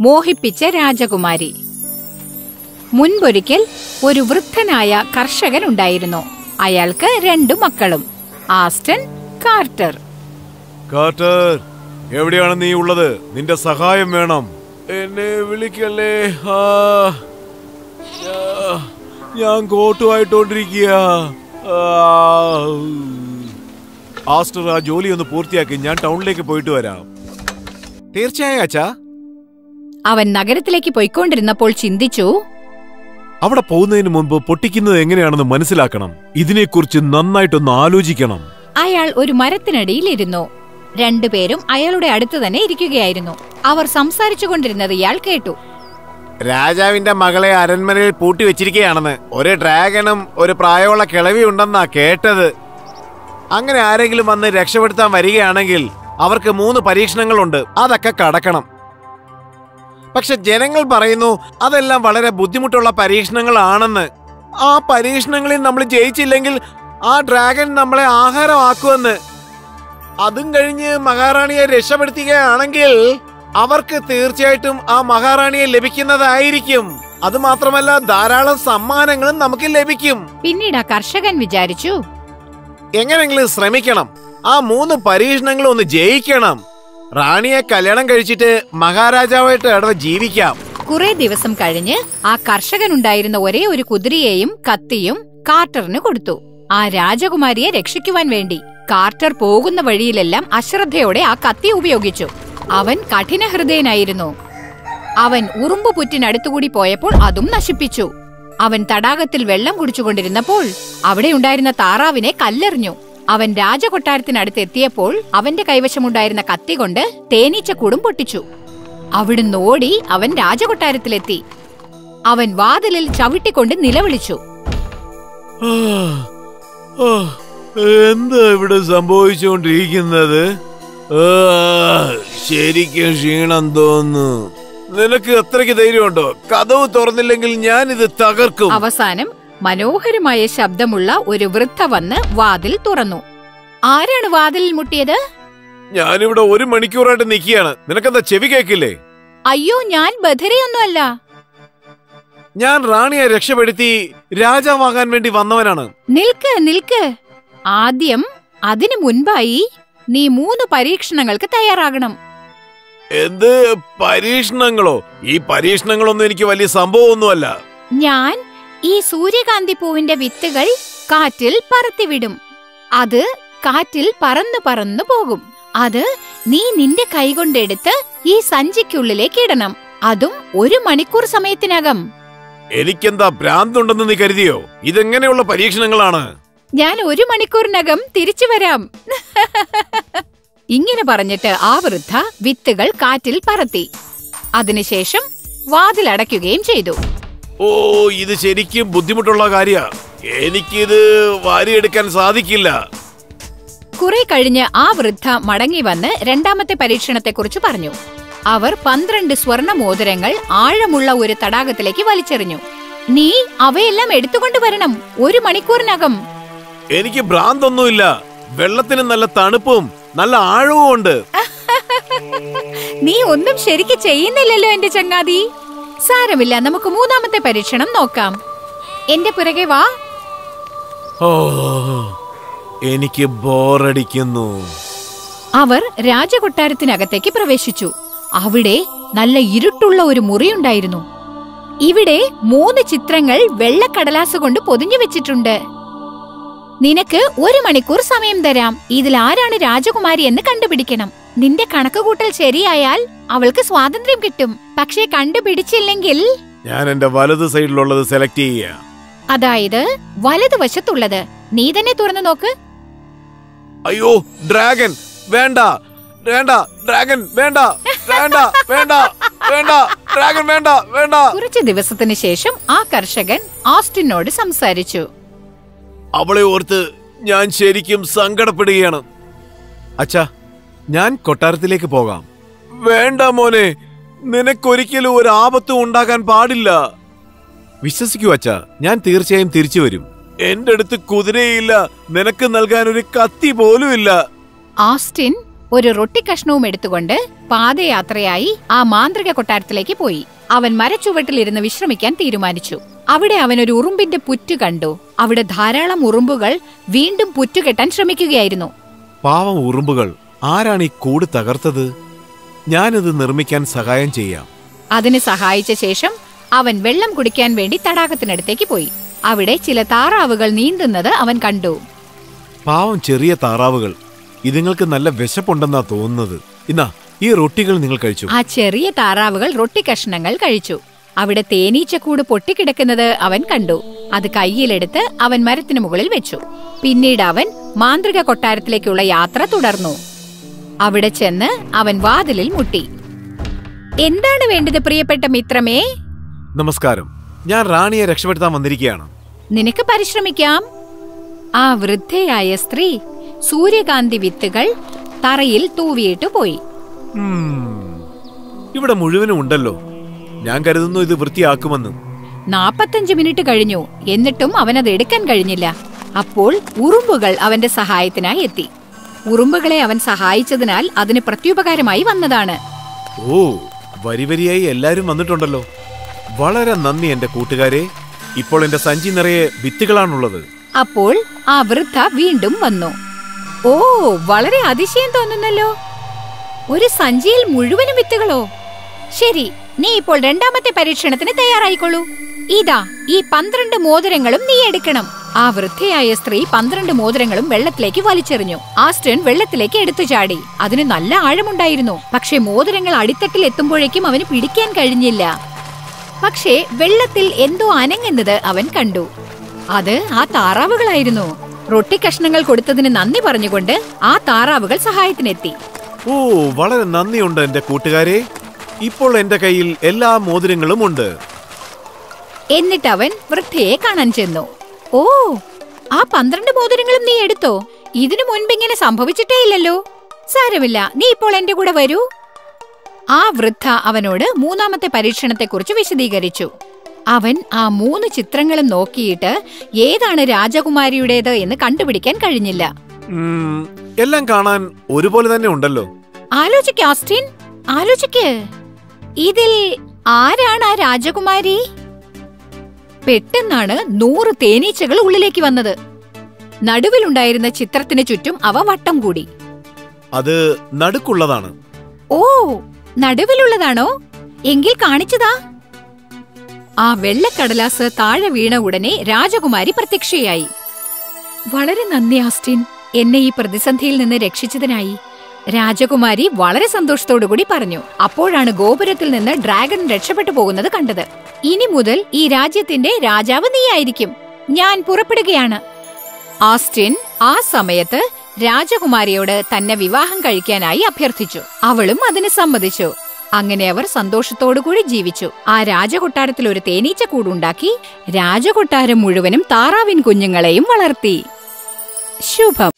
മോഹിപ്പിച്ച രാജകുമാരി മുൻപൊരിക്കൽ ഒരു വൃദ്ധനായ കർഷകൻ ഉണ്ടായിരുന്നു അയാൾക്ക് രണ്ടു മക്കളും ആസ്റ്റൺ കാർട്ടർ കാർട്ടർ എവിടെയാണ് നീ ഉള്ളത് നിന്റെ സഹായം വേണം എന്നെ വിളിക്കല്ലേ ആ, ആ, ഞാൻ കോട്ടുമായിട്ടോണ്ടിരിക്കുക ആസ്റ്റർ ആ ജോലി ഒന്ന് പൂർത്തിയാക്കി ഞാൻ ടൗണിലേക്ക് പോയിട്ട് വരാം തീർച്ചയായും അച്ഛാ അവൻ നഗരത്തിലേക്ക് പോയിക്കൊണ്ടിരുന്നപ്പോൾ ചിന്തിച്ചു അവിടെ പോകുന്നതിന് മുൻപ് പൊട്ടിക്കുന്നത് എങ്ങനെയാണെന്ന് മനസ്സിലാക്കണം ഇതിനെക്കുറിച്ച് നന്നായിട്ടൊന്ന് ആലോചിക്കണം അയാൾ ഒരു മരത്തിനടിയിൽ ഇരുന്നു രണ്ടുപേരും അയാളുടെ അടുത്ത് തന്നെ ഇരിക്കുകയായിരുന്നു അവർ സംസാരിച്ചു കൊണ്ടിരുന്നത് ഇയാൾ കേട്ടു രാജാവിന്റെ മകളെ അരൺമനയിൽ പൂട്ടി വെച്ചിരിക്കുകയാണെന്ന് ഒരു ഡ്രാഗണും ഒരു പ്രായമുള്ള കിളവി ഉണ്ടെന്നാ കേട്ടത് അങ്ങനെ ആരെങ്കിലും വന്ന് രക്ഷപ്പെടുത്താൻ വരികയാണെങ്കിൽ അവർക്ക് മൂന്ന് പരീക്ഷണങ്ങളുണ്ട് അതൊക്കെ കടക്കണം പക്ഷെ ജനങ്ങൾ പറയുന്നു അതെല്ലാം വളരെ ബുദ്ധിമുട്ടുള്ള പരീക്ഷണങ്ങളാണെന്ന് ആ പരീക്ഷണങ്ങളിൽ നമ്മൾ ജയിച്ചില്ലെങ്കിൽ ആ ഡ്രാഗൺ നമ്മളെ ആഹാരമാക്കുമെന്ന് അതും കഴിഞ്ഞ് മഹാറാണിയെ രക്ഷപ്പെടുത്തുകയാണെങ്കിൽ അവർക്ക് തീർച്ചയായിട്ടും ആ മഹാറാണിയെ ലഭിക്കുന്നതായിരിക്കും അത് മാത്രമല്ല ധാരാളം സമ്മാനങ്ങളും നമുക്ക് ലഭിക്കും പിന്നീട് ആ കർഷകൻ വിചാരിച്ചു എങ്ങനെയെങ്കിലും ശ്രമിക്കണം ആ മൂന്ന് പരീക്ഷണങ്ങളും ഒന്ന് ജയിക്കണം റാണിയെ കല്യാണം കഴിച്ചിട്ട് മഹാരാജാവായിട്ട് അവിടെ ജീവിക്കാം കുറെ ദിവസം കഴിഞ്ഞ് ആ കർഷകനുണ്ടായിരുന്ന ഒരേ ഒരു കുതിരയെയും കത്തിയും കാർട്ടറിന് കൊടുത്തു ആ രാജകുമാരിയെ രക്ഷിക്കുവാൻ വേണ്ടി കാർട്ടർ പോകുന്ന വഴിയിലെല്ലാം അശ്രദ്ധയോടെ ആ കത്തി ഉപയോഗിച്ചു അവൻ കഠിന ഹൃദയനായിരുന്നു അവൻ ഉറുമ്പു പുറ്റിനടുത്തുകൂടി പോയപ്പോൾ അതും നശിപ്പിച്ചു അവൻ തടാകത്തിൽ വെള്ളം കുടിച്ചുകൊണ്ടിരുന്നപ്പോൾ അവിടെ ഉണ്ടായിരുന്ന താറാവിനെ കല്ലെറിഞ്ഞു അവൻ രാജകൊട്ടാരത്തിനടുത്ത് എത്തിയപ്പോൾ അവന്റെ കൈവശമുണ്ടായിരുന്ന കത്തി കൊണ്ട് തേനീച്ചക്കൂടും പൊട്ടിച്ചു അവിടുന്ന് ഓടി അവൻ രാജകൊട്ടാരത്തിലെത്തി അവൻ വാതിലിൽ ചവിട്ടിക്കൊണ്ട് നിലവിളിച്ചു എന്താ ഇവിടെ സംഭവിച്ചുകൊണ്ടിരിക്കുന്നത് ശരിക്കും ക്ഷീണം തോന്നുന്നു നിനക്ക് അത്രയ്ക്ക് ധൈര്യമുണ്ടോ കഥവ് തുറന്നില്ലെങ്കിൽ ഞാൻ ഇത് തകർക്കും അവസാനം മനോഹരമായ ശബ്ദമുള്ള ഒരു വൃദ്ധ വന്ന് വാതിൽ തുറന്നു ആരാണ് വാതിലിൽ മുട്ടിയത് ഞാനിവിടെ ഒരു മണിക്കൂറായിട്ട് നിൽക്കുകയാണ് നിനക്കെന്താ ചെവി കേക്കില്ലേ അയ്യോ ഞാൻ ബധിരയൊന്നുമല്ല ഞാൻ റാണിയെ രക്ഷപ്പെടുത്തി രാജാവാകാൻ വേണ്ടി വന്നവനാണ് നിൽക്ക് നിൽക്ക് ആദ്യം അതിനു മുൻപായി നീ മൂന്ന് പരീക്ഷണങ്ങൾക്ക് തയ്യാറാകണം എന്ത് പരീക്ഷണങ്ങളോ ഈ പരീക്ഷണങ്ങളൊന്നും എനിക്ക് വലിയ സംഭവമൊന്നുമല്ല ഞാൻ ഈ സൂര്യകാന്തി പൂവിന്റെ വിത്തുകൾ കാറ്റിൽ പറത്തിവിടും അത് കാറ്റിൽ പറന്നു പറന്നു പോകും അത് നീ നിന്റെ കൈകൊണ്ടെടുത്ത് ഈ സഞ്ചിക്കുള്ളിലേക്ക് ഇടണം അതും ഒരു മണിക്കൂർ സമയത്തിനകം എനിക്കെന്താ ഭ്രാന്തുണ്ടെന്ന് നീ കരുതിയോ ഇതെങ്ങനെയുള്ള പരീക്ഷണങ്ങളാണ് ഞാൻ ഒരു മണിക്കൂറിനകം തിരിച്ചു വരാം ഇങ്ങനെ പറഞ്ഞിട്ട് ആ വൃദ്ധ വിത്തുകൾ കാറ്റിൽ പറത്തി അതിനുശേഷം വാതിലടയ്ക്കുകയും ചെയ്തു ഓ ഇത് ശരിക്കും ബുദ്ധിമുട്ടുള്ള കാര്യ എനിക്കിത് വാരിയെടുക്കാൻ സാധിക്കില്ല കുറെ കഴിഞ്ഞ് ആ വൃദ്ധ മടങ്ങി വന്ന് രണ്ടാമത്തെ പരീക്ഷണത്തെക്കുറിച്ച് പറഞ്ഞു അവർ പന്ത്രണ്ട് സ്വർണ മോതിരങ്ങൾ ആഴമുള്ള ഒരു തടാകത്തിലേക്ക് വലിച്ചെറിഞ്ഞു നീ അവയെല്ലാം എടുത്തുകൊണ്ടുവരണം ഒരു മണിക്കൂറിനകം എനിക്ക് ഭ്രാന്തൊന്നുമില്ല വെള്ളത്തിന് നല്ല തണുപ്പും നല്ല ആഴവും ഉണ്ട് നീ ഒന്നും ശരിക്ക് ചെയ്യുന്നില്ലല്ലോ എന്റെ ചങ്ങാതി സാരമില്ല നമുക്ക് മൂന്നാമത്തെ പരീക്ഷണം നോക്കാം എന്റെ പുറകെ വാ ഓ എനിക്ക് ബോറടിക്കുന്നു അവർ രാജകൊട്ടാരത്തിനകത്തേക്ക് പ്രവേശിച്ചു അവിടെ നല്ല ഇരുട്ടുള്ള ഒരു മുറിയുണ്ടായിരുന്നു ഇവിടെ മൂന്ന് ചിത്രങ്ങൾ വെള്ളക്കടലാസ് കൊണ്ട് പൊതിഞ്ഞു വെച്ചിട്ടുണ്ട് നിനക്ക് ഒരു മണിക്കൂർ സമയം തരാം ഇതിൽ ആരാണ് രാജകുമാരി എന്ന് കണ്ടുപിടിക്കണം നിന്റെ കണക്കുകൂട്ടൽ ശരിയായാൽ അവൾക്ക് സ്വാതന്ത്ര്യം കിട്ടും പക്ഷേ കണ്ടുപിടിച്ചില്ലെങ്കിൽ ഞാൻ എന്റെ വലത് സൈഡിലുള്ളത് സെലക്ട് ചെയ്യുക അതായത് വലതുവശത്തുള്ളത് നീ തന്നെ തുറന്നു നോക്ക് അയ്യോ ഡ്രാഗൻ വേണ്ട വേണ്ട ഡ്രാഗൻ വേണ്ട വേണ്ട വേണ്ട വേണ്ട ഡ്രാഗൻ വേണ്ട വേണ്ട കുറച്ചു ദിവസത്തിന് ശേഷം ആ കർഷകൻ ആസ്റ്റിനോട് സംസാരിച്ചു അവളെ ഓർത്ത് ഞാൻ ശരിക്കും സങ്കടപ്പെടുകയാണ് അച്ഛാ ഞാൻ കൊട്ടാരത്തിലേക്ക് പോകാം വേണ്ട മോനെ നിനക്കൊരിക്കലും ഒരു ആപത്തും ഉണ്ടാകാൻ പാടില്ല വിശ്വസിക്കൂ അച്ഛാ ഞാൻ തീർച്ചയായും തിരിച്ചു വരും എന്റെ അടുത്ത് കുതിരയില്ല നിനക്ക് നൽകാൻ ഒരു കത്തി പോലും ഇല്ല ആസ്റ്റിൻ ഒരു റൊട്ടി കഷ്ണവും എടുത്തുകൊണ്ട് പാദയാത്രയായി ആ മാന്ത്രിക കൊട്ടാരത്തിലേക്ക് പോയി അവൻ മരച്ചുവട്ടിലിരുന്ന് വിശ്രമിക്കാൻ തീരുമാനിച്ചു അവിടെ അവൻ ഒരു ഉറുമ്പിന്റെ പുറ്റ് കണ്ടു അവിടെ ധാരാളം ഉറുമ്പുകൾ വീണ്ടും പുറ്റുകെട്ടാൻ ശ്രമിക്കുകയായിരുന്നു പാവം ഉറുമ്പുകൾ ആരാണ് ഈ കൂട് തകർത്തത് ഞാനിത് നിർമ്മിക്കാൻ സഹായം ചെയ്യാം അതിന് സഹായിച്ച ശേഷം അവൻ വെള്ളം കുടിക്കാൻ വേണ്ടി തടാകത്തിനടുത്തേക്ക് പോയി അവിടെ ചില താറാവുകൾ നീന്തുന്നത് അവൻ കണ്ടു പാവം ചെറിയ താറാവുകൾ ഇതുങ്ങൾക്ക് നല്ല വിശപ്പുണ്ടെന്നാ തോന്നുന്നത് ഇന്നാ ഈ റൊട്ടികൾ നിങ്ങൾ കഴിച്ചു ആ ചെറിയ താറാവുകൾ റൊട്ടി കഷ്ണങ്ങൾ കഴിച്ചു അവിടെ തേനീച്ചക്കൂട് പൊട്ടിക്കിടക്കുന്നത് അവൻ കണ്ടു അത് കയ്യിലെടുത്ത് അവൻ മരത്തിന് മുകളിൽ വെച്ചു പിന്നീട് അവൻ മാന്ത്രിക കൊട്ടാരത്തിലേക്കുള്ള യാത്ര തുടർന്നു അവിടെ ചെന്ന് അവൻ വാതിലിൽ മുട്ടി എന്താണ് വേണ്ടത് പ്രിയപ്പെട്ട മിത്രമേ നമസ്കാരം ഞാൻ റാണിയെ രക്ഷപ്പെടുത്താൻ വന്നിരിക്കുകയാണ് നിനക്ക് പരിശ്രമിക്കാം ആ വൃദ്ധയായ സ്ത്രീ സൂര്യകാന്തി വിത്തുകൾ തറയിൽ തൂവിയിട്ട് പോയി ഉം, ഇവിടെ മുഴുവനും ഉണ്ടല്ലോ ഞാൻ കരുതുന്നു ഇത് വൃത്തിയാക്കുമെന്ന് നാപ്പത്തഞ്ച് മിനിറ്റ് കഴിഞ്ഞു എന്നിട്ടും അവനത് എടുക്കാൻ കഴിഞ്ഞില്ല അപ്പോൾ ഉറുമ്പുകൾ അവന്റെ സഹായത്തിനായി എത്തി ഉറുമ്പുകളെ അവൻ സഹായിച്ചതിനാൽ അതിന് പ്രത്യുപകാരമായി വന്നതാണ് ഓ വരി വരിയായി എല്ലാരും വന്നിട്ടുണ്ടല്ലോ വളരെ നന്ദി എന്റെ കൂട്ടുകാരെ ഇപ്പോൾ എന്റെ സഞ്ചി നിറയെ വിത്തുകളാണുള്ളത് അപ്പോൾ ആ വൃദ്ധ വീണ്ടും വന്നു ഓ വളരെ അതിശയം തോന്നുന്നല്ലോ ഒരു സഞ്ചിയിൽ മുഴുവനും വിത്തുകളോ ശരി നീ ഇപ്പോൾ രണ്ടാമത്തെ പരീക്ഷണത്തിന് തയ്യാറായിക്കൊള്ളൂ ഇതാ ഈ പന്ത്രണ്ട് മോതിരങ്ങളും നീ എടുക്കണം ആ വൃദ്ധയായ സ്ത്രീ പന്ത്രണ്ട് മോതിരങ്ങളും വെള്ളത്തിലേക്ക് വലിച്ചെറിഞ്ഞു ആസ്റ്റൺ വെള്ളത്തിലേക്ക് എടുത്തു ചാടി അതിന് നല്ല ആഴമുണ്ടായിരുന്നു പക്ഷേ മോതിരങ്ങൾ അടിത്തട്ടിൽ എത്തുമ്പോഴേക്കും അവന് പിടിക്കാൻ കഴിഞ്ഞില്ല പക്ഷേ വെള്ളത്തിൽ എന്തോ അനങ്ങുന്നത് അവൻ കണ്ടു അത് ആ താറാവുകളായിരുന്നു റൊട്ടി കഷ്ണങ്ങൾ കൊടുത്തതിന് നന്ദി പറഞ്ഞുകൊണ്ട് ആ താറാവുകൾ സഹായത്തിനെത്തി ഓ വളരെ നന്ദിയുണ്ട് എന്റെ കൂട്ടുകാരെ ഇപ്പോൾ എന്റെ കയ്യിൽ എല്ലാ മോതിരങ്ങളും ഉണ്ട് എന്നിട്ട് അവൻ വൃദ്ധയെ കാണാൻ ചെന്നു ഓ ആ പന്ത്രണ്ട് മോതിരങ്ങളും നീ എടുത്തോ ഇതിനു മുൻപ് ഇങ്ങനെ സംഭവിച്ചിട്ടേ ഇല്ലല്ലോ സാരമില്ല നീ ഇപ്പോൾ എന്റെ കൂടെ വരൂ ആ വൃദ്ധ അവനോട് മൂന്നാമത്തെ പരീക്ഷണത്തെക്കുറിച്ച് വിശദീകരിച്ചു അവൻ ആ മൂന്ന് ചിത്രങ്ങളും നോക്കിയിട്ട് ഏതാണ് രാജകുമാരിയുടേത് എന്ന് കണ്ടുപിടിക്കാൻ കഴിഞ്ഞില്ല ഉം, എല്ലാം കാണാൻ ഒരുപോലെ തന്നെ ഉണ്ടല്ലോ ആലോചിക്ക് ആസ്റ്റിൻ ആലോചിക്ക് ഇതിൽ ആരാണ് ആ രാജകുമാരി പെട്ടെന്നാണ് നൂറ് തേനീച്ചകൾ ഉള്ളിലേക്ക് വന്നത് നടുവിലുണ്ടായിരുന്ന ചിത്രത്തിന് ചുറ്റും അവ വട്ടം കൂടി അത് നടുക്കുള്ളതാണ് ഓ നടുവിലുള്ളതാണോ എങ്കിൽ കാണിച്ചതാ ആ വെള്ളക്കടലാസ് താഴെ വീണ ഉടനെ രാജകുമാരി പ്രത്യക്ഷയായി വളരെ നന്ദി ആസ്റ്റിൻ എന്നെ ഈ പ്രതിസന്ധിയിൽ നിന്ന് രക്ഷിച്ചതിനായി രാജകുമാരി വളരെ സന്തോഷത്തോടുകൂടി പറഞ്ഞു അപ്പോഴാണ് ഗോപുരത്തിൽ നിന്ന് ഡ്രാഗൺ രക്ഷപ്പെട്ടു പോകുന്നത് കണ്ടത് ഇനി മുതൽ ഈ രാജ്യത്തിന്റെ രാജാവ് നീയായിരിക്കും ഞാൻ പുറപ്പെടുകയാണ് ആസ്റ്റിൻ ആ സമയത്ത് രാജകുമാരിയോട് തന്നെ വിവാഹം കഴിക്കാനായി അഭ്യർത്ഥിച്ചു അവളും അതിന് സമ്മതിച്ചു അങ്ങനെ അവർ സന്തോഷത്തോടുകൂടി ജീവിച്ചു ആ രാജകൊട്ടാരത്തിൽ ഒരു തേനീച്ച കൂടുണ്ടാക്കി രാജകൊട്ടാരം മുഴുവനും താറാവിൻ കുഞ്ഞുങ്ങളെയും വളർത്തി ശുഭം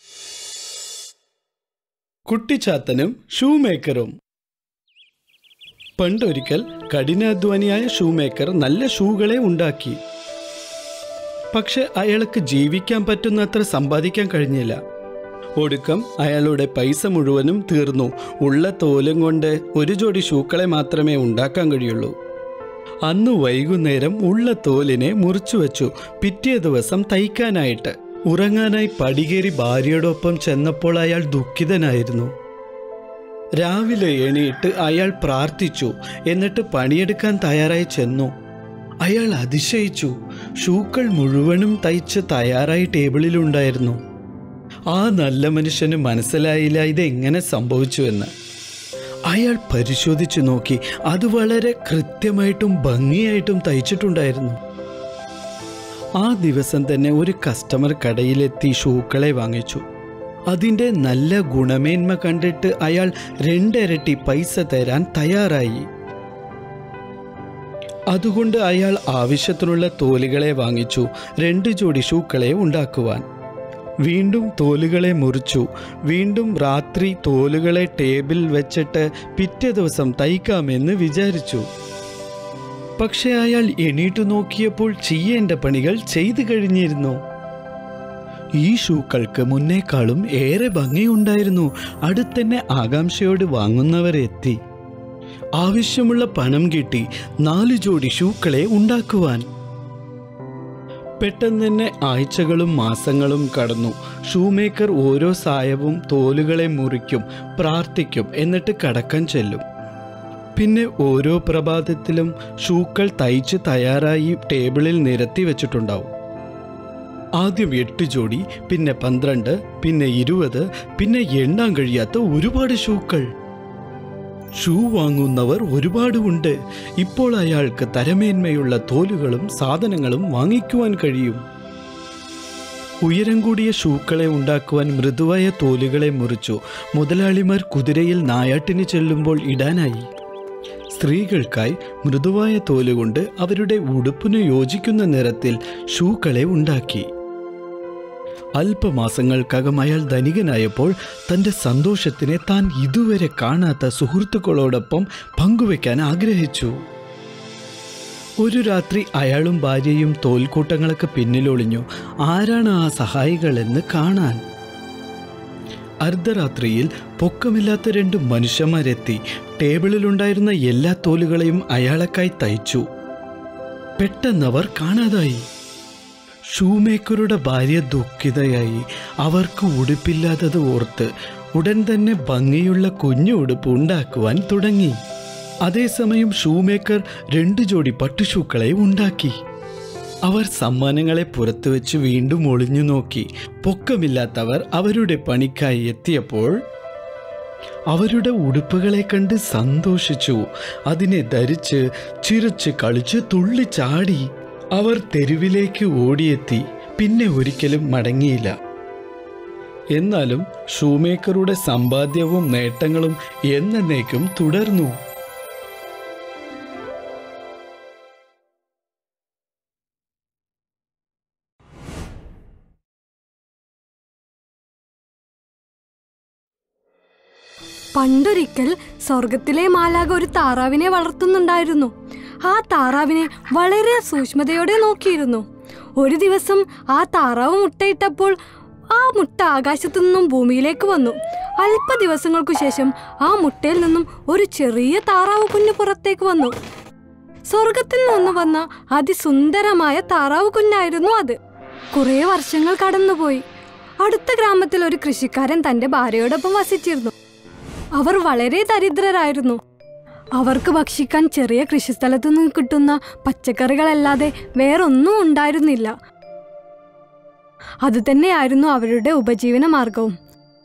കുട്ടിച്ചാത്തനും ഷൂമേക്കറും പണ്ടൊരിക്കൽ കഠിനാധ്വാനിയായ ഷൂമേക്കർ നല്ല ഷൂകളെ ഉണ്ടാക്കി പക്ഷെ അയാൾക്ക് ജീവിക്കാൻ പറ്റുന്നത്ര സമ്പാദിക്കാൻ കഴിഞ്ഞില്ല ഒടുക്കം അയാളുടെ പൈസ മുഴുവനും തീർന്നു ഉള്ള തോലും കൊണ്ട് ഒരു ജോഡി ഷൂക്കളെ മാത്രമേ ഉണ്ടാക്കാൻ കഴിയുള്ളൂ അന്ന് വൈകുന്നേരം ഉള്ള തോലിനെ മുറിച്ചു വച്ചു പിറ്റേ ദിവസം തയ്ക്കാനായിട്ട് ഉറങ്ങാനായി പടികേറി ഭാര്യയോടൊപ്പം ചെന്നപ്പോൾ അയാൾ ദുഃഖിതനായിരുന്നു രാവിലെ എണീറ്റ് അയാൾ പ്രാർത്ഥിച്ചു എന്നിട്ട് പണിയെടുക്കാൻ തയ്യാറായി ചെന്നു അയാൾ അതിശയിച്ചു ഷൂക്കൾ മുഴുവനും തയ്ച്ച് തയ്യാറായി ടേബിളിലുണ്ടായിരുന്നു ആ നല്ല മനുഷ്യന് മനസ്സിലായില്ല ഇതെങ്ങനെ സംഭവിച്ചുവെന്ന് അയാൾ പരിശോധിച്ചു നോക്കി അത് വളരെ കൃത്യമായിട്ടും ഭംഗിയായിട്ടും തയ്ച്ചിട്ടുണ്ടായിരുന്നു ആ ദിവസം തന്നെ ഒരു കസ്റ്റമർ കടയിലെത്തി ഷൂക്കളെ വാങ്ങിച്ചു അതിൻ്റെ നല്ല ഗുണമേന്മ കണ്ടിട്ട് അയാൾ രണ്ടിരട്ടി പൈസ തരാൻ തയ്യാറായി അതുകൊണ്ട് അയാൾ ആവശ്യത്തിനുള്ള തോലുകളെ വാങ്ങിച്ചു രണ്ട് ജോഡി ഷൂക്കളെ ഉണ്ടാക്കുവാൻ വീണ്ടും തോലുകളെ മുറിച്ചു വീണ്ടും രാത്രി തോലുകളെ ടേബിൾ വെച്ചിട്ട് പിറ്റേ ദിവസം തയ്ക്കാമെന്ന് വിചാരിച്ചു പക്ഷെ അയാൾ എണീറ്റു നോക്കിയപ്പോൾ ചെയ്യേണ്ട പണികൾ ചെയ്തു കഴിഞ്ഞിരുന്നു ഈ ഷൂക്കൾക്ക് മുന്നേക്കാളും ഏറെ ഭംഗിയുണ്ടായിരുന്നു അടുത്തന്നെ ആകാംക്ഷയോട് വാങ്ങുന്നവരെത്തി ആവശ്യമുള്ള പണം കിട്ടി നാല് ജോഡി ഷൂക്കളെ ഉണ്ടാക്കുവാൻ പെട്ടെന്ന് തന്നെ ആഴ്ചകളും മാസങ്ങളും കടന്നു ഷൂമേക്കർ ഓരോ സായവും തോലുകളെ മുറിക്കും പ്രാർത്ഥിക്കും എന്നിട്ട് കടക്കാൻ ചെല്ലും പിന്നെ ഓരോ പ്രഭാതത്തിലും ഷൂക്കൾ തയ്ച്ച് തയ്യാറായി ടേബിളിൽ നിരത്തി വെച്ചിട്ടുണ്ടാവും ആദ്യം എട്ട് ജോഡി പിന്നെ പന്ത്രണ്ട് പിന്നെ ഇരുപത് പിന്നെ എണ്ണാൻ കഴിയാത്ത ഒരുപാട് ഷൂക്കൾ ഷൂ വാങ്ങുന്നവർ ഒരുപാട് ഉണ്ട് ഇപ്പോൾ അയാൾക്ക് തരമേന്മയുള്ള തോലുകളും സാധനങ്ങളും വാങ്ങിക്കുവാൻ കഴിയും ഉയരം കൂടിയ ഷൂക്കളെ ഉണ്ടാക്കുവാൻ മൃദുവായ തോലുകളെ മുറിച്ചു മുതലാളിമാർ കുതിരയിൽ നായാട്ടിന് ചെല്ലുമ്പോൾ ഇടാനായി സ്ത്രീകൾക്കായി മൃദുവായ തോലുകൊണ്ട് അവരുടെ ഉടുപ്പിന് യോജിക്കുന്ന നിറത്തിൽ ഷൂക്കളെ ഉണ്ടാക്കി അല്പമാസങ്ങൾക്കകം അയാൾ ധനികനായപ്പോൾ തന്റെ സന്തോഷത്തിനെ താൻ ഇതുവരെ കാണാത്ത സുഹൃത്തുക്കളോടൊപ്പം പങ്കുവെക്കാൻ ആഗ്രഹിച്ചു ഒരു രാത്രി അയാളും ഭാര്യയും തോൽക്കൂട്ടങ്ങൾക്ക് പിന്നിലൊളിഞ്ഞു ആരാണ് ആ സഹായികളെന്ന് കാണാൻ അർദ്ധരാത്രിയിൽ പൊക്കമില്ലാത്ത രണ്ട് മനുഷ്യന്മാരെത്തി ടേബിളിലുണ്ടായിരുന്ന എല്ലാ തോലുകളെയും അയാളക്കായി തയ്ച്ചു പെട്ടെന്നവർ കാണാതായി ഷൂമേക്കറുടെ ഭാര്യ ദുഃഖിതയായി അവർക്ക് ഉടുപ്പില്ലാത്തത് ഓർത്ത് ഉടൻ തന്നെ ഭംഗിയുള്ള കുഞ്ഞു ഉടുപ്പ് ഉണ്ടാക്കുവാൻ തുടങ്ങി അതേസമയം ഷൂമേക്കർ രണ്ട് ജോഡി പട്ടുഷൂക്കളെ ഉണ്ടാക്കി അവർ സമ്മാനങ്ങളെ പുറത്തു വെച്ച് വീണ്ടും ഒളിഞ്ഞു നോക്കി പൊക്കമില്ലാത്തവർ അവരുടെ പണിക്കായി എത്തിയപ്പോൾ അവരുടെ ഉടുപ്പുകളെ കണ്ട് സന്തോഷിച്ചു അതിനെ ധരിച്ച് ചിരിച്ച് കളിച്ച് തുള്ളിച്ചാടി അവർ തെരുവിലേക്ക് ഓടിയെത്തി പിന്നെ ഒരിക്കലും മടങ്ങിയില്ല എന്നാലും ഷൂമേക്കറുടെ സമ്പാദ്യവും നേട്ടങ്ങളും എന്നേക്കും തുടർന്നു പണ്ടൊരിക്കൽ സ്വർഗത്തിലെ മാലാക ഒരു താറാവിനെ വളർത്തുന്നുണ്ടായിരുന്നു ആ താറാവിനെ വളരെ സൂക്ഷ്മതയോടെ നോക്കിയിരുന്നു ഒരു ദിവസം ആ താറാവ് മുട്ടയിട്ടപ്പോൾ ആ മുട്ട ആകാശത്തു നിന്നും ഭൂമിയിലേക്ക് വന്നു അല്പ ദിവസങ്ങൾക്കു ശേഷം ആ മുട്ടയിൽ നിന്നും ഒരു ചെറിയ താറാവ് കുഞ്ഞ് പുറത്തേക്ക് വന്നു സ്വർഗത്തിൽ നിന്ന് വന്ന അതിസുന്ദരമായ താറാവ് കുഞ്ഞായിരുന്നു അത് കുറേ വർഷങ്ങൾ കടന്നുപോയി അടുത്ത ഗ്രാമത്തിൽ ഒരു കൃഷിക്കാരൻ തന്റെ ഭാര്യയോടൊപ്പം വസിച്ചിരുന്നു അവർ വളരെ ദരിദ്രരായിരുന്നു അവർക്ക് ഭക്ഷിക്കാൻ ചെറിയ കൃഷിസ്ഥലത്തു നിന്ന് കിട്ടുന്ന പച്ചക്കറികളല്ലാതെ വേറൊന്നും ഉണ്ടായിരുന്നില്ല അതുതന്നെയായിരുന്നു അവരുടെ ഉപജീവന മാർഗവും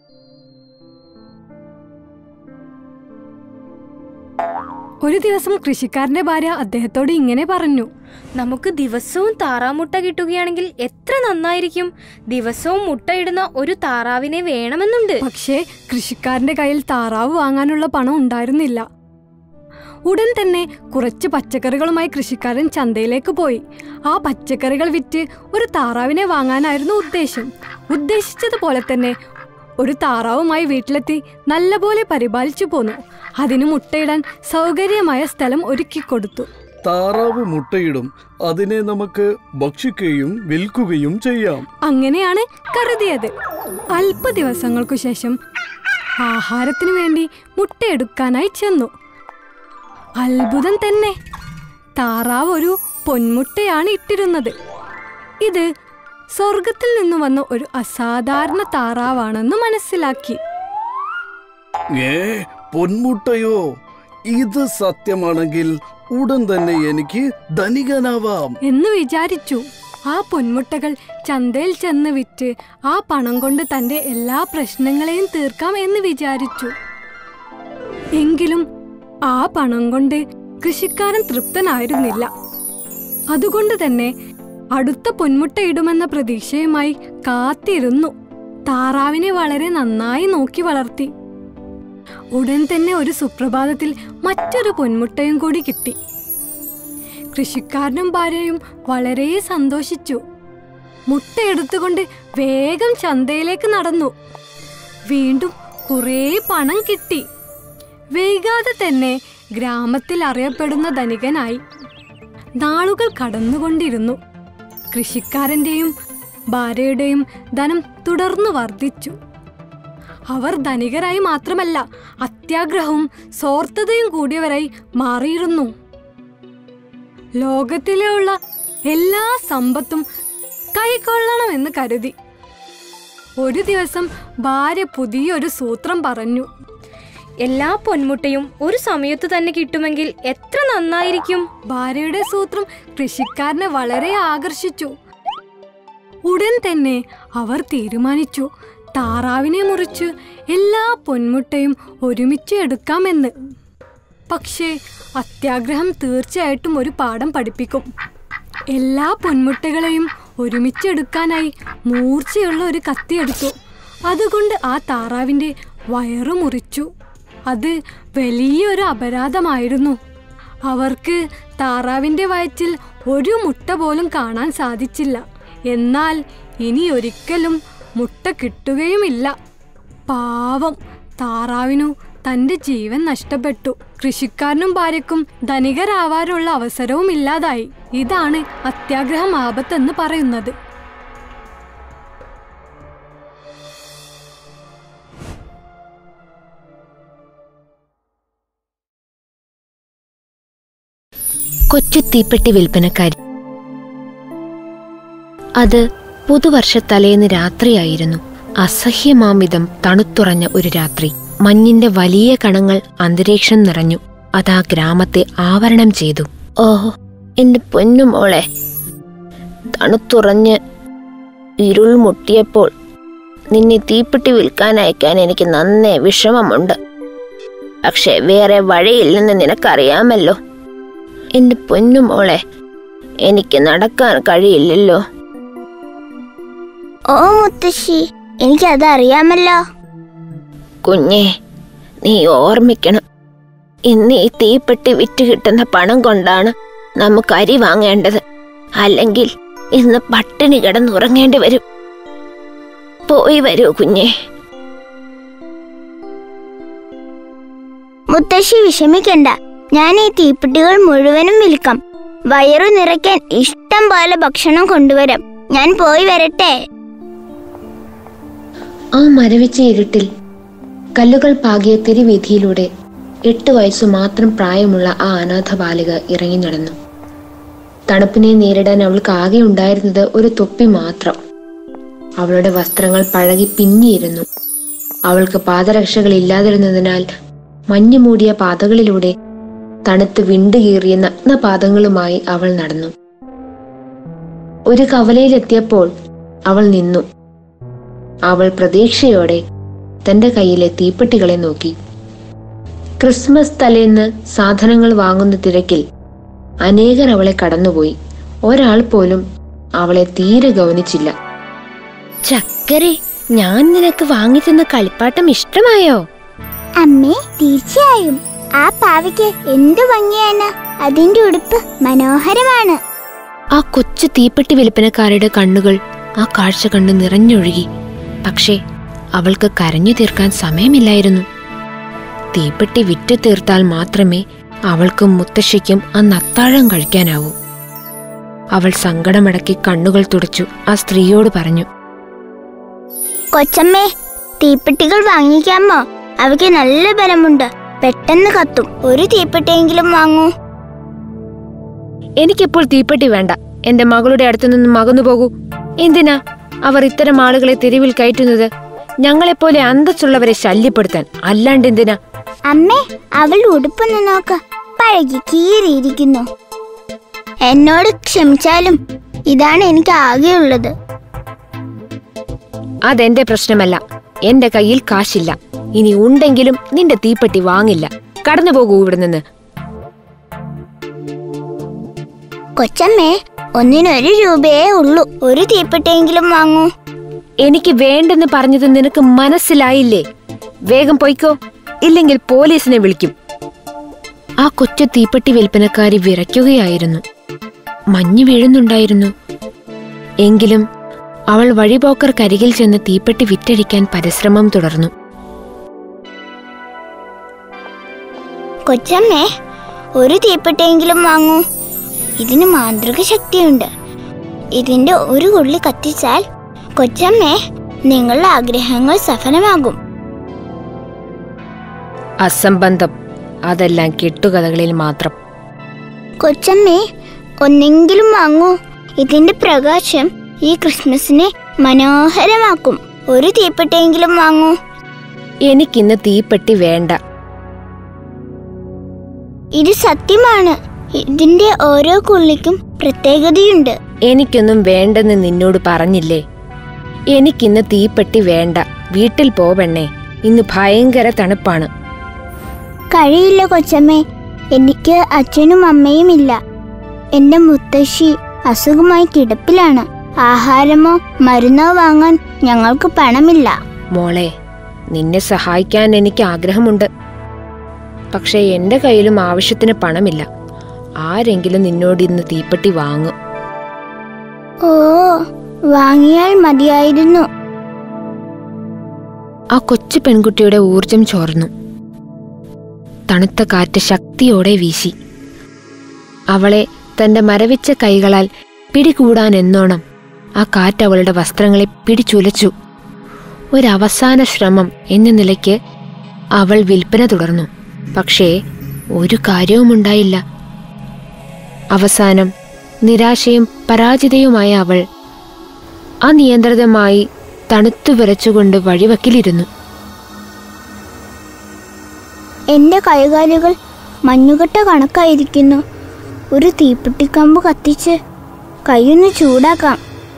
ഒരു ദിവസം കൃഷിക്കാരന്റെ ഭാര്യ അദ്ദേഹത്തോട് ഇങ്ങനെ പറഞ്ഞു നമുക്ക് ദിവസവും താറാമുട്ട കിട്ടുകയാണെങ്കിൽ എത്ര നന്നായിരിക്കും ദിവസവും മുട്ടയിടുന്ന ഒരു താറാവിനെ വേണമെന്നുണ്ട് പക്ഷേ കൃഷിക്കാരന്റെ കയ്യിൽ താറാവ് വാങ്ങാനുള്ള പണം ഉണ്ടായിരുന്നില്ല ഉടൻ തന്നെ കുറച്ച് പച്ചക്കറികളുമായി കൃഷിക്കാരൻ ചന്തയിലേക്ക് പോയി ആ പച്ചക്കറികൾ വിറ്റ് ഒരു താറാവിനെ വാങ്ങാനായിരുന്നു ഉദ്ദേശം ഉദ്ദേശിച്ചതുപോലെ തന്നെ ഒരു താറാവുമായി വീട്ടിലെത്തി നല്ലപോലെ പരിപാലിച്ചു പോന്നു അതിന് മുട്ടയിടാൻ സൗകര്യമായ സ്ഥലം ഒരുക്കി കൊടുത്തു താറാവ് മുട്ടയിടും അതിനെ നമുക്ക് ഭക്ഷിക്കുകയും വിൽക്കുകയും ചെയ്യാം അങ്ങനെയാണ് കരുതിയത് അല്പ ദിവസങ്ങൾക്കു ശേഷം ആഹാരത്തിനു വേണ്ടി മുട്ടയെടുക്കാനായി ചെന്നു അത്ഭുതം തന്നെ താറാവ് ഒരു പൊന്മുട്ടയാണ് ഇട്ടിരുന്നത് ഇത് സ്വർഗത്തിൽ നിന്ന് വന്ന ഒരു അസാധാരണ താറാവാണെന്ന് മനസ്സിലാക്കി ഏ പൊന്മുട്ടയോ ഇത് സത്യമാണെങ്കിൽ ഉടൻ തന്നെ എനിക്ക് ധനികനാവാം എന്ന് വിചാരിച്ചു ആ പൊന്മുട്ടകൾ ചന്തയിൽ ചെന്ന് വിറ്റ് ആ പണം കൊണ്ട് തന്റെ എല്ലാ പ്രശ്നങ്ങളെയും തീർക്കാം എന്ന് വിചാരിച്ചു എങ്കിലും ആ പണം കൊണ്ട് കൃഷിക്കാരൻ തൃപ്തനായിരുന്നില്ല അതുകൊണ്ട് തന്നെ അടുത്ത പൊന്മുട്ട ഇടുമെന്ന പ്രതീക്ഷയുമായി കാത്തിരുന്നു താറാവിനെ വളരെ നന്നായി നോക്കി വളർത്തി ഉടൻ തന്നെ ഒരു സുപ്രഭാതത്തിൽ മറ്റൊരു പൊന്മുട്ടയും കൂടി കിട്ടി കൃഷിക്കാരനും ഭാര്യയും വളരെ സന്തോഷിച്ചു മുട്ട എടുത്തുകൊണ്ട് വേഗം ചന്തയിലേക്ക് നടന്നു വീണ്ടും കുറേ പണം കിട്ടി വൈകാതെ തന്നെ ഗ്രാമത്തിൽ അറിയപ്പെടുന്ന ധനികനായി നാളുകൾ കടന്നുകൊണ്ടിരുന്നു കൃഷിക്കാരന്റെയും ഭാര്യയുടെയും ധനം തുടർന്നു വർദ്ധിച്ചു അവർ ധനികരായി മാത്രമല്ല അത്യാഗ്രഹവും സ്വാർത്ഥതയും കൂടിയവരായി മാറിയിരുന്നു ലോകത്തിലുള്ള എല്ലാ സമ്പത്തും കൈക്കൊള്ളണമെന്ന് കരുതി ഒരു ദിവസം ഭാര്യ പുതിയൊരു സൂത്രം പറഞ്ഞു എല്ലാ പൊന്മുട്ടയും ഒരു സമയത്ത് തന്നെ കിട്ടുമെങ്കിൽ എത്ര നന്നായിരിക്കും ഭാര്യയുടെ സൂത്രം കൃഷിക്കാരനെ വളരെ ആകർഷിച്ചു ഉടൻ തന്നെ അവർ തീരുമാനിച്ചു താറാവിനെ മുറിച്ച് എല്ലാ പൊന്മുട്ടയും ഒരുമിച്ച് എടുക്കാമെന്ന് പക്ഷേ അത്യാഗ്രഹം തീർച്ചയായിട്ടും ഒരു പാഠം പഠിപ്പിക്കും എല്ലാ പൊന്മുട്ടകളെയും ഒരുമിച്ചെടുക്കാനായി മൂർച്ചയുള്ള ഒരു കത്തിയെടുത്തു അതുകൊണ്ട് ആ താറാവിൻ്റെ വയറു മുറിച്ചു അത് വലിയൊരു അപരാധമായിരുന്നു അവർക്ക് താറാവിൻ്റെ വയറ്റിൽ ഒരു മുട്ട പോലും കാണാൻ സാധിച്ചില്ല എന്നാൽ ഇനി ഒരിക്കലും മുട്ട കിട്ടുകയുമില്ല പാവം താറാവിനു തന്റെ ജീവൻ നഷ്ടപ്പെട്ടു കൃഷിക്കാരനും ഭാര്യക്കും ധനികരാവാനുള്ള അവസരവും ഇല്ലാതായി ഇതാണ് അത്യാഗ്രഹം ആപത്തെന്ന് പറയുന്നത് കൊച്ചു തീപ്പെട്ടി വിൽപ്പനക്കാരി അത് പുതുവർഷത്തലേന്ന് രാത്രിയായിരുന്നു അസഹ്യമാമിതം തണുത്തുറഞ്ഞ ഒരു രാത്രി മഞ്ഞിന്റെ വലിയ കണങ്ങൾ അന്തരീക്ഷം നിറഞ്ഞു അതാ ഗ്രാമത്തെ ആവരണം ചെയ്തു ഓഹോ എന്റെ പൊന്നുമോളെ തണുത്തുറഞ്ഞ് ഇരുൾ മുട്ടിയപ്പോൾ നിന്നെ തീപ്പെട്ടി വിൽക്കാൻ അയക്കാൻ എനിക്ക് നന്നേ വിഷമമുണ്ട് പക്ഷെ വേറെ വഴിയില്ലെന്ന് നിനക്കറിയാമല്ലോ എന്റെ പൊന്നുമോളെ എനിക്ക് നടക്കാൻ കഴിയില്ലല്ലോ ഓ മുത്തശ്ശി എനിക്കത് അറിയാമല്ലോ കുഞ്ഞെ നീ ഓർമ്മിക്കണം ഇന്ന് ഈ തീപ്പെട്ടി വിറ്റ് കിട്ടുന്ന പണം കൊണ്ടാണ് നമുക്ക് അരി വാങ്ങേണ്ടത് അല്ലെങ്കിൽ ഇന്ന് പട്ടിണി കിടന്നുറങ്ങേണ്ടി വരും പോയി വരൂ കുഞ്ഞെ മുത്തശ്ശി വിഷമിക്കണ്ട ഞാൻ ഈ തീപ്പെട്ടികൾ മുഴുവനും വിൽക്കാം വയറു നിറയ്ക്കാൻ ഇഷ്ടം പോലെ ഭക്ഷണം കൊണ്ടുവരാം ഞാൻ പോയി വരട്ടെ ആ മരവിച്ച ഇരുട്ടിൽ കല്ലുകൾ പാകിയ തെരുവീഥിയിലൂടെ എട്ട് വയസ്സു മാത്രം പ്രായമുള്ള ആ അനാഥ ബാലിക ഇറങ്ങി നടന്നു തണുപ്പിനെ നേരിടാൻ അവൾക്ക് ആകെ ഉണ്ടായിരുന്നത് ഒരു തൊപ്പി മാത്രം അവളുടെ വസ്ത്രങ്ങൾ പഴകി പിന്നിയിരുന്നു അവൾക്ക് പാദരക്ഷകൾ ഇല്ലാതിരുന്നതിനാൽ മഞ്ഞു മൂടിയ പാതകളിലൂടെ തണുത്ത് വിണ്ടുകീറിയ നഗ്നപാദങ്ങളുമായി അവൾ നടന്നു ഒരു കവലയിലെത്തിയപ്പോൾ അവൾ നിന്നു അവൾ പ്രതീക്ഷയോടെ തന്റെ കയ്യിലെ തീപ്പെട്ടികളെ നോക്കി ക്രിസ്മസ് തലേന്ന് സാധനങ്ങൾ വാങ്ങുന്ന തിരക്കിൽ അനേകർ അവളെ കടന്നുപോയി ഒരാൾ പോലും അവളെ തീരെ ഗൗനിച്ചില്ല ചക്കരെ ഞാൻ നിനക്ക് വാങ്ങിത്തന്ന കളിപ്പാട്ടം ഇഷ്ടമായോ അമ്മേ തീർച്ചയായും ആ പാവയ്ക്ക് എന്തു ഭംഗിയാണ് അതിന്റെ ഉടുപ്പ് മനോഹരമാണ് ആ കൊച്ചു തീപ്പെട്ടി വിൽപ്പനക്കാരുടെ കണ്ണുകൾ ആ കാഴ്ച കണ്ട് നിറഞ്ഞൊഴുകി പക്ഷേ അവൾക്ക് കരഞ്ഞു തീർക്കാൻ സമയമില്ലായിരുന്നു തീപ്പെട്ടി വിറ്റു തീർത്താൽ മാത്രമേ അവൾക്കും മുത്തശ്ശിക്കും അന്ന് അത്താഴം കഴിക്കാനാവൂ അവൾ സങ്കടമടക്കി കണ്ണുകൾ തുടച്ചു ആ സ്ത്രീയോട് പറഞ്ഞു കൊച്ചമ്മേ തീപ്പെട്ടികൾ വാങ്ങിക്കാമോ അവയ്ക്ക് നല്ല ബലമുണ്ട് പെട്ടെന്ന് കത്തും ഒരു തീപ്പെട്ടിയെങ്കിലും വാങ്ങൂ എനിക്കിപ്പോൾ തീപ്പെട്ടി വേണ്ട എന്റെ മകളുടെ അടുത്തു നിന്ന് മകന്നു പോകൂ എന്തിനാ അവർ ഇത്തരം ആളുകളെ തെരുവിൽ കയറ്റുന്നത് ഞങ്ങളെപ്പോലെ അന്തസ്സുള്ളവരെ ശല്യപ്പെടുത്താൻ അല്ലാണ്ട് എന്തിനാ അമ്മേ അവൾ ഉടുപ്പൊന്ന് നോക്ക് പഴകി കീറിയിരിക്കുന്നു എന്നോട് ക്ഷമിച്ചാലും ഇതാണ് എനിക്ക് ആകെയുള്ളത് അതെന്റെ പ്രശ്നമല്ല എന്റെ കയ്യിൽ കാശില്ല ഇനി ഉണ്ടെങ്കിലും നിന്റെ തീപ്പെട്ടി വാങ്ങില്ല കടന്നു പോകൂ ഇവിടെ നിന്ന് കൊച്ചമ്മേ ഒന്നിനൊരു രൂപയേ ഉള്ളൂ ഒരു തീപ്പെട്ടിയെങ്കിലും വാങ്ങൂ എനിക്ക് വേണ്ടെന്ന് പറഞ്ഞത് നിനക്ക് മനസ്സിലായില്ലേ വേഗം പൊയ്ക്കോ ഇല്ലെങ്കിൽ പോലീസിനെ വിളിക്കും ആ കൊച്ചു തീപ്പെട്ടി വിൽപ്പനക്കാരി വിറയ്ക്കുകയായിരുന്നു മഞ്ഞു വീഴുന്നുണ്ടായിരുന്നു എങ്കിലും അവൾ വഴിപോക്കർക്കരികിൽ ചെന്ന് തീപ്പെട്ടി വിറ്റഴിക്കാൻ പരിശ്രമം തുടർന്നു കൊച്ചമ്മേ ഒരു തീപ്പെട്ടിയെങ്കിലും വാങ്ങൂ ഇതിന് മാന്ത്രിക ശക്തിയുണ്ട് ഇതിന്റെ ഒരു കൊള്ളി കത്തിച്ചാൽ കൊച്ചമ്മേ നിങ്ങളുടെ ആഗ്രഹങ്ങൾ സഫലമാകും അസംബന്ധം അതെല്ലാം കെട്ടുകഥകളിൽ മാത്രം കൊച്ചമ്മേ ഒന്നെങ്കിലും വാങ്ങൂ ഇതിന്റെ പ്രകാശം ഈ ക്രിസ്മസിനെ മനോഹരമാക്കും ഒരു തീപ്പെട്ടിയെങ്കിലും വാങ്ങൂ എനിക്കിന്ന് തീപ്പെട്ടി വേണ്ട ഇത് സത്യമാണ് ഇതിന്റെ ഓരോ കുള്ളിക്കും പ്രത്യേകതയുണ്ട് എനിക്കൊന്നും വേണ്ടെന്ന് നിന്നോട് പറഞ്ഞില്ലേ എനിക്കിന്ന് തീപ്പെട്ടി വേണ്ട വീട്ടിൽ പോവണ്ണേ ഇന്ന് ഭയങ്കര തണുപ്പാണ് കഴിയില്ല കൊച്ചമ്മേ എനിക്ക് അച്ഛനും അമ്മയും ഇല്ല എന്റെ മുത്തശ്ശി അസുഖമായി കിടപ്പിലാണ് ആഹാരമോ മരുന്നോ വാങ്ങാൻ ഞങ്ങൾക്ക് പണമില്ല മോളെ നിന്നെ സഹായിക്കാൻ എനിക്ക് ആഗ്രഹമുണ്ട് പക്ഷേ എന്റെ കയ്യിലും ആവശ്യത്തിന് പണമില്ല ആരെങ്കിലും നിന്നോട് ഇന്ന് തീപ്പെട്ടി വാങ്ങും ഓ വാങ്ങിയാൽ മതിയായിരുന്നു ആ കൊച്ചു പെൺകുട്ടിയുടെ ഊർജം ചോർന്നു തണുത്ത കാറ്റ് ശക്തിയോടെ വീശി അവളെ തന്റെ മരവിച്ച കൈകളാൽ പിടികൂടാൻ എന്നോണം ആ കാറ്റ് അവളുടെ വസ്ത്രങ്ങളെ പിടിച്ചുലച്ചു ഒരവസാന ശ്രമം എന്ന നിലയ്ക്ക് അവൾ വിൽപ്പന തുടർന്നു പക്ഷേ ഒരു കാര്യവുമുണ്ടായില്ല അവസാനം നിരാശയും പരാജിതയുമായ അവൾ അനിയന്ത്രിതമായി തണുത്തു വിറച്ചുകൊണ്ട് വഴിവക്കിലിരുന്നു എന്റെ കൈകാലുകൾ മഞ്ഞുകട്ട കണക്കായിരിക്കുന്നു ഒരു തീപ്പെട്ടിക്കമ്പ് കത്തിച്ച് കൈയൊന്ന് ചൂടാക്കാം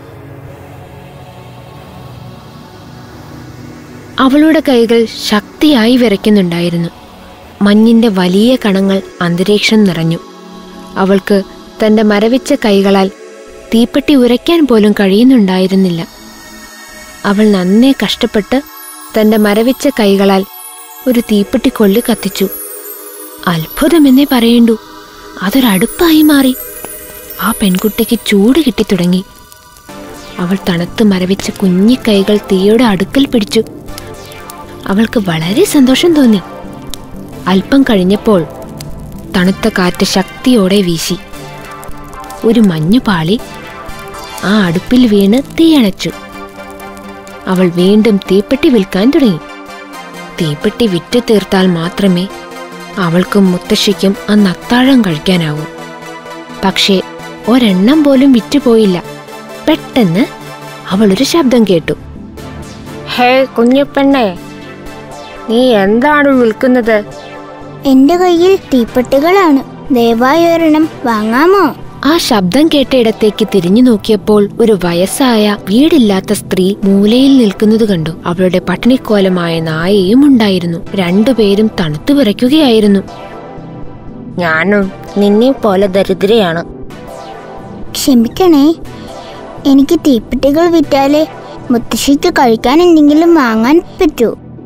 അവളുടെ കൈകൾ ശക്തിയായി വിറയ്ക്കുന്നുണ്ടായിരുന്നു മഞ്ഞിന്റെ വലിയ കണങ്ങൾ അന്തരീക്ഷം നിറഞ്ഞു അവൾക്ക് തന്റെ മരവിച്ച കൈകളാൽ തീപ്പെട്ടി ഉരയ്ക്കാൻ പോലും കഴിയുന്നുണ്ടായിരുന്നില്ല അവൾ നന്നേ കഷ്ടപ്പെട്ട് തന്റെ മരവിച്ച കൈകളാൽ ഒരു തീപ്പെട്ടി കൊള്ളി കത്തിച്ചു അത്ഭുതമെന്നേ പറയണ്ടു അതൊരടുപ്പായി മാറി ആ പെൺകുട്ടിക്ക് ചൂട് കിട്ടിത്തുടങ്ങി അവൾ തണുത്ത് മരവിച്ച കുഞ്ഞി കൈകൾ തീയുടെ അടുക്കൽ പിടിച്ചു അവൾക്ക് വളരെ സന്തോഷം തോന്നി അല്പം കഴിഞ്ഞപ്പോൾ തണുത്ത കാറ്റ് ശക്തിയോടെ വീശി ഒരു മഞ്ഞുപാളി ആ അടുപ്പിൽ വീണ് തീയണച്ചു അവൾ വീണ്ടും തീപ്പെട്ടി വിൽക്കാൻ തുടങ്ങി തീപ്പെട്ടി വിറ്റു തീർത്താൽ മാത്രമേ അവൾക്കും മുത്തശ്ശിക്കും അന്ന് അത്താഴം കഴിക്കാനാവൂ പക്ഷേ ഒരെണ്ണം പോലും വിറ്റുപോയില്ല പെട്ടെന്ന് അവൾ ഒരു ശബ്ദം കേട്ടു ഹേ കുഞ്ഞപ്പെണ്ണേ നീ എന്താണ് വിൽക്കുന്നത് എന്റെ കയ്യിൽ തീപ്പെട്ടികളാണ് ദയവായി ഒരെണ്ണം വാങ്ങാമോ ആ ശബ്ദം കേട്ട ഇടത്തേക്ക് തിരിഞ്ഞു നോക്കിയപ്പോൾ ഒരു വയസ്സായ വീടില്ലാത്ത സ്ത്രീ മൂലയിൽ നിൽക്കുന്നത് കണ്ടു അവളുടെ പട്ടിണിക്കോലമായ നായയും ഉണ്ടായിരുന്നു രണ്ടുപേരും തണുത്തു വിറയ്ക്കുകയായിരുന്നു ഞാനും നിന്നെ പോലെ ദരിദ്രയാണ് ക്ഷമിക്കണേ എനിക്ക് തീപ്പെട്ടികൾ വിറ്റാലേ മുത്തശ്ശിക്ക് കഴിക്കാൻ എന്തെങ്കിലും വാങ്ങാൻ പറ്റൂ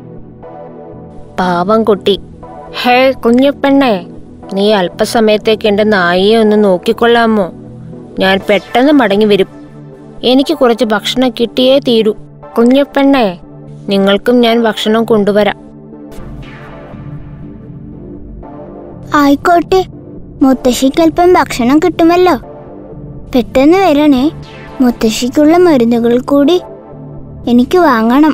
പാവം കുട്ടി ഹേ കുഞ്ഞപ്പെണ്ണേ നീ അല്പസമയത്തേക്ക് എന്റെ നായയെ ഒന്ന് നോക്കിക്കൊള്ളാമോ ഞാൻ പെട്ടെന്ന് മടങ്ങി വരും എനിക്ക് കുറച്ച് ഭക്ഷണം കിട്ടിയേ തീരൂ കുഞ്ഞപ്പെണ്ണേ നിങ്ങൾക്കും ഞാൻ ഭക്ഷണം കൊണ്ടുവരാം ആയിക്കോട്ടെ മുത്തശ്ശിക്ക് അല്പം ഭക്ഷണം കിട്ടുമല്ലോ പെട്ടെന്ന് വരണേ മുത്തശ്ശിക്കുള്ള മരുന്നുകൾ കൂടി എനിക്ക് വാങ്ങണം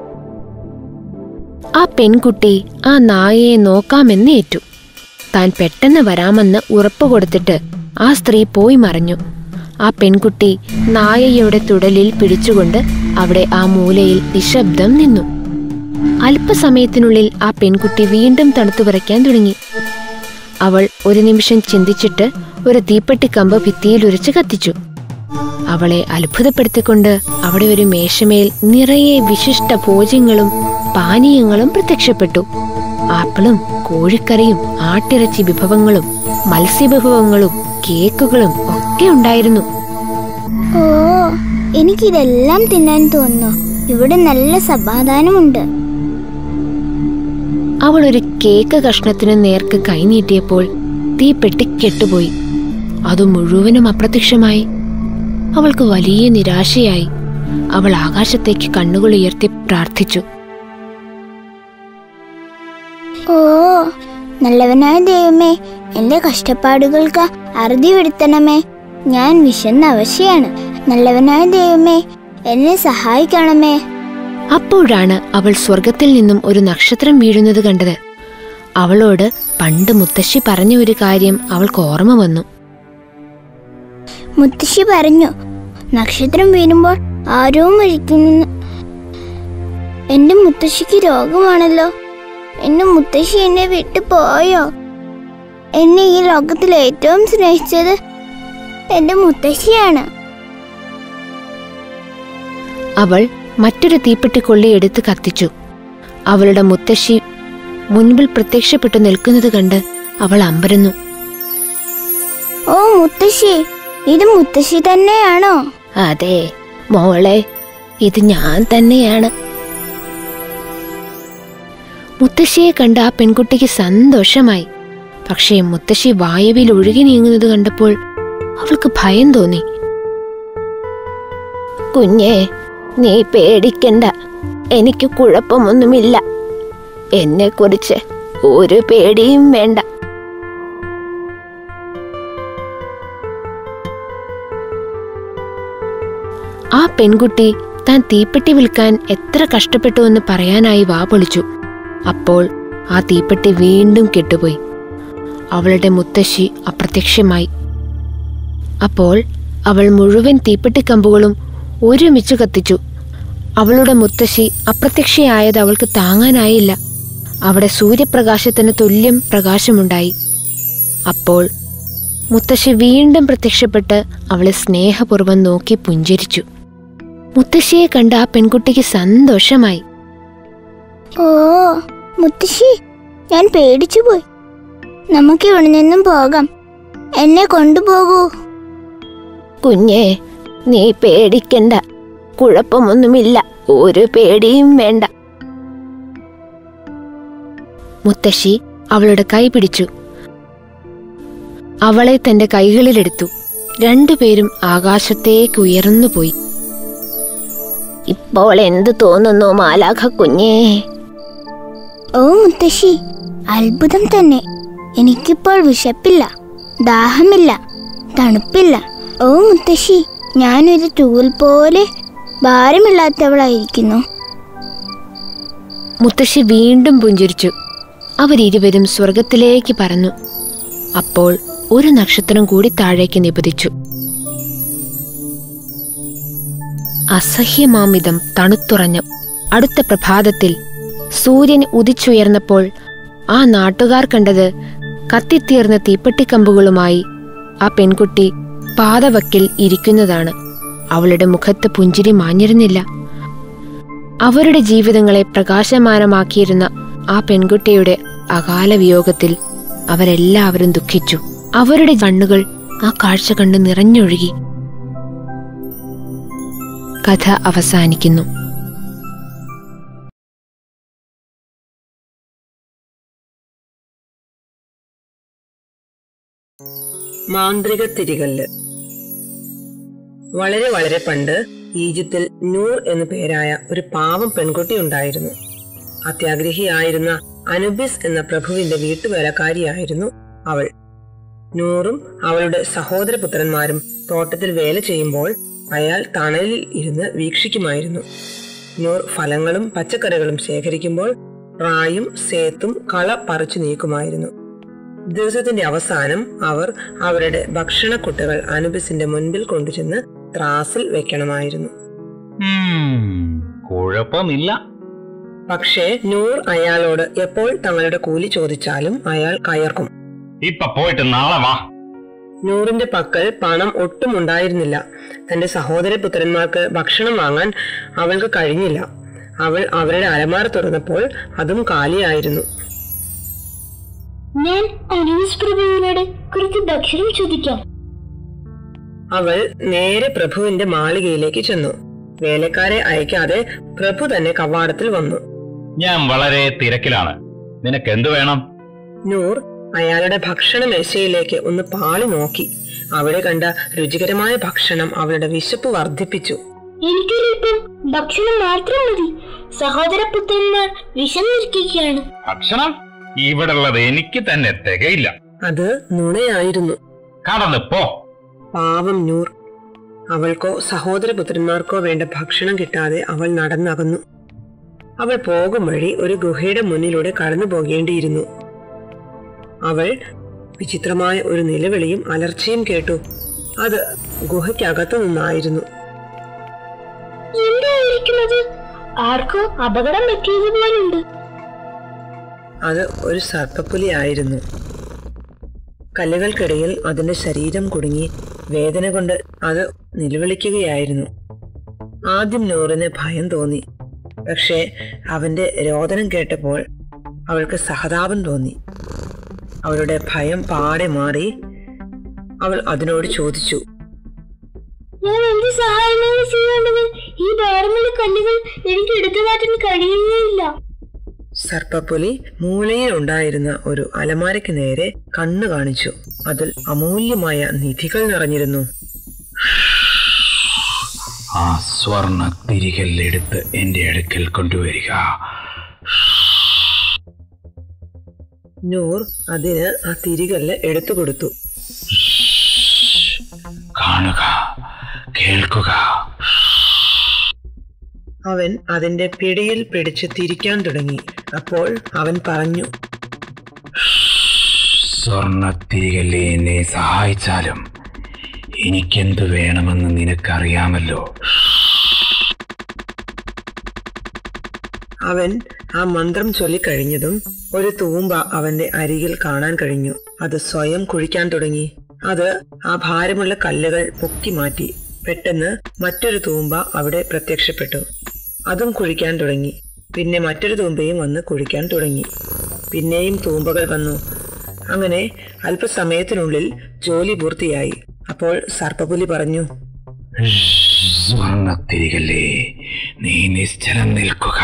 ആ പെൺകുട്ടി ആ നായയെ നോക്കാമെന്ന് ഏറ്റു താൻ പെട്ടെന്ന് വരാമെന്ന് ഉറപ്പ് കൊടുത്തിട്ട് ആ സ്ത്രീ പോയി മറഞ്ഞു ആ പെൺകുട്ടി നായയുടെ തുടലിൽ പിടിച്ചുകൊണ്ട് അവിടെ ആ മൂലയിൽ നിശബ്ദം നിന്നു അല്പസമയത്തിനുള്ളിൽ ആ പെൺകുട്ടി വീണ്ടും തണുത്തു വിറയ്ക്കാൻ തുടങ്ങി അവൾ ഒരു നിമിഷം ചിന്തിച്ചിട്ട് ഒരു തീപ്പെട്ടിക്കമ്പ് ഭിത്തിയിൽ ഉരച്ച് കത്തിച്ചു അവളെ അത്ഭുതപ്പെടുത്തിക്കൊണ്ട് അവിടെ ഒരു മേശമേൽ നിറയെ വിശിഷ്ട ഭോജ്യങ്ങളും പാനീയങ്ങളും പ്രത്യക്ഷപ്പെട്ടു ആപ്പിളും കോഴിക്കറിയും ആട്ടിറച്ചി വിഭവങ്ങളും മത്സ്യവിഭവങ്ങളും കേക്കുകളും ഒക്കെ ഉണ്ടായിരുന്നു ഓ എനിക്കിതെല്ലാം തിന്നാൻ തോന്നുന്നു ഇവിടെ നല്ല സമാധാനമുണ്ട് അവൾ ഒരു കേക്ക് കഷ്ണത്തിന് നേർക്ക് കൈനീട്ടിയപ്പോൾ തീപ്പെട്ടി കെട്ടുപോയി അത് മുഴുവനും അപ്രത്യക്ഷമായി അവൾക്ക് വലിയ നിരാശയായി അവൾ ആകാശത്തേക്ക് കണ്ണുകൾ ഉയർത്തി പ്രാർത്ഥിച്ചു ഓ നല്ലവനായ ദൈവമേ എന്റെ കഷ്ടപ്പാടുകൾക്ക് അറുതി വരുത്തണമേ ഞാൻ വിശന്ന അവശയാണ് നല്ലവനായ ദൈവമേ എന്നെ സഹായിക്കണമേ അപ്പോഴാണ് അവൾ സ്വർഗത്തിൽ നിന്നും ഒരു നക്ഷത്രം വീഴുന്നത് കണ്ടത് അവളോട് പണ്ട് മുത്തശ്ശി പറഞ്ഞ ഒരു കാര്യം അവൾക്ക് ഓർമ്മ വന്നു മുത്തശ്ശി പറഞ്ഞു നക്ഷത്രം വീഴുമ്പോൾ ആരോ മരിക്കുന്നു എന്റെ മുത്തശ്ശിക്ക് രോഗമാണല്ലോ എന്റെ മുത്തശ്ശി എന്നെ വിട്ടു പോയോ എന്നെ ഈ ലോകത്തിൽ ഏറ്റവും സ്നേഹിച്ചത് എന്റെ മുത്തശ്ശിയാണ് അവൾ മറ്റൊരു തീപ്പെട്ടിക്കൊള്ളി എടുത്ത് കത്തിച്ചു അവളുടെ മുത്തശ്ശി മുൻപിൽ പ്രത്യക്ഷപ്പെട്ടു നിൽക്കുന്നത് കണ്ട് അവൾ അമ്പരന്നു ഓ മുത്തശ്ശി ഇത് മുത്തശ്ശി തന്നെയാണോ അതെ മോളെ ഇത് ഞാൻ തന്നെയാണ് മുത്തശ്ശിയെ കണ്ട ആ പെൺകുട്ടിക്ക് സന്തോഷമായി പക്ഷേ മുത്തശ്ശി വായുവിൽ ഒഴുകി നീങ്ങുന്നത് കണ്ടപ്പോൾ അവൾക്ക് ഭയം തോന്നി കുഞ്ഞേ നീ പേടിക്കണ്ട എനിക്ക് കുഴപ്പമൊന്നുമില്ല എന്നെക്കുറിച്ച് ഒരു പേടിയും വേണ്ട ആ പെൺകുട്ടി താൻ തീപ്പെട്ടി വിൽക്കാൻ എത്ര കഷ്ടപ്പെട്ടുവെന്ന് പറയാനായി വാ പൊളിച്ചു അപ്പോൾ ആ തീപ്പെട്ടി വീണ്ടും കെട്ടുപോയി അവളുടെ മുത്തശ്ശി അപ്രത്യക്ഷമായി അപ്പോൾ അവൾ മുഴുവൻ തീപ്പെട്ടിക്കമ്പുകളും ഒരുമിച്ച് കത്തിച്ചു അവളുടെ മുത്തശ്ശി അപ്രത്യക്ഷയായത് അവൾക്ക് താങ്ങാനായില്ല അവിടെ സൂര്യപ്രകാശത്തിന് തുല്യം പ്രകാശമുണ്ടായി അപ്പോൾ മുത്തശ്ശി വീണ്ടും പ്രത്യക്ഷപ്പെട്ട് അവളെ സ്നേഹപൂർവ്വം നോക്കി പുഞ്ചിരിച്ചു മുത്തശ്ശിയെ കണ്ട ആ പെൺകുട്ടിക്ക് സന്തോഷമായി ഓ മുത്തശ്ശി ഞാൻ പേടിച്ചു പോയി നമുക്ക് ഇവിടെ നിന്നും പോകാം എന്നെ കൊണ്ടുപോകൂ കുഞ്ഞേ നീ പേടിക്കണ്ട കുഴപ്പമൊന്നുമില്ല ഒരു പേടിയും വേണ്ട മുത്തശ്ശി അവളുടെ കൈ പിടിച്ചു അവളെ തന്റെ കൈകളിലെടുത്തു രണ്ടുപേരും ആകാശത്തേക്ക് ഉയർന്നുപോയി ഇപ്പോൾ എന്ത് തോന്നുന്നു മാലാഖ കുഞ്ഞേ ഓ മുത്തശ്ശി അത്ഭുതം തന്നെ എനിക്കിപ്പോൾ വിശപ്പില്ല ദാഹമില്ല തണുപ്പില്ല ഓ മുത്തശ്ശി ഞാനൊരു തൂൽ പോലെ ഭാരമില്ലാത്തവളായിരിക്കുന്നു മുത്തശ്ശി വീണ്ടും പുഞ്ചിരിച്ചു അവരിരുവരും സ്വർഗത്തിലേക്ക് പറന്നു അപ്പോൾ ഒരു നക്ഷത്രം കൂടി താഴേക്ക് നിപതിച്ചു അസഹ്യമാമിതം തണുത്തുറഞ്ഞു അടുത്ത പ്രഭാതത്തിൽ സൂര്യൻ ഉദിച്ചുയർന്നപ്പോൾ ആ നാട്ടുകാർ കണ്ടത് കത്തിത്തീർന്ന തീപ്പെട്ടിക്കമ്പുകളുമായി ആ പെൺകുട്ടി പാതവക്കിൽ ഇരിക്കുന്നതാണ് അവളുടെ മുഖത്ത് പുഞ്ചിരി മാഞ്ഞിരുന്നില്ല അവരുടെ ജീവിതങ്ങളെ പ്രകാശമാനമാക്കിയിരുന്ന ആ പെൺകുട്ടിയുടെ അകാല വിയോഗത്തിൽ അവരെല്ലാവരും ദുഃഖിച്ചു അവരുടെ കണ്ണുകൾ ആ കാഴ്ച കണ്ട് നിറഞ്ഞൊഴുകി കഥ അവസാനിക്കുന്നു മാന്ത്രിക തിരികല്ല് വളരെ വളരെ പണ്ട് ഈജിപ്തിൽ നൂർ എന്നു പേരായ ഒരു പാവം പെൺകുട്ടി ഉണ്ടായിരുന്നു അത്യാഗ്രഹിയായിരുന്ന അനുബിസ് എന്ന പ്രഭുവിന്റെ വീട്ടുവേലക്കാരിയായിരുന്നു അവൾ നൂറും അവളുടെ സഹോദരപുത്രന്മാരും തോട്ടത്തിൽ വേല ചെയ്യുമ്പോൾ അയാൾ തണലിൽ ഇരുന്ന് വീക്ഷിക്കുമായിരുന്നു നൂർ ഫലങ്ങളും പച്ചക്കറികളും ശേഖരിക്കുമ്പോൾ റായും സേത്തും കള പറിച്ചു നീക്കുമായിരുന്നു ദിവസത്തിന്റെ അവസാനം അവർ അവരുടെ ഭക്ഷണക്കുട്ടകൾ അനുബിസിന്റെ മുൻപിൽ കൊണ്ടുചെന്ന് ത്രാസിൽ വെക്കണമായിരുന്നു ഉം, കുഴപ്പമില്ല പക്ഷേ നൂർ അയാളോട് എപ്പോൾ തങ്ങളുടെ കൂലി ചോദിച്ചാലും അയാൾ കയർക്കും ഇപ്പൊ പോയിട്ട് നാളെ വാ നൂറിന്റെ പക്കൽ പണം ഒട്ടും ഉണ്ടായിരുന്നില്ല തന്റെ സഹോദരപുത്രന്മാർക്ക് ഭക്ഷണം വാങ്ങാൻ അവൾക്ക് കഴിഞ്ഞില്ല അവൾ അവരുടെ അലമാര തുറന്നപ്പോൾ അതും കാലിയായിരുന്നു ഞാൻ അനൂസ് പ്രഭുവിനോട് കുറച്ച് ഭക്ഷണം ചോദിക്കാം അവൾ നേരെ പ്രഭുവിന്റെ മാളികയിലേക്ക് ചെന്നു വേലക്കാരെ അയക്കാതെ പ്രഭു തന്നെ കവാടത്തിൽ വന്നു ഞാൻ വളരെ തിരക്കിലാണ് നിനക്ക് എന്തു വേണം നൂർ അയാളുടെ ഭക്ഷണ മേശയിലേക്ക് ഒന്ന് പാളി നോക്കി അവിടെ കണ്ട രുചികരമായ ഭക്ഷണം അവളുടെ വിശപ്പ് വർദ്ധിപ്പിച്ചു എനിക്കൊരൽപ്പം ഭക്ഷണം മാത്രം മതി സഹോദരപുത്രന്മാർ വിശന്നിരിക്കുകയാണ് ഭക്ഷണം ഇവിടെ ഉള്ളത് എനിക്ക് തന്നെ തികയില്ല അത് നുണയായിരുന്നു കടന്ന് പോ പാവം നൂർ അവൾക്കോ സഹോദരപുത്രന്മാർക്കോ വേണ്ട ഭക്ഷണം കിട്ടാതെ അവൾ നടന്നകന്നു അവൾ പോകും വഴി ഒരു ഗുഹയുടെ മുന്നിലൂടെ കടന്നു പോകേണ്ടിയിരുന്നു അവൾ വിചിത്രമായ ഒരു നിലവിളിയും അലർച്ചയും കേട്ടു അത് ഗുഹയ്ക്കകത്തു നിന്നായിരുന്നു എന്തായിരിക്കുന്നത് ആർക്കോ അപകടം പറ്റിയതുപോലുണ്ട് അത് ഒരു സർപ്പപ്പുലി ആയിരുന്നു കല്ലുകൾക്കിടയിൽ അതിന്റെ ശരീരം കുടുങ്ങി വേദന കൊണ്ട് അത് നിലവിളിക്കുകയായിരുന്നു ആദ്യം നൂറിന് ഭയം തോന്നി പക്ഷേ അവന്റെ രോദനം കേട്ടപ്പോൾ അവൾക്ക് സഹതാപം തോന്നി അവളുടെ ഭയം പാടെ മാറി അവൾ അതിനോട് ചോദിച്ചു ഞാൻ എന്ത് സഹായമാണ് ചെയ്യേണ്ടത് ഈ ഭാരമുള്ള കല്ലുകൾ എനിക്ക് എടുത്തു മാറ്റാൻ കഴിയുകയില്ല സർപ്പപ്പുലി മൂലയിൽ ഉണ്ടായിരുന്ന ഒരു അലമാരയ്ക്ക് നേരെ കണ്ണു കാണിച്ചു അതിൽ അമൂല്യമായ നിധികൾ നിറഞ്ഞിരുന്നു ആ സ്വർണ തിരികല്ലെടുത്ത് എന്റെ അടുക്കൽ കൊണ്ടുവരിക നൂർ അതിന് ആ തിരികല്ല് എടുത്തു കൊടുത്തു കാണുക കേൾക്കുക അവൻ അതിന്റെ പിടിയിൽ പിടിച്ച് തിരിക്കാൻ തുടങ്ങി അപ്പോൾ അവൻ പറഞ്ഞു സ്വർണ തിരികല്ലെ എന്നെ സഹായിച്ചാലും എനിക്കെന്ത് വേണമെന്ന് നിനക്കറിയാമല്ലോ അവൻ ആ മന്ത്രം ചൊല്ലിക്കഴിഞ്ഞതും ഒരു തൂമ്പ അവന്റെ അരികിൽ കാണാൻ കഴിഞ്ഞു അത് സ്വയം കുഴിക്കാൻ തുടങ്ങി അത് ആ ഭാരമുള്ള കല്ലുകൾ പൊക്കി മാറ്റി പെട്ടെന്ന് മറ്റൊരു തൂമ്പ അവിടെ പ്രത്യക്ഷപ്പെട്ടു അതും കുഴിക്കാൻ തുടങ്ങി പിന്നെ മറ്റൊരു തൂമ്പയും വന്ന് കുഴിക്കാൻ തുടങ്ങി പിന്നെയും തൂമ്പകൾ വന്നു അങ്ങനെ അല്പസമയത്തിനുള്ളിൽ ജോലി പൂർത്തിയായി അപ്പോൾ സർപ്പപുലി പറഞ്ഞു സ്വർണ തിരികല്ലെ നീ നിശ്ചലം നിൽക്കുക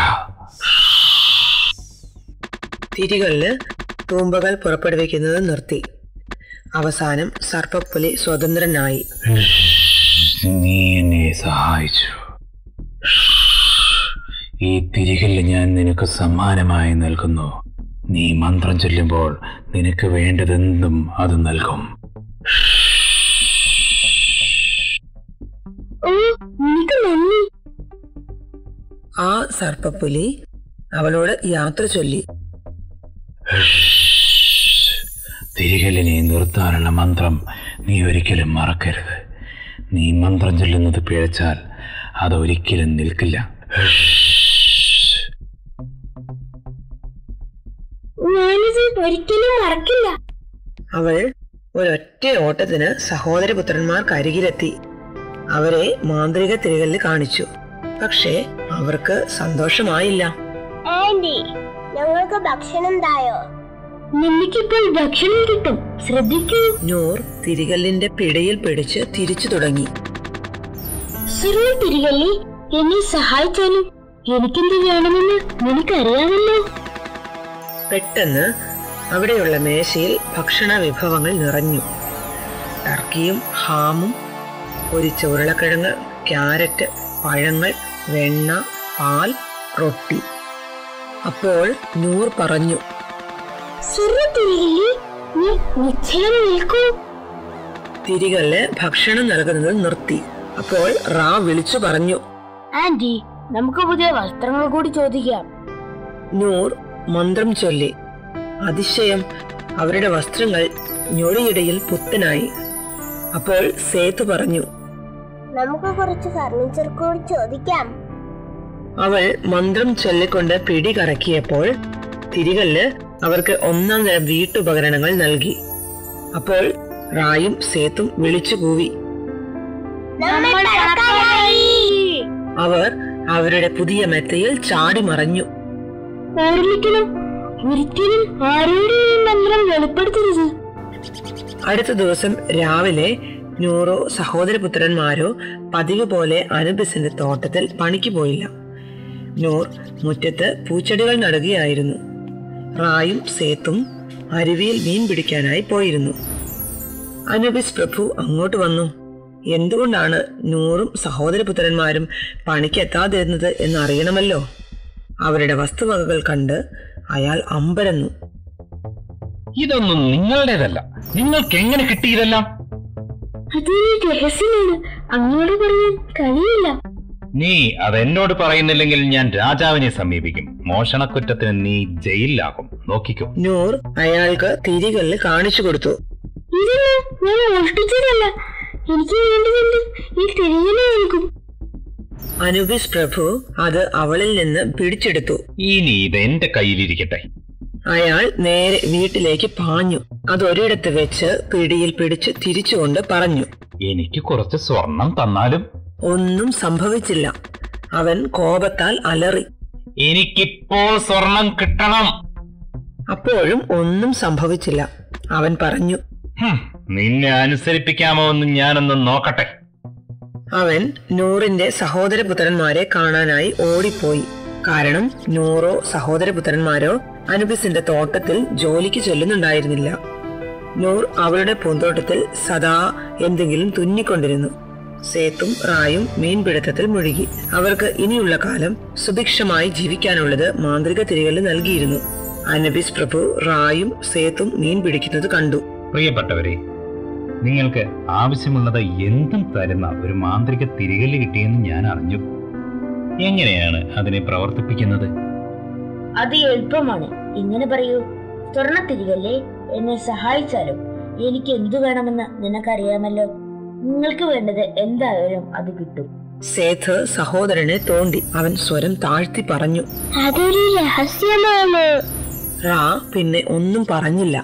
തിരികളില് തൂമ്പകൾ പുറപ്പെടുവിക്കുന്നത് നിർത്തി അവസാനം സർപ്പപ്പുലി സ്വതന്ത്രനായി നീ എന്നെ സഹായിച്ചു ഈ തിരികല്ല് ഞാൻ നിനക്ക് സമ്മാനമായി നൽകുന്നു നീ മന്ത്രം ചൊല്ലുമ്പോൾ നിനക്ക് വേണ്ടതെന്തും അത് നൽകും ഓ നിനക്ക് നന്ദി ആ സർപ്പപ്പുലി അവളോട് യാത്ര ചൊല്ലി തിരികല്ലിനെ നിർത്താനുള്ള മന്ത്രം നീ ഒരിക്കലും മറക്കരുത് നീ മന്ത്രം ചൊല്ലുന്നത് പിഴച്ചാൽ അതൊരിക്കലും നിൽക്കില്ല ഞാനിത് ഒരിക്കലും മറക്കില്ല അവൾ ഒരൊറ്റ ഓട്ടത്തിന് സഹോദരപുത്രന്മാർക്ക് അരികിലെത്തി അവരെ മാന്ത്രിക തിരികല്ല് കാണിച്ചു പക്ഷേ അവർക്ക് സന്തോഷമായില്ല ആന്റി ഞങ്ങൾക്ക് ഭക്ഷണം തായോ നിനക്കിപ്പോൾ ഭക്ഷണം കിട്ടും ശ്രദ്ധിക്കൂ നൂർ തിരികല്ലിന്റെ പിടയിൽ പിടിച്ച് തിരിച്ചു തുടങ്ങി സിറിൽ തിരികല്ലേ എന്നെ സഹായിച്ചാലും എനിക്കെന്ത് വേണമെന്ന് നിനക്കറിയാമല്ലോ പെട്ടെന്ന് അവിടെയുള്ള മേശയിൽ ഭക്ഷണ വിഭവങ്ങൾ നിറഞ്ഞു ടർക്കിയും ഹാമും പൊരിച്ച ഉരുളക്കിഴങ്ങ് ക്യാരറ്റ് പഴങ്ങൾ വെണ്ണ പാൽ റൊട്ടി അപ്പോൾ നൂർ പറഞ്ഞു സിറിൽ തിരികല്ലേ നീ നിശ്ചയം നിൽക്കൂ തിരികല്ല് ഭക്ഷണം നൽകുന്നത് നിർത്തി അപ്പോൾ റാ വിളിച്ചു പറഞ്ഞു ആന്റി നമുക്ക് പുതിയ വസ്ത്രങ്ങൾ കൂടി ചോദിക്കാം നൂർ മന്ത്രം ചൊല്ലി അതിശയം അവരുടെ വസ്ത്രങ്ങൾ ഞൊടിയിടയിൽ പുത്തനായി അപ്പോൾ സേതു പറഞ്ഞു നമുക്ക് കുറച്ച് ഫർണിച്ചർ കൂടി ചോദിക്കാം അവൾ മന്ത്രം ചൊല്ലിക്കൊണ്ട് പിടി കറക്കിയപ്പോൾ തിരികല്ല് അവർക്ക് ഒന്നാം തരം വീട്ടുപകരണങ്ങൾ നൽകി അപ്പോൾ റായും സേത്തും വിളിച്ചു കൂവി അവർ അവരുടെ പുതിയ മെത്തയിൽ ചാടി മറഞ്ഞു ഓർമ്മിക്കണം ഒരിക്കലും ആരോടും ഈ മന്ത്രം വെളിപ്പെടുത്തരുത് അടുത്ത ദിവസം രാവിലെ നൂറോ സഹോദരപുത്രന്മാരോ പതിവ് പോലെ അനുബസിന്റെ തോട്ടത്തിൽ പണിക്ക് പോയില്ല നൂർ മുറ്റത്ത് പൂച്ചെടികൾ നടുകയായിരുന്നു റായും സേത്തും അരുവിയിൽ മീൻ പിടിക്കാനായി പോയിരുന്നു അനുബിസ് പ്രഭു അങ്ങോട്ട് വന്നു എന്തുകൊണ്ടാണ് നൂറും സഹോദരപുത്രന്മാരും പണിക്കെത്താതിരുന്നത് എന്നറിയണമല്ലോ അവരുടെ വസ്തുവകകൾ കണ്ട് അയാൾ അമ്പരന്നു ഇതൊന്നും നിങ്ങളുടേതല്ല നിങ്ങൾക്ക് എങ്ങനെ കിട്ടി ഇതെല്ലാം അതൊരു രഹസ്യമാണ് അങ്ങോട്ട് പറയാൻ കഴിയില്ല നീ അതെന്നോട് പറയുന്നില്ലെങ്കിൽ ഞാൻ രാജാവിനെ സമീപിക്കും മോഷണക്കുറ്റത്തിന് നീ ജയിലിലാകും നോക്കിക്കോ നൂർ അയാൾക്ക് തിരികല്ല് കാണിച്ചു കൊടുത്തു ഇതല്ല ഞാൻ മോഷ്ടിച്ചതല്ല എനിക്ക് വേണ്ടതെന്ത് ഈ തിരികെ നൽകും അനുബിസ് പ്രഭു അത് അവളിൽ നിന്ന് പിടിച്ചെടുത്തു ഇനി ഇത് എന്റെ കയ്യിലിരിക്കട്ടെ അയാൾ നേരെ വീട്ടിലേക്ക് പാഞ്ഞു അത് ഒരിടത്ത് വെച്ച് പിടിയിൽ പിടിച്ച് തിരിച്ചുകൊണ്ട് പറഞ്ഞു എനിക്ക് കുറച്ച് സ്വർണം തന്നാലും ഒന്നും സംഭവിച്ചില്ല അവൻ കോപത്താൽ അലറി എനിക്കിപ്പോൾ സ്വർണം കിട്ടണം അപ്പോഴും ഒന്നും സംഭവിച്ചില്ല അവൻ പറഞ്ഞു ഹും, നിന്നെ അനുസരിപ്പിക്കാമോ എന്ന് ഞാനൊന്ന് നോക്കട്ടെ അവൻ നൂറിന്റെ സഹോദരപുത്രന്മാരെ കാണാനായി ഓടിപ്പോയി കാരണം നൂറോ സഹോദരപുത്രന്മാരോ അനുബിസിന്റെ തോട്ടത്തിൽ ജോലിക്ക് ചെല്ലുന്നുണ്ടായിരുന്നില്ല നൂർ അവളുടെ പൂന്തോട്ടത്തിൽ സദാ എന്തെങ്കിലും തുന്നിക്കൊണ്ടിരുന്നു സേത്തും റായും മീൻപിടുത്തത്തിൽ മുഴുകി അവർക്ക് ഇനിയുള്ള കാലം സുഭിക്ഷമായി ജീവിക്കാനുള്ളത് മാന്ത്രിക തിരികല് നൽകിയിരുന്നു അനബിസ് പ്രഭു റായും സേത്തും മീൻ പിടിക്കുന്നത് കണ്ടു പ്രിയപ്പെട്ടവരെ നിങ്ങൾക്ക് ആവശ്യമുള്ളത് എന്തും തരുന്ന ഒരു മാന്ത്രിക തിരികല് കിട്ടിയെന്ന് ഞാൻ അറിഞ്ഞു എങ്ങനെയാണ് അതിനെ പ്രവർത്തിപ്പിക്കുന്നത് അത് എളുപ്പമാണ് ഇങ്ങനെ പറയൂ സ്വർണത്തിരികല്ലേ എന്നെ സഹായിച്ചാലും എനിക്ക് എന്തു വേണമെന്ന് നിനക്കറിയാമല്ലോ നിങ്ങൾക്ക് വേണ്ടത് എന്തായാലും അത് കിട്ടും സേത്ത് സഹോദരനെ തോണ്ടി അവൻ സ്വരം താഴ്ത്തി പറഞ്ഞു അതൊരു രഹസ്യമാണ് റാ പിന്നെ ഒന്നും പറഞ്ഞില്ല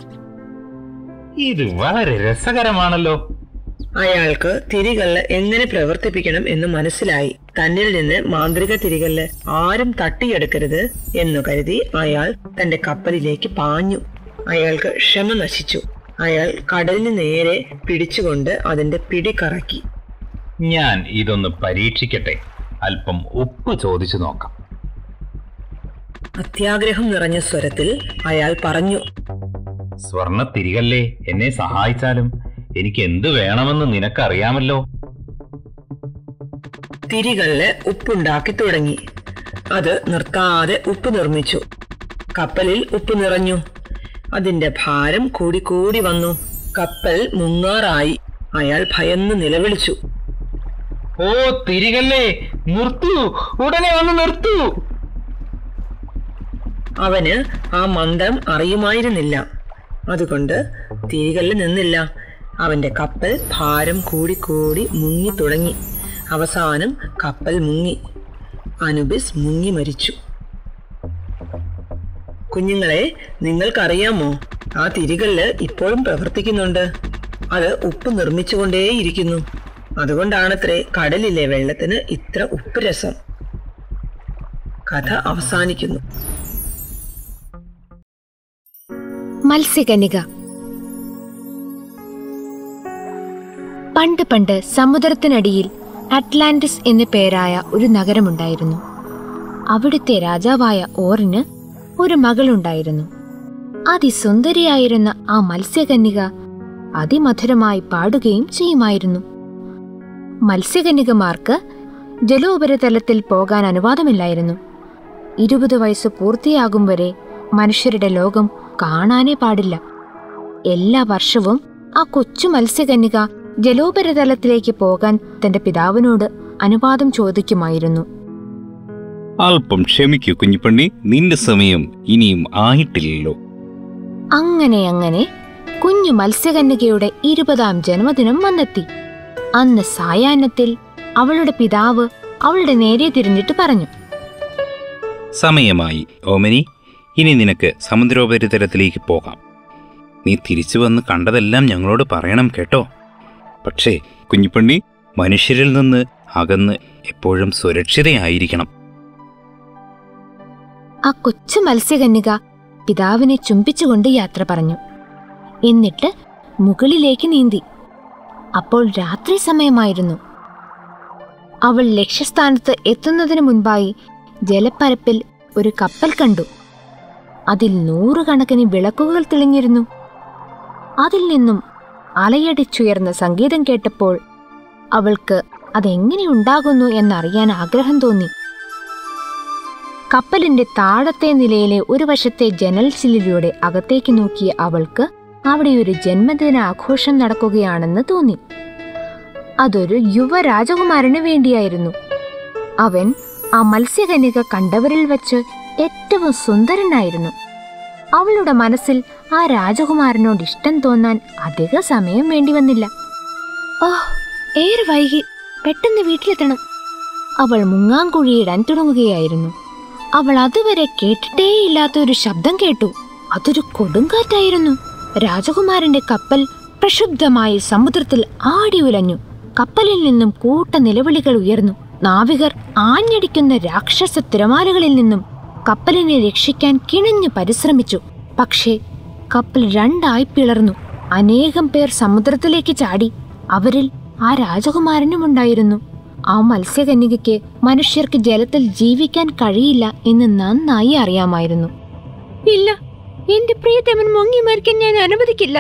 ഇത് വളരെ രസകരമാണല്ലോ അയാൾക്ക് തിരികല്ല് എങ്ങനെ പ്രവർത്തിപ്പിക്കണം എന്ന് മനസ്സിലായി തന്നിൽ നിന്ന് മാന്ത്രിക തിരികല്ല് ആരും തട്ടിയെടുക്കരുത് എന്നു കരുതി അയാൾ തന്റെ കപ്പലിലേക്ക് പാഞ്ഞു അയാൾക്ക് ക്ഷമ നശിച്ചു അയാൾ കടലിന് നേരെ പിടിച്ചുകൊണ്ട് അതിന്റെ പിടി കറക്കി ഞാൻ ഇതൊന്ന് പരീക്ഷിക്കട്ടെ അല്പം ഉപ്പ് ചോദിച്ചു നോക്കാം അത്യാഗ്രഹം നിറഞ്ഞ സ്വരത്തിൽ അയാൾ പറഞ്ഞു സ്വർണ തിരികല്ലേ എന്നെ സഹായിച്ചാലും എനിക്ക് എന്ത് വേണമെന്ന് നിനക്കറിയാമല്ലോ തിരികളില് ഉപ്പുണ്ടാക്കി തുടങ്ങി അത് നിർത്താതെ ഉപ്പ് നിർമ്മിച്ചു കപ്പലിൽ ഉപ്പ് നിറഞ്ഞു അതിന്റെ ഭാരം കൂടിക്കൂടി വന്നു കപ്പൽ മുങ്ങാറായി അയാൾ ഭയന്ന് നിലവിളിച്ചു ഓ തിരികല്ലേ നിർത്തൂ ഉടനെ വന്ന് നിർത്തൂ അവന് ആ മന്ത്രം അറിയുമായിരുന്നില്ല അതുകൊണ്ട് തിരികല്ല് നിന്നില്ല അവന്റെ കപ്പൽ ഭാരം കൂടിക്കൂടി മുങ്ങി തുടങ്ങി അവസാനം കപ്പൽ മുങ്ങി അനുബിസ് മുങ്ങി മരിച്ചു കുഞ്ഞുങ്ങളെ നിങ്ങൾക്കറിയാമോ ആ തിരികല്ല് ഇപ്പോഴും പ്രവർത്തിക്കുന്നുണ്ട് അത് ഉപ്പ് നിർമ്മിച്ചുകൊണ്ടേയിരിക്കുന്നു അതുകൊണ്ടാണത്രേ കടലിലെ വെള്ളത്തിന് ഇത്ര ഉപ്പ് രസം കഥ അവസാനിക്കുന്നു മത്സ്യകന്യക പണ്ട് പണ്ട് സമുദ്രത്തിനടിയിൽ അറ്റ്ലാന്റിസ് എന്നു പേരായ ഒരു നഗരമുണ്ടായിരുന്നു അവിടുത്തെ രാജാവായ ഓറിന് ഒരു മകളുണ്ടായിരുന്നു അതിസുന്ദരിയായിരുന്ന ആ മത്സ്യകന്യക അതിമധുരമായി പാടുകയും ചെയ്യുമായിരുന്നു മത്സ്യകന്യകമാർക്ക് ജലോപരിതലത്തിൽ പോകാൻ അനുവാദമില്ലായിരുന്നു ഇരുപത് വയസ്സ് പൂർത്തിയാകും വരെ മനുഷ്യരുടെ ലോകം കാണാനേ പാടില്ല എല്ലാ വർഷവും ആ കൊച്ചു മത്സ്യകന്യക ജലോപരിതലത്തിലേക്ക് പോകാൻ തന്റെ പിതാവിനോട് അനുവാദം ചോദിക്കുമായിരുന്നു അല്പം ക്ഷമിക്കൂ കുഞ്ഞിപ്പണ്ണി നിന്റെ സമയം ഇനിയും ആയിട്ടില്ലല്ലോ അങ്ങനെ അങ്ങനെ കുഞ്ഞു മത്സ്യകന്യകയുടെ ഇരുപതാം ജന്മദിനം വന്നെത്തി അന്ന് സായാഹ്നത്തിൽ അവളുടെ പിതാവ് അവളുടെ നേരെ തിരിഞ്ഞിട്ട് പറഞ്ഞു സമയമായി ഓമനി ഇനി നിനക്ക് സമുദ്രോപരിതലത്തിലേക്ക് പോകാം നീ തിരിച്ചു വന്ന് കണ്ടതെല്ലാം ഞങ്ങളോട് പറയണം കേട്ടോ പക്ഷേ കുഞ്ഞിപ്പണ്ണി മനുഷ്യരിൽ നിന്ന് അകന്ന് എപ്പോഴും സുരക്ഷിതയായിരിക്കണം ആ കൊച്ചു മത്സ്യകന്യക പിതാവിനെ ചുംബിച്ചുകൊണ്ട് യാത്ര പറഞ്ഞു എന്നിട്ട് മുകളിലേക്ക് നീന്തി അപ്പോൾ രാത്രി സമയമായിരുന്നു അവൾ ലക്ഷ്യസ്ഥാനത്ത് എത്തുന്നതിന് മുൻപായി ജലപ്പരപ്പിൽ ഒരു കപ്പൽ കണ്ടു അതിൽ നൂറുകണക്കിന് വിളക്കുകൾ തെളിഞ്ഞിരുന്നു അതിൽ നിന്നും അലയടിച്ചുയർന്ന സംഗീതം കേട്ടപ്പോൾ അവൾക്ക് അതെങ്ങനെ ഉണ്ടാകുന്നു എന്നറിയാൻ ആഗ്രഹം തോന്നി കപ്പലിന്റെ താഴത്തെ നിലയിലെ ഒരു വശത്തെ ജനൽ ചില്ലിലൂടെ അകത്തേക്ക് നോക്കിയ അവൾക്ക് അവിടെ ഒരു ജന്മദിന ആഘോഷം നടക്കുകയാണെന്ന് തോന്നി അതൊരു യുവ രാജകുമാരന് വേണ്ടിയായിരുന്നു അവൻ ആ മത്സ്യകന്യക കണ്ടവരിൽ വച്ച് ഏറ്റവും സുന്ദരനായിരുന്നു അവളുടെ മനസ്സിൽ ആ രാജകുമാരനോട് ഇഷ്ടം തോന്നാൻ അധിക സമയം വേണ്ടി വന്നില്ല ഓ ഏറെ വൈകി പെട്ടെന്ന് വീട്ടിലെത്തണം അവൾ മുങ്ങാങ്കുഴിയിടാൻ തുടങ്ങുകയായിരുന്നു അവൾ അതുവരെ കേട്ടിട്ടേയില്ലാത്ത ഒരു ശബ്ദം കേട്ടു അതൊരു കൊടുങ്കാറ്റായിരുന്നു രാജകുമാരന്റെ കപ്പൽ പ്രക്ഷുബ്ധമായി സമുദ്രത്തിൽ ആടി ഉലഞ്ഞു കപ്പലിൽ നിന്നും കൂട്ട നിലവിളികൾ ഉയർന്നു നാവികർ ആഞ്ഞടിക്കുന്ന രാക്ഷസ തിരമാലകളിൽ നിന്നും കപ്പലിനെ രക്ഷിക്കാൻ കിണഞ്ഞു പരിശ്രമിച്ചു പക്ഷേ കപ്പൽ രണ്ടായി പിളർന്നു അനേകം പേർ സമുദ്രത്തിലേക്ക് ചാടി അവരിൽ ആ രാജകുമാരനുമുണ്ടായിരുന്നു ആ മത്സ്യകന്യകയ്ക്ക് മനുഷ്യർക്ക് ജലത്തിൽ ജീവിക്കാൻ കഴിയില്ല എന്ന് നന്നായി അറിയാമായിരുന്നു ഇല്ല എന്റെ പ്രിയതമൻ മുങ്ങി മരിക്കാൻ ഞാൻ അനുവദിക്കില്ല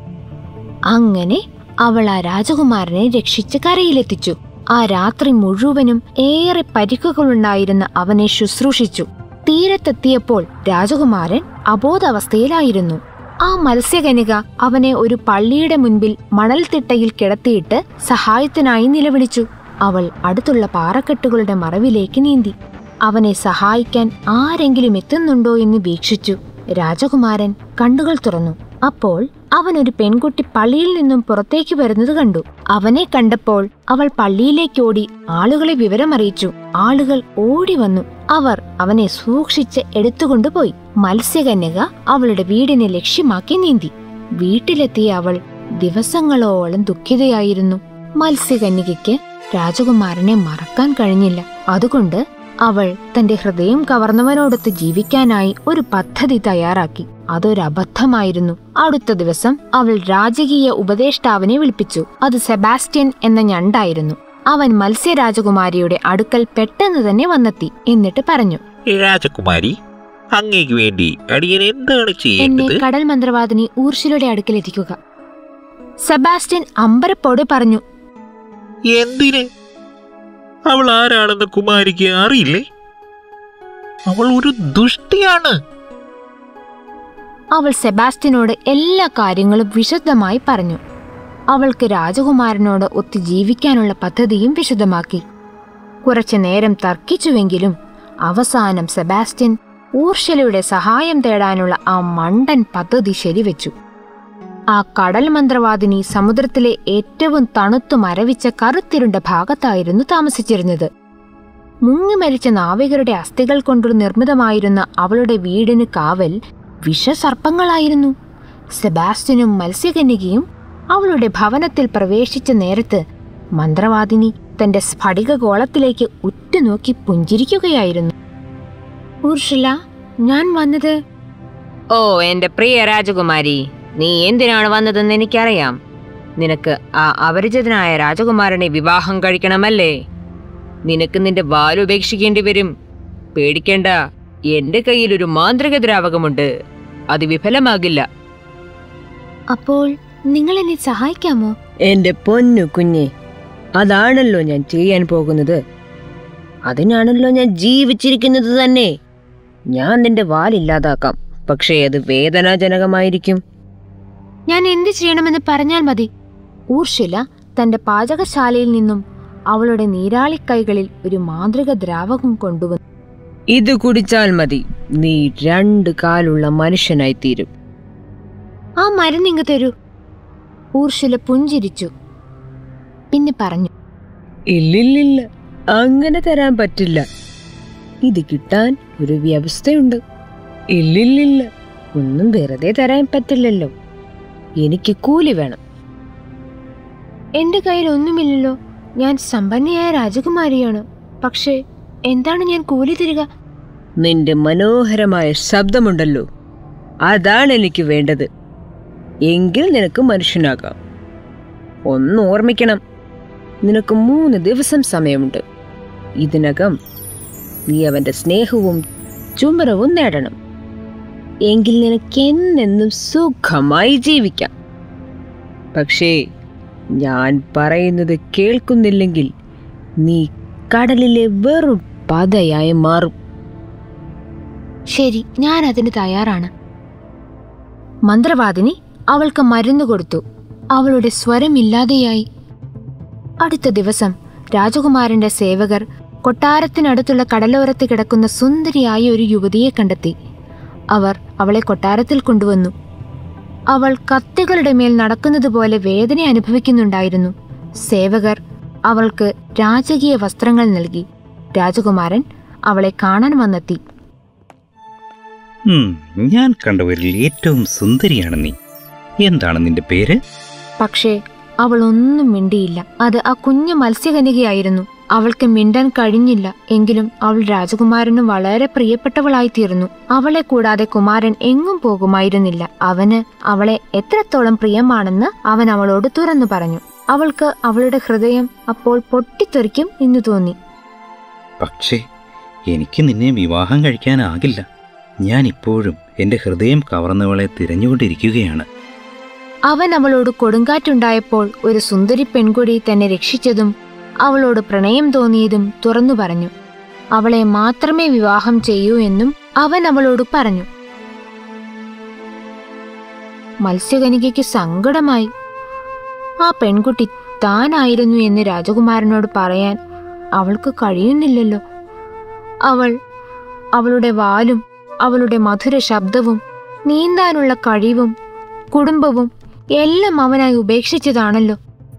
അങ്ങനെ അവൾ ആ രാജകുമാരനെ രക്ഷിച്ച് കരയിലെത്തിച്ചു ആ രാത്രി മുഴുവനും ഏറെ പരിക്കുകളുണ്ടായിരുന്ന അവനെ ശുശ്രൂഷിച്ചു തീരത്തെത്തിയപ്പോൾ രാജകുമാരൻ അബോധാവസ്ഥയിലായിരുന്നു ആ മത്സ്യകനിക അവനെ ഒരു പള്ളിയുടെ മുൻപിൽ മണൽത്തിട്ടയിൽ കിടത്തിയിട്ട് സഹായത്തിനായി നിലവിളിച്ചു അവൾ അടുത്തുള്ള പാറക്കെട്ടുകളുടെ മറവിലേക്ക് നീന്തി അവനെ സഹായിക്കാൻ ആരെങ്കിലും എത്തുന്നുണ്ടോ എന്ന് വീക്ഷിച്ചു രാജകുമാരൻ കണ്ണുകൾ തുറന്നു അപ്പോൾ അവൻ ഒരു പെൺകുട്ടി പള്ളിയിൽ നിന്നും പുറത്തേക്ക് വരുന്നത് കണ്ടു അവനെ കണ്ടപ്പോൾ അവൾ പള്ളിയിലേക്ക് ഓടി ആളുകളെ വിവരമറിയിച്ചു ആളുകൾ ഓടി വന്നു അവർ അവനെ സൂക്ഷിച്ച് എടുത്തുകൊണ്ടുപോയി മത്സ്യകന്യക അവളുടെ വീടിനെ ലക്ഷ്യമാക്കി നീന്തി വീട്ടിലെത്തിയ അവൾ ദിവസങ്ങളോളം ദുഃഖിതയായിരുന്നു മത്സ്യകന്യകയ്ക്ക് രാജകുമാരനെ മറക്കാൻ കഴിഞ്ഞില്ല അതുകൊണ്ട് അവൾ തന്റെ ഹൃദയം കവർന്നവനോടൊത്ത് ജീവിക്കാനായി ഒരു പദ്ധതി തയ്യാറാക്കി അതൊരു അബദ്ധമായിരുന്നു അടുത്ത ദിവസം അവൾ രാജകീയ ഉപദേഷ്ടാവിനെ വിളിപ്പിച്ചു അത് സെബാസ്റ്റ്യൻ എന്ന ഞണ്ടായിരുന്നു അവൻ മത്സ്യരാജകുമാരിയുടെ അടുക്കൽ പെട്ടെന്ന് തന്നെ വന്നെത്തി എന്നിട്ട് പറഞ്ഞു രാജകുമാരി അങ്ങേക്ക് വേണ്ടി അടിയൻ എന്താണ് എന്നെ ചെയ്യേണ്ടത് കടൽ മന്ത്രവാദിനി ഊർഷിലയുടെ അടുക്കൽ എത്തിക്കുക സെബാസ്റ്റ്യൻ അമ്പരപ്പോടെ പറഞ്ഞു എന്തിന് അവൾ ആരാണെന്ന് കുമാരിക്ക് അറിയില്ലേ അവൾ ഒരു ദുഷ്ടിയാണ് അവൾ സെബാസ്റ്റ്യനോട് എല്ലാ കാര്യങ്ങളും വിശദമായി പറഞ്ഞു അവൾക്ക് രാജകുമാരനോട് ഒത്തു ജീവിക്കാനുള്ള പദ്ധതിയും വിശദമാക്കി കുറച്ചു നേരം തർക്കിച്ചുവെങ്കിലും അവസാനം സെബാസ്റ്റ്യൻ ഊർഷലയുടെ സഹായം തേടാനുള്ള ആ മണ്ടൻ പദ്ധതി ശരിവെച്ചു ആ കടൽ മന്ത്രവാദിനി സമുദ്രത്തിലെ ഏറ്റവും തണുത്തു മരവിച്ച കറുത്തിരുണ്ട ഭാഗത്തായിരുന്നു താമസിച്ചിരുന്നത് മുങ്ങിമരിച്ച നാവികരുടെ അസ്ഥികൾ കൊണ്ടു നിർമ്മിതമായിരുന്ന അവളുടെ വീടിന് കാവൽ വിഷസർപ്പങ്ങളായിരുന്നു സെബാസ്റ്റ്യനും മത്സ്യകന്യകയും അവളുടെ ഭവനത്തിൽ പ്രവേശിച്ച നേരത്ത് മന്ത്രവാദിനി തന്റെ സ്ഫടിക ഗോളത്തിലേക്ക് ഉറ്റുനോക്കി പുഞ്ചിരിക്കുകയായിരുന്നു ഊർഷില ഞാൻ വന്നത് ഓ എന്റെ പ്രിയ രാജകുമാരി നീ എന്തിനാണ് വന്നതെന്ന് എനിക്കറിയാം നിനക്ക് ആ അപരിചിതനായ രാജകുമാരനെ വിവാഹം കഴിക്കണമല്ലേ നിനക്ക് നിന്റെ വാലുപേക്ഷിക്കേണ്ടി വരും പേടിക്കേണ്ട എന്റെ കയ്യിൽ ഒരു മാന്ത്രിക ദ്രാവകമുണ്ട് അത് വിഫലമാകില്ല അപ്പോൾ നിങ്ങൾ എന്നെ സഹായിക്കാമോ എന്റെ പൊന്നു കുഞ്ഞെ അതാണല്ലോ ഞാൻ ചെയ്യാൻ പോകുന്നത് അതിനാണല്ലോ ഞാൻ ജീവിച്ചിരിക്കുന്നത് തന്നെ ഞാൻ നിന്റെ വാലില്ലാതാക്കാം പക്ഷേ അത് വേദനാജനകമായിരിക്കും ഞാൻ എന്ത് ചെയ്യണമെന്ന് പറഞ്ഞാൽ മതി ഊർഷില തന്റെ പാചകശാലയിൽ നിന്നും അവളുടെ നീരാളിക്കൈകളിൽ ഒരു മാന്ത്രിക ദ്രാവകം കൊണ്ടുവന്നു ഇത് കുടിച്ചാൽ മതി നീ രണ്ട് കാലുള്ള മനുഷ്യനായി തീരും ആ മരുന്നിങ്ങ് തരൂ ഊർഷില പുഞ്ചിരിച്ചു പിന്നെ പറഞ്ഞു ഇല്ലില്ലില്ല അങ്ങനെ തരാൻ പറ്റില്ല ഇത് കിട്ടാൻ ഒരു വ്യവസ്ഥയുണ്ട് ഇല്ലില്ലില്ല ഒന്നും വെറുതെ തരാൻ പറ്റില്ലല്ലോ എനിക്ക് കൂലി വേണം എന്റെ കയ്യിൽ ഒന്നുമില്ലല്ലോ ഞാൻ സമ്പന്നയായ രാജകുമാരിയാണ് പക്ഷേ എന്താണ് ഞാൻ കൂലി തരിക നിന്റെ മനോഹരമായ ശബ്ദമുണ്ടല്ലോ അതാണ് എനിക്ക് വേണ്ടത് എങ്കിൽ നിനക്ക് മനുഷ്യനാകാം ഒന്ന് ഓർമ്മിക്കണം നിനക്ക് മൂന്ന് ദിവസം സമയമുണ്ട് ഇതിനകം നീ അവന്റെ സ്നേഹവും ചുമരവും നേടണം എങ്കിൽ നിനക്ക് എന്നെന്നും സുഖമായി ജീവിക്കാം പക്ഷേ ഞാൻ പറയുന്നത് കേൾക്കുന്നില്ലെങ്കിൽ നീ കടലിലെ വെറും പതയായി മാറും ശരി ഞാൻ അതിന് തയ്യാറാണ് മന്ത്രവാദിനി അവൾക്ക് മരുന്ന് കൊടുത്തു അവളുടെ സ്വരം ഇല്ലാതെയായി അടുത്ത ദിവസം രാജകുമാരന്റെ സേവകർ കൊട്ടാരത്തിനടുത്തുള്ള കടലോരത്ത് കിടക്കുന്ന സുന്ദരിയായ ഒരു യുവതിയെ കണ്ടെത്തി അവർ അവളെ കൊട്ടാരത്തിൽ കൊണ്ടുവന്നു അവൾ കത്തികളുടെ മേൽ നടക്കുന്നത് പോലെ വേദന അനുഭവിക്കുന്നുണ്ടായിരുന്നു സേവകർ അവൾക്ക് രാജകീയ വസ്ത്രങ്ങൾ നൽകി രാജകുമാരൻ അവളെ കാണാൻ വന്നെത്തി ഉം, ഞാൻ കണ്ടവരിൽ ഏറ്റവും സുന്ദരിയാണ് നീ എന്താണ് നിന്റെ പേര് പക്ഷേ അവൾ ഒന്നും മിണ്ടിയില്ല അത് ആ കുഞ്ഞു മത്സ്യകന്യകയായിരുന്നു അവൾക്ക് മിണ്ടാൻ കഴിഞ്ഞില്ല എങ്കിലും അവൾ രാജകുമാരന് വളരെ പ്രിയപ്പെട്ടവളായിത്തീർന്നു അവളെ കൂടാതെ കുമാരൻ എങ്ങും പോകുമായിരുന്നില്ല അവന് അവളെ എത്രത്തോളം പ്രിയമാണെന്ന് അവൻ അവളോട് തുറന്നു പറഞ്ഞു അവൾക്ക് അവളുടെ ഹൃദയം അപ്പോൾ പൊട്ടിത്തെറിക്കും എന്ന് തോന്നി പക്ഷേ എനിക്ക് നിന്നെ വിവാഹം കഴിക്കാനാകില്ല ഞാൻ ഇപ്പോഴും എൻ്റെ ഹൃദയം കവർന്നവളെ തിരഞ്ഞുകൊണ്ടിരിക്കുകയാണ് അവൻ അവളോട് കൊടുങ്കാറ്റുണ്ടായപ്പോൾ ഒരു സുന്ദരി പെൺകുടി തന്നെ രക്ഷിച്ചതും അവളോട് പ്രണയം തോന്നിയതും തുറന്നു പറഞ്ഞു അവളെ മാത്രമേ വിവാഹം ചെയ്യൂ എന്നും അവൻ അവളോട് പറഞ്ഞു മത്സ്യകനികയ്ക്ക് സങ്കടമായി ആ പെൺകുട്ടി താനായിരുന്നു എന്ന് രാജകുമാരനോട് പറയാൻ അവൾക്ക് കഴിയുന്നില്ലല്ലോ അവൾ അവളുടെ വാലും അവളുടെ മധുര ശബ്ദവും നീന്താനുള്ള കഴിവും കുടുംബവും എല്ലാം അവനായി ഉപേക്ഷിച്ചതാണല്ലോ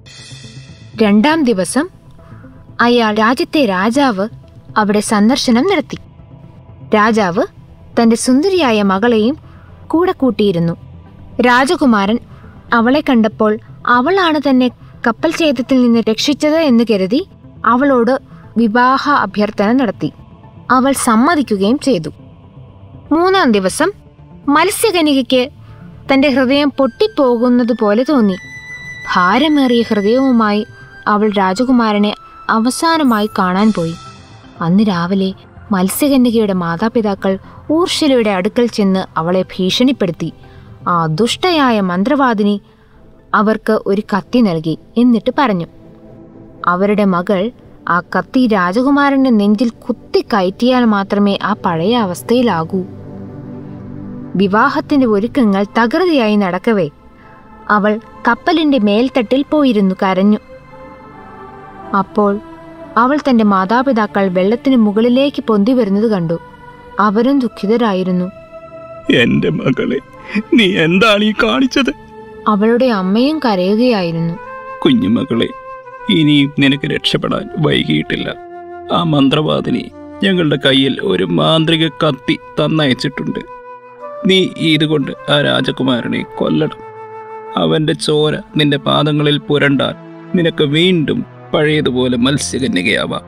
രണ്ടാം ദിവസം അയാൾ രാജ്യത്തെ രാജാവ് അവിടെ സന്ദർശനം നടത്തി രാജാവ് തന്റെ സുന്ദരിയായ മകളെയും കൂടെ കൂട്ടിയിരുന്നു രാജകുമാരൻ അവളെ കണ്ടപ്പോൾ അവളാണ് തന്നെ കപ്പൽ ഛേദത്തിൽ നിന്ന് രക്ഷിച്ചത് എന്ന് കരുതി അവളോട് വിവാഹ അഭ്യർത്ഥന നടത്തി അവൾ സമ്മതിക്കുകയും ചെയ്തു മൂന്നാം ദിവസം മത്സ്യകനികയ്ക്ക് തന്റെ ഹൃദയം പൊട്ടിപ്പോകുന്നത് പോലെ തോന്നി ഭാരമേറിയ ഹൃദയവുമായി അവൾ രാജകുമാരനെ അവസാനമായി കാണാൻ പോയി അന്ന് രാവിലെ മത്സ്യകന്യകയുടെ മാതാപിതാക്കൾ ഊർഷലയുടെ അടുക്കൽ ചെന്ന് അവളെ ഭീഷണിപ്പെടുത്തി ആ ദുഷ്ടയായ മന്ത്രവാദിനി അവർക്ക് ഒരു കത്തി നൽകി എന്നിട്ട് പറഞ്ഞു അവരുടെ മകൾ ആ കത്തി രാജകുമാരന്റെ നെഞ്ചിൽ കുത്തി കയറ്റിയാൽ മാത്രമേ ആ പഴയ അവസ്ഥയിലാകൂ വിവാഹത്തിന്റെ ഒരുക്കങ്ങൾ തകൃതിയായി നടക്കവേ അവൾ കപ്പലിന്റെ മേൽത്തട്ടിൽ പോയിരുന്നു കരഞ്ഞു അപ്പോൾ അവൾ തന്റെ മാതാപിതാക്കൾ വെള്ളത്തിന് മുകളിലേക്ക് പൊന്തി വരുന്നത് കണ്ടു അവരും ദുഃഖിതരായിരുന്നു എന്റെ മകളെ നീ എന്താണ് ഈ കാണിച്ചത് അവളുടെ അമ്മയും കരയുകയായിരുന്നു കുഞ്ഞുമകളെ ഇനിയും നിനക്ക് രക്ഷപ്പെടാൻ വൈകിയിട്ടില്ല ആ മന്ത്രവാദിനി ഞങ്ങളുടെ കയ്യിൽ ഒരു മാന്ത്രിക കത്തി തന്നയച്ചിട്ടുണ്ട് നീ ഇതുകൊണ്ട് ആ രാജകുമാരനെ കൊല്ലണം അവന്റെ ചോര നിന്റെ പാദങ്ങളിൽ പുരണ്ടാൽ നിനക്ക് വീണ്ടും പഴയതുപോലെ മത്സ്യകന്യകയാവാം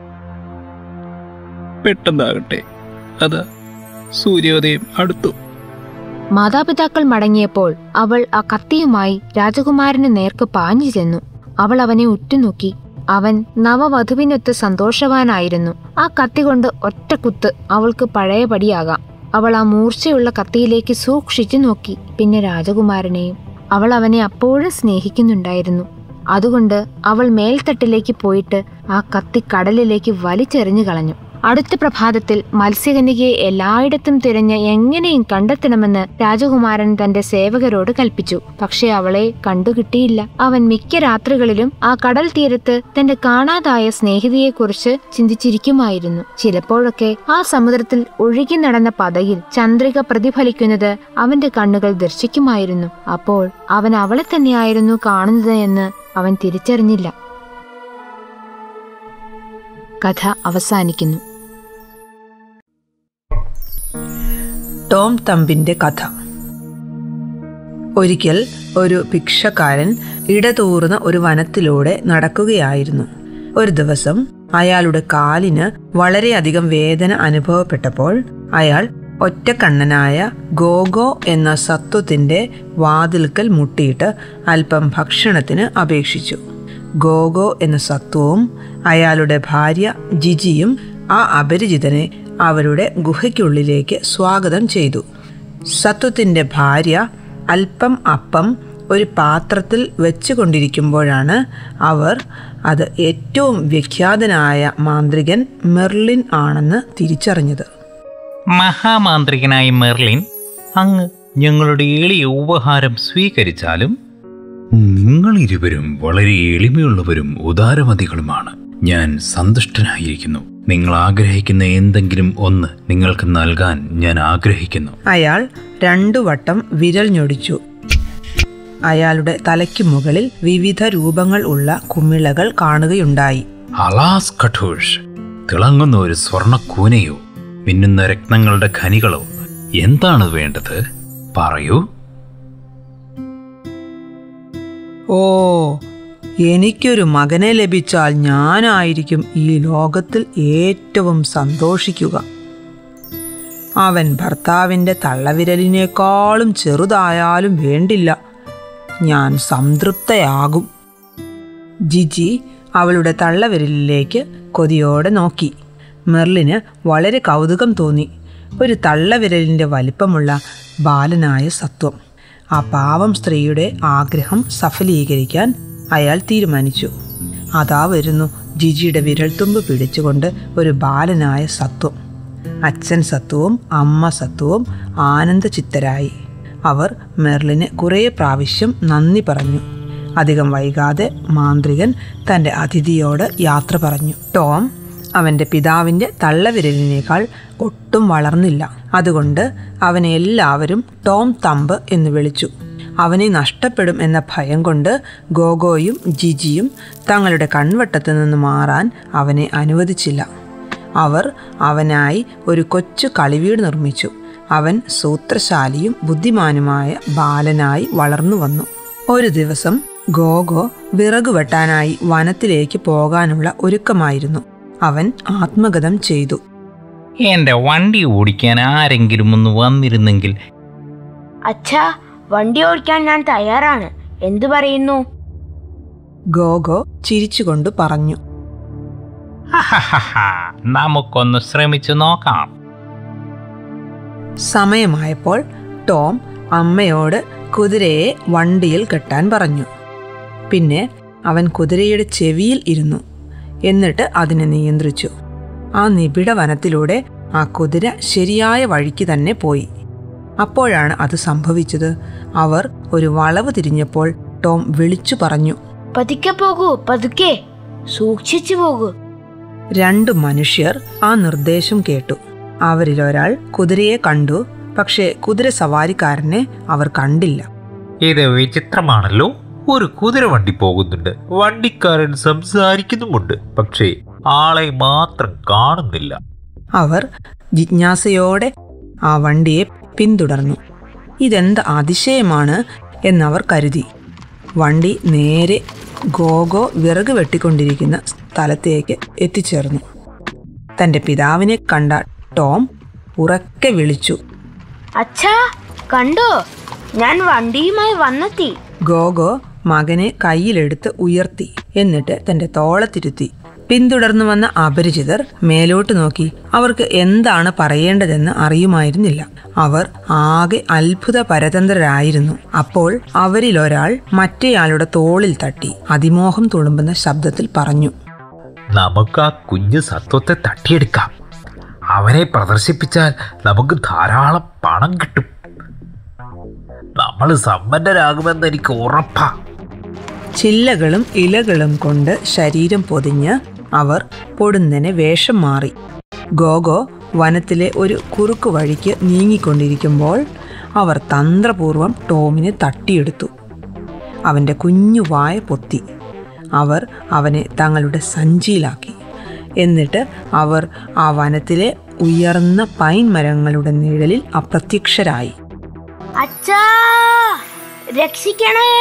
പെട്ടെന്നാകട്ടെ അതാ സൂര്യോദയം അടുത്തു മാതാപിതാക്കൾ മടങ്ങിയപ്പോൾ അവൾ ആ കത്തിയുമായി രാജകുമാരന് നേർക്ക് പാഞ്ഞു ചെന്നു അവൾ അവനെ ഉറ്റുനോക്കി അവൻ നവവധുവിനൊത്ത് സന്തോഷവാനായിരുന്നു ആ കത്തി കൊണ്ട് ഒറ്റ കുത്ത് അവൾക്ക് പഴയപടിയാകാം അവൾ ആ മൂർച്ചയുള്ള കത്തിയിലേക്ക് സൂക്ഷിച്ചു നോക്കി പിന്നെ രാജകുമാരനെയും അവൾ അവനെ അപ്പോഴും സ്നേഹിക്കുന്നുണ്ടായിരുന്നു അതുകൊണ്ട് അവൾ മേൽത്തട്ടിലേക്ക് പോയിട്ട് ആ കത്തി കടലിലേക്ക് വലിച്ചെറിഞ്ഞു കളഞ്ഞു അടുത്ത പ്രഭാതത്തിൽ മത്സ്യകന്യകയെ എല്ലായിടത്തും തിരഞ്ഞ് എങ്ങനെയും കണ്ടെത്തണമെന്ന് രാജകുമാരൻ തന്റെ സേവകരോട് കൽപ്പിച്ചു പക്ഷെ അവളെ കണ്ടുകിട്ടിയില്ല അവൻ മിക്ക രാത്രികളിലും ആ കടൽ തീരത്ത് തന്റെ കാണാതായ സ്നേഹിതയെക്കുറിച്ച് ചിന്തിച്ചിരിക്കുമായിരുന്നു ചിലപ്പോഴൊക്കെ ആ സമുദ്രത്തിൽ ഒഴുകി നടന്ന പതയിൽ ചന്ദ്രിക പ്രതിഫലിക്കുന്നത് അവന്റെ കണ്ണുകൾ ദർശിക്കുമായിരുന്നു അപ്പോൾ അവൻ അവളെ തന്നെയായിരുന്നു കാണുന്നത് എന്ന് അവൻ തിരിച്ചറിഞ്ഞില്ല കഥ അവസാനിക്കുന്നു ടോം തമ്പിന്റെ കഥ ഒരിക്കൽ ഒരു ഭിക്ഷക്കാരൻ ഇടതൂർന്ന ഒരു വനത്തിലൂടെ നടക്കുകയായിരുന്നു ഒരു ദിവസം അയാളുടെ കാലിന് വളരെയധികം വേദന അനുഭവപ്പെട്ടപ്പോൾ അയാൾ ഒറ്റക്കണ്ണനായ ഗോഗോ എന്ന സത്വത്തിന്റെ വാതിൽക്കൽ മുട്ടിയിട്ട് അല്പം ഭക്ഷണത്തിന് അപേക്ഷിച്ചു ഗോഗോ എന്ന സത്വവും അയാളുടെ ഭാര്യ ജിജിയും ആ അപരിചിതനെ അവരുടെ ഗുഹയ്ക്കുള്ളിലേക്ക് സ്വാഗതം ചെയ്തു സത്വത്തിൻ്റെ ഭാര്യ അല്പം അപ്പം ഒരു പാത്രത്തിൽ വെച്ചുകൊണ്ടിരിക്കുമ്പോഴാണ് അവർ അത് ഏറ്റവും വിഖ്യാതനായ മാന്ത്രികൻ മെർലിൻ ആണെന്ന് തിരിച്ചറിഞ്ഞത് മഹാമാന്ത്രികനായ മെർലിൻ അങ്ങ് ഞങ്ങളുടെ എളിയ ഉപഹാരം സ്വീകരിച്ചാലും നിങ്ങൾ ഇരുവരും വളരെ എളിമയുള്ളവരും ഉദാരമതികളുമാണ് ഞാൻ സന്തുഷ്ടനായിരിക്കുന്നു നിങ്ങൾ ആഗ്രഹിക്കുന്ന എന്തെങ്കിലും ഒന്ന് നിങ്ങൾക്ക് നൽകാൻ ഞാൻ ആഗ്രഹിക്കുന്നു അയാൾ രണ്ടു വട്ടം വിരൽ ഞൊടിച്ചു അയാളുടെ തലയ്ക്ക് മുകളിൽ വിവിധ രൂപങ്ങൾ ഉള്ള കുമിളകൾ കാണുകയുണ്ടായി അലാസ് കഠോഷ് തിളങ്ങുന്ന ഒരു സ്വർണ്ണ കൂനയോ മിന്നുന്ന രത്നങ്ങളുടെ ഖനികളോ എന്താണ് വേണ്ടത് പറയൂ ഓ എനിക്കൊരു മകനെ ലഭിച്ചാൽ ഞാനായിരിക്കും ഈ ലോകത്തിൽ ഏറ്റവും സന്തോഷിക്കുക അവൻ ഭർത്താവിൻ്റെ തള്ളവിരലിനേക്കാളും ചെറുതായാലും വേണ്ടില്ല ഞാൻ സംതൃപ്തയാകും ജിജി അവളുടെ തള്ളവിരലിലേക്ക് കൊതിയോടെ നോക്കി മെർലിന് വളരെ കൗതുകം തോന്നി ഒരു തള്ളവിരലിൻ്റെ വലിപ്പമുള്ള ബാലനായ സത്വം ആ പാവം സ്ത്രീയുടെ ആഗ്രഹം സഫലീകരിക്കാൻ അയാൾ തീരുമാനിച്ചു അതാ വരുന്നു ജിജിയുടെ വിരൽത്തുമ്പ് പിടിച്ചുകൊണ്ട് ഒരു ബാലനായ സത്വം അച്ഛൻ സത്വവും അമ്മ സത്വവും ആനന്ദചിത്തരായി അവർ മെർലിന് കുറേ പ്രാവശ്യം നന്ദി പറഞ്ഞു അധികം വൈകാതെ മാന്ത്രികൻ തൻ്റെ അതിഥിയോട് യാത്ര പറഞ്ഞു ടോം അവൻ്റെ പിതാവിൻ്റെ തള്ളവിരലിനേക്കാൾ ഒട്ടും വളർന്നില്ല അതുകൊണ്ട് അവനെ എല്ലാവരും ടോം തമ്പ് എന്ന് വിളിച്ചു അവനെ നഷ്ടപ്പെടും എന്ന ഭയം കൊണ്ട് ഗോഗോയും ജിജിയും തങ്ങളുടെ കൺവട്ടത്തു നിന്ന് മാറാൻ അവനെ അനുവദിച്ചില്ല അവർ അവനായി ഒരു കൊച്ചു കളിവീട് നിർമ്മിച്ചു അവൻ സൂത്രശാലിയും ബുദ്ധിമാനുമായ ബാലനായി വളർന്നു വന്നു ഒരു ദിവസം ഗോഗോ വിറകു വെട്ടാനായി വനത്തിലേക്ക് പോകാനുള്ള ഒരുക്കമായിരുന്നു അവൻ ആത്മഗതം ചെയ്തു എന്റെ വണ്ടി ഓടിക്കാൻ ആരെങ്കിലും ഒന്ന് വന്നിരുന്നെങ്കിൽ അച്ഛാ വണ്ടി ഓടിക്കാൻ ഞാൻ തയ്യാറാണ് എന്തു പറയുന്നു ഗോഗോ ചിരിച്ചുകൊണ്ട് പറഞ്ഞു ഹഹഹഹ, നമുക്കൊന്ന് ശ്രമിച്ചു നോക്കാം സമയമായപ്പോൾ ടോം അമ്മയോട് കുതിരയെ വണ്ടിയിൽ കെട്ടാൻ പറഞ്ഞു പിന്നെ അവൻ കുതിരയുടെ ചെവിയിൽ ഇരുന്നു എന്നിട്ട് അതിനെ നിയന്ത്രിച്ചു ആ നിബിഡ വനത്തിലൂടെ ആ കുതിര ശരിയായ വഴിക്ക് തന്നെ പോയി അപ്പോഴാണ് അത് സംഭവിച്ചത് അവർ ഒരു വളവ് തിരിഞ്ഞപ്പോൾ ടോം വിളിച്ചു പറഞ്ഞു പതുക്കെ പോകൂ പതുക്കെ സൂക്ഷിച്ചു പോകൂ രണ്ട് മനുഷ്യർ ആ നിർദ്ദേശം കേട്ടു അവരിൽ ഒരാൾ കുതിരയെ കണ്ടു പക്ഷേ കുതിര സവാരിക്കാരനെ അവർ കണ്ടില്ല ഇത് വിചിത്രമാണല്ലോ ഒരു കുതിര വണ്ടി പോകുന്നുണ്ട് വണ്ടിക്കാരൻ സംസാരിക്കുന്നുമുണ്ട് പക്ഷേ ആളെ മാത്രം കാണുന്നില്ല അവർ ജിജ്ഞാസയോടെ ആ വണ്ടിയെ പിന്തുടർന്നു ഇതെന്ത് അതിശയമാണ് എന്നവർ കരുതി വണ്ടി നേരെ ഗോഗോ വിറക് വെട്ടിക്കൊണ്ടിരിക്കുന്ന സ്ഥലത്തേക്ക് എത്തിച്ചേർന്നു തൻ്റെ പിതാവിനെ കണ്ട ടോം ഉറക്കെ വിളിച്ചു അച്ഛാ കണ്ടോ ഞാൻ വണ്ടിയുമായി വന്നെത്തി ഗോഗോ മകനെ കയ്യിലെടുത്ത് ഉയർത്തി എന്നിട്ട് തന്റെ തോളത്തിരുത്തി പിന്തുടർന്നു വന്ന അപരിചിതർ മേലോട്ട് നോക്കി അവർക്ക് എന്താണ് പറയേണ്ടതെന്ന് അറിയുമായിരുന്നില്ല അവർ ആകെ അത്ഭുത പരതന്ത്രരായിരുന്നു അപ്പോൾ അവരിലൊരാൾ മറ്റേയാളുടെ തോളിൽ തട്ടി അതിമോഹം തുളുമ്പുന്ന ശബ്ദത്തിൽ പറഞ്ഞു നമുക്ക് ആ കുഞ്ഞു സത്വത്തെ തട്ടിയെടുക്കാം അവനെ പ്രദർശിപ്പിച്ചാൽ നമുക്ക് ധാരാളം പണം കിട്ടും നമ്മൾ സമ്പന്നരാകുമെന്ന് എനിക്ക് ഉറപ്പാ ചില്ലകളും ഇലകളും കൊണ്ട് ശരീരം പൊതിഞ്ഞ് അവർ പൊടുന്നനെ വേഷം മാറി ഗോഗോ വനത്തിലെ ഒരു കുറുക്കു വഴിക്ക് നീങ്ങിക്കൊണ്ടിരിക്കുമ്പോൾ അവർ തന്ത്രപൂർവം ടോമിനെ തട്ടിയെടുത്തു അവൻ്റെ കുഞ്ഞു വായ പൊത്തി അവർ അവനെ തങ്ങളുടെ സഞ്ചിയിലാക്കി എന്നിട്ട് അവർ ആ വനത്തിലെ ഉയർന്ന പൈൻ മരങ്ങളുടെ നിഴലിൽ അപ്രത്യക്ഷരായി അച്ഛാ രക്ഷിക്കണേ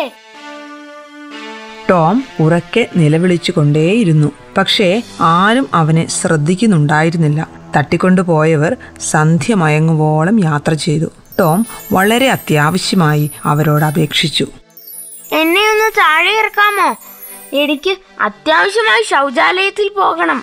ടോം ഉറക്കെ നിലവിളിച്ചുകൊണ്ടേയിരുന്നു പക്ഷേ ആരും അവനെ ശ്രദ്ധിക്കുന്നുണ്ടായിരുന്നില്ല തട്ടിക്കൊണ്ടുപോയവർ സന്ധ്യ മയങ്ങുവോളം യാത്ര ചെയ്തു ടോം വളരെ അത്യാവശ്യമായി അവരോട് അപേക്ഷിച്ചു എന്നെ ഒന്ന് താഴെ ഇറക്കാമോ എനിക്ക് അത്യാവശ്യമായി ശൗചാലയത്തിൽ പോകണം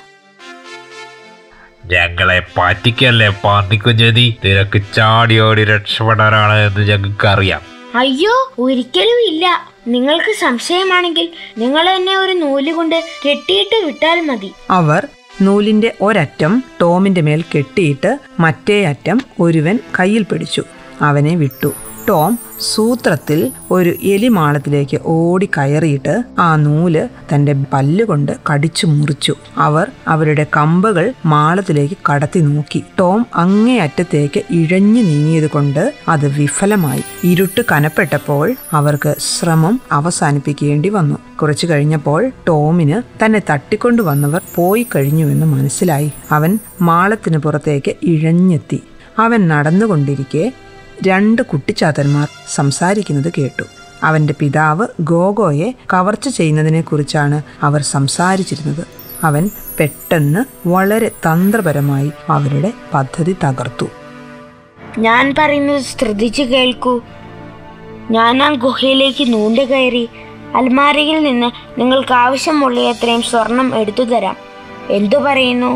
ഞങ്ങളെ പറ്റിക്കല്ലേ പാന്നിക്കുഞ്ഞതി നിനക്ക് ചാടിയോടി രക്ഷപ്പെടാനാണ് എന്ന് ഞങ്ങൾക്ക് അറിയാം അയ്യോ ഒരിക്കലും ഇല്ല നിങ്ങൾക്ക് സംശയമാണെങ്കിൽ നിങ്ങൾ എന്നെ ഒരു നൂല് കൊണ്ട് കെട്ടിയിട്ട് വിട്ടാൽ മതി അവർ നൂലിന്റെ ഒരറ്റം ടോമിന്റെ മേൽ കെട്ടിയിട്ട് മറ്റേ അറ്റം ഒരുവൻ കയ്യിൽ പിടിച്ചു അവനെ വിട്ടു ടോം സൂത്രത്തിൽ ഒരു എലിമാളത്തിലേക്ക് ഓടി കയറിയിട്ട് ആ നൂല് തന്റെ പല്ലുകൊണ്ട് കടിച്ചു മുറിച്ചു അവർ അവരുടെ കമ്പുകൾ മാളത്തിലേക്ക് കടത്തി നോക്കി ടോം അങ്ങേയറ്റത്തേക്ക് ഇഴഞ്ഞു നീങ്ങിയത് കൊണ്ട് അത് വിഫലമായി ഇരുട്ട് കനപ്പെട്ടപ്പോൾ അവർക്ക് ശ്രമം അവസാനിപ്പിക്കേണ്ടി വന്നു കുറച്ചു കഴിഞ്ഞപ്പോൾ ടോമിന് തന്നെ തട്ടിക്കൊണ്ടു വന്നവർ പോയി കഴിഞ്ഞുവെന്ന് മനസ്സിലായി അവൻ മാളത്തിന് പുറത്തേക്ക് ഇഴഞ്ഞെത്തി അവൻ നടന്നുകൊണ്ടിരിക്കെ രണ്ട് കുട്ടിച്ചാത്തന്മാർ സംസാരിക്കുന്നത് കേട്ടു അവന്റെ പിതാവ് ഗോഗോയെ കവർച്ച ചെയ്യുന്നതിനെക്കുറിച്ചാണ് അവർ സംസാരിച്ചിരുന്നത് അവൻ പെട്ടെന്ന് വളരെ തന്ത്രപരമായി അവരുടെ പദ്ധതി തകർത്തു ഞാൻ പറയുന്നത് ശ്രദ്ധിച്ചു കേൾക്കൂ ഞാൻ ആ ഗുഹയിലേക്ക് നൂണ്ട് കയറി അൽമാരയിൽ നിന്ന് നിങ്ങൾക്ക് ആവശ്യമുള്ള അത്രയും സ്വർണം എടുത്തു തരാം എന്തു പറയുന്നു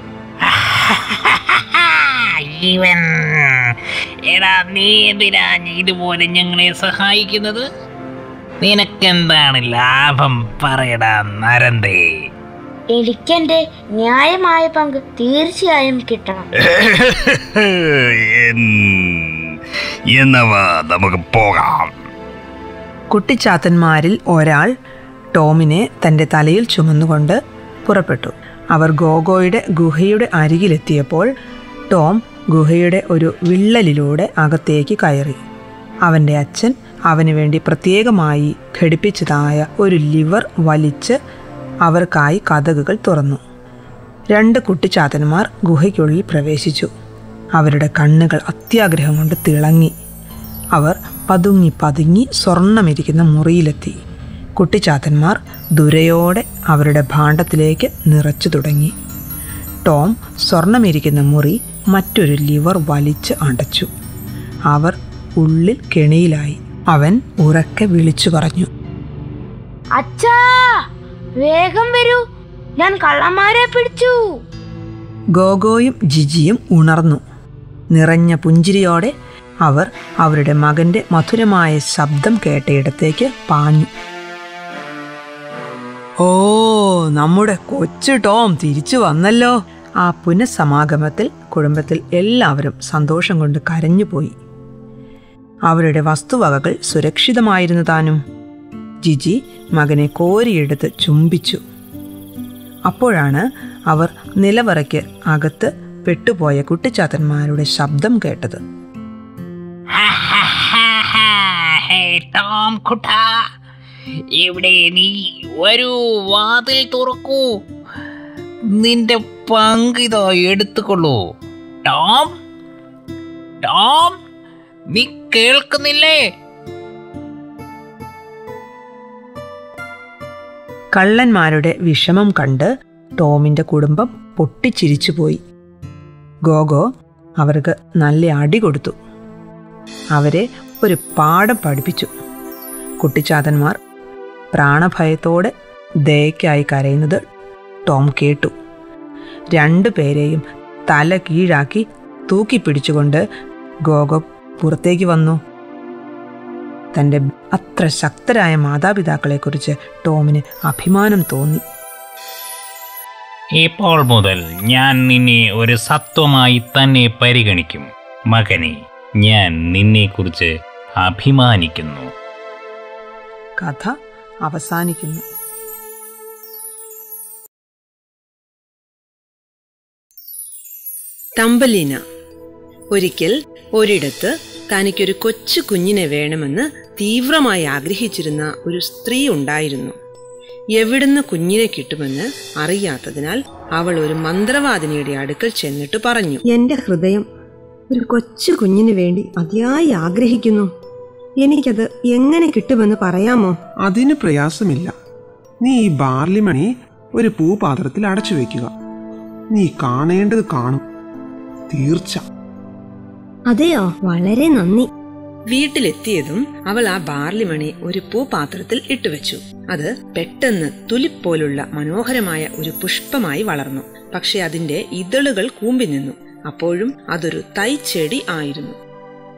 ഇവൻ എടാ നീ എന്തിനാ ഇതുപോലെ ഞങ്ങളെ സഹായിക്കുന്നത് നിനക്കെന്താണ് ലാഭം പറയടാ നരന്തേ എനിക്കെന്റെ ന്യായമായ പങ്ക് തീർച്ചയായും കിട്ടണം എന്നവ നമുക്ക് പോകാം കുട്ടിച്ചാത്തന്മാരിൽ ഒരാൾ ടോമിനെ തന്റെ തലയിൽ ചുമന്നുകൊണ്ട് പുറപ്പെട്ടു അവർ ഗോഗോയുടെ ഗുഹയുടെ അരികിലെത്തിയപ്പോൾ ടോം ഗുഹയുടെ ഒരു വിള്ളലിലൂടെ അകത്തേക്ക് കയറി അവൻ്റെ അച്ഛൻ അവന് വേണ്ടി പ്രത്യേകമായി ഘടിപ്പിച്ചതായ ഒരു ലിവർ വലിച്ച് അവർക്കായി കഥകുകൾ തുറന്നു രണ്ട് കുട്ടിച്ചാത്തന്മാർ ഗുഹയ്ക്കുള്ളിൽ പ്രവേശിച്ചു അവരുടെ കണ്ണുകൾ അത്യാഗ്രഹം കൊണ്ട് തിളങ്ങി അവർ പതുങ്ങി പതുങ്ങി സ്വർണമിരിക്കുന്ന മുറിയിലെത്തി കുട്ടിച്ചാത്തന്മാർ ദുരയോടെ അവരുടെ ഭാണ്ഡത്തിലേക്ക് നിറച്ചു തുടങ്ങി ടോം സ്വർണമിരിക്കുന്ന മുറി മറ്റൊരു ലിവർ വലിച്ച് അടച്ചു അവർ ഉള്ളിൽ കെണിയിലായി അവൻ ഉറക്കെ വിളിച്ചു പറഞ്ഞു അച്ഛാ വേഗം വരൂ ഞാൻ കള്ളന്മാരെ പിടിച്ചു ഗോഗോയും ജിജിയും ഉണർന്നു നിറഞ്ഞ പുഞ്ചിരിയോടെ അവർ അവരുടെ മകന്റെ മധുരമായ ശബ്ദം കേട്ടയിടത്തേക്ക് പാഞ്ഞു ഓ നമ്മുടെ കൊച്ചു ടോം തിരിച്ചു വന്നല്ലോ ആ പുനഃസമാഗമത്തിൽ കുടുംബത്തിൽ എല്ലാവരും സന്തോഷം കൊണ്ട് കരഞ്ഞുപോയി അവരുടെ വസ്തുവകകൾ സുരക്ഷിതമായിരുന്നു താനും ജിജി മകനെ കോരിയെടുത്ത് ചുംബിച്ചു അപ്പോഴാണ് അവർ നിലവറയ്ക്ക് അകത്ത് പെട്ടുപോയ കുട്ടിച്ചാത്തന്മാരുടെ ശബ്ദം കേട്ടത് ഹേ ടോം കുട്ടാ ഇവിടെ നീ ഒരു വാതിൽ തുറക്കൂ നിന്റെ പങ്കിതോ എടുത്തുകൊള്ളൂ ടോം ടോം നീ കേൾക്കുന്നില്ലേ കള്ളന്മാരുടെ വിഷമം കണ്ട് ടോമിന്റെ കുടുംബം പൊട്ടിച്ചിരിച്ചുപോയി ഗോഗോ അവർക്ക് നല്ല അടി കൊടുത്തു അവരെ ഒരു പാഠം പഠിപ്പിച്ചു കുട്ടിച്ചാത്തന്മാർ പ്രാണഭയത്തോടെ ദയക്കായി കരയുന്നത് ടോം കേട്ടു രണ്ടു പേരെയും തല കീഴാക്കി തൂക്കിപ്പിടിച്ചുകൊണ്ട് ഗോഗോ പുറത്തേക്ക് വന്നു തൻ്റെ അത്ര ശക്തരായ മാതാപിതാക്കളെക്കുറിച്ച് ടോമിന് അഭിമാനം തോന്നി ഇപ്പോൾ മുതൽ ഞാൻ നിന്നെ ഒരു സത്വമായി തന്നെ പരിഗണിക്കും മകനെ ഞാൻ നിന്നെക്കുറിച്ച് അഭിമാനിക്കുന്നു കഥ അവസാനിക്കുന്നു തമ്പലീന ഒരിക്കൽ ഒരിടത്ത് തനിക്കൊരു കൊച്ചു കുഞ്ഞിനെ വേണമെന്ന് തീവ്രമായി ആഗ്രഹിച്ചിരുന്ന ഒരു സ്ത്രീ ഉണ്ടായിരുന്നു എവിടുന്ന് കുഞ്ഞിനെ കിട്ടുമെന്ന് അറിയാത്തതിനാൽ അവൾ ഒരു മന്ത്രവാദിനിയുടെ അടുക്കൽ ചെന്നിട്ട് പറഞ്ഞു എന്റെ ഹൃദയം ഒരു കൊച്ചു കുഞ്ഞിന് വേണ്ടി അതിയായി ആഗ്രഹിക്കുന്നു എനിക്കത് എങ്ങനെ കിട്ടുമെന്ന് പറയാമോ അതിന് പ്രയാസമില്ല നീ ഈ ബാർലിമണി ഒരു പൂപാത്രത്തിൽ അടച്ചു വെക്കുക നീ കാണേണ്ടത് കാണും തീർച്ച അതെയോ വളരെ നന്ദി വീട്ടിലെത്തിയതും അവൾ ആ ബാർലിമണി ഒരു പൂപാത്രത്തിൽ ഇട്ടുവെച്ചു അത് പെട്ടെന്ന് തുലിപ്പ് പോലുള്ള മനോഹരമായ ഒരു പുഷ്പമായി വളർന്നു പക്ഷെ അതിന്റെ ഇതളുകൾ കൂമ്പി നിന്നു അപ്പോഴും അതൊരു തൈച്ചെടി ആയിരുന്നു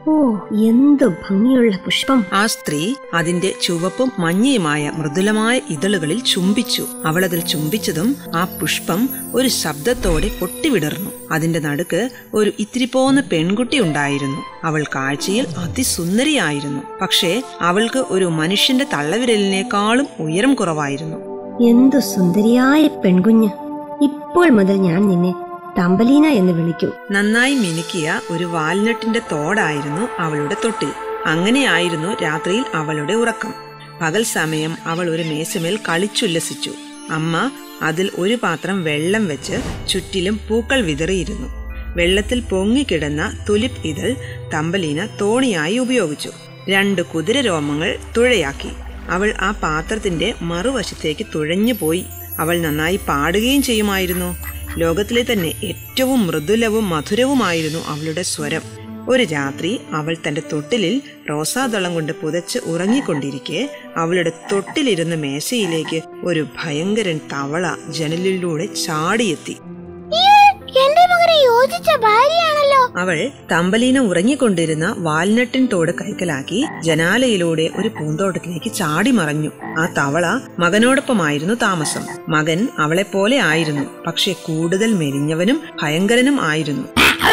ഓ എന്തു ഭംഗിയുള്ള പുഷ്പം ആ സ്ത്രീ അതിന്റെ ചുവപ്പും മഞ്ഞയുമായ മൃദുലമായ ഇതളുകളിൽ ചുംബിച്ചു അവൾ അതിൽ ചുംബിച്ചതും ആ പുഷ്പം ഒരു ശബ്ദത്തോടെ പൊട്ടിവിടർന്നു അതിന്റെ നടുക്ക് ഒരു ഇത്തിരി പോന്ന പെൺകുട്ടി ഉണ്ടായിരുന്നു അവൾ കാഴ്ചയിൽ അതിസുന്ദരിയായിരുന്നു പക്ഷേ അവൾക്ക് ഒരു മനുഷ്യന്റെ തള്ളവിരലിനേക്കാളും ഉയരം കുറവായിരുന്നു എന്തു സുന്ദരിയായ പെൺകുഞ്ഞ് ഇപ്പോൾ മുതൽ ഞാൻ നിന്നെ തമ്പലീന എന്ന് വിളിക്കും നന്നായി മിനുക്കിയ ഒരു വാൽനട്ടിന്റെ തോടായിരുന്നു അവളുടെ തൊട്ടിൽ അങ്ങനെയായിരുന്നു രാത്രിയിൽ അവളുടെ ഉറക്കം പകൽ സമയം അവൾ ഒരു മേശമേൽ കളിച്ചുല്ലസിച്ചു അമ്മ അതിൽ ഒരു പാത്രം വെള്ളം വെച്ച് ചുറ്റിലും പൂക്കൾ വിതറിയിരുന്നു വെള്ളത്തിൽ പൊങ്ങിക്കിടന്ന തുലിപ് ഇതൾ തമ്പലീന തോണിയായി ഉപയോഗിച്ചു രണ്ട് കുതിര രോമങ്ങൾ തുഴയാക്കി അവൾ ആ പാത്രത്തിന്റെ മറുവശത്തേക്ക് തുഴഞ്ഞു പോയി അവൾ നന്നായി പാടുകയും ചെയ്യുമായിരുന്നു ലോകത്തിലെ തന്നെ ഏറ്റവും മൃദുലവും മധുരവുമായിരുന്നു അവളുടെ സ്വരം ഒരു രാത്രി അവൾ തന്റെ തൊട്ടിലിൽ റോസാദളം കൊണ്ട് പുതച്ച് ഉറങ്ങിക്കൊണ്ടിരിക്കെ അവളുടെ തൊട്ടിലിരുന്ന മേശയിലേക്ക് ഒരു ഭയങ്കരൻ തവള ജനലിലൂടെ ചാടിയെത്തി എന്റെ മകനെ യോജിച്ച ഭാര്യയാണല്ലോ അവൾ തമ്പലീന ഉറങ്ങിക്കൊണ്ടിരുന്ന വാൽനട്ടിൻ തോട് കൈക്കലാക്കി ജനാലയിലൂടെ ഒരു പൂന്തോട്ടത്തിലേക്ക് ചാടി മറഞ്ഞു ആ തവള മകനോടൊപ്പമായിരുന്നു താമസം മകൻ അവളെപ്പോലെ ആയിരുന്നു പക്ഷെ കൂടുതൽ മെലിഞ്ഞവനും ഭയങ്കരനും ആയിരുന്നു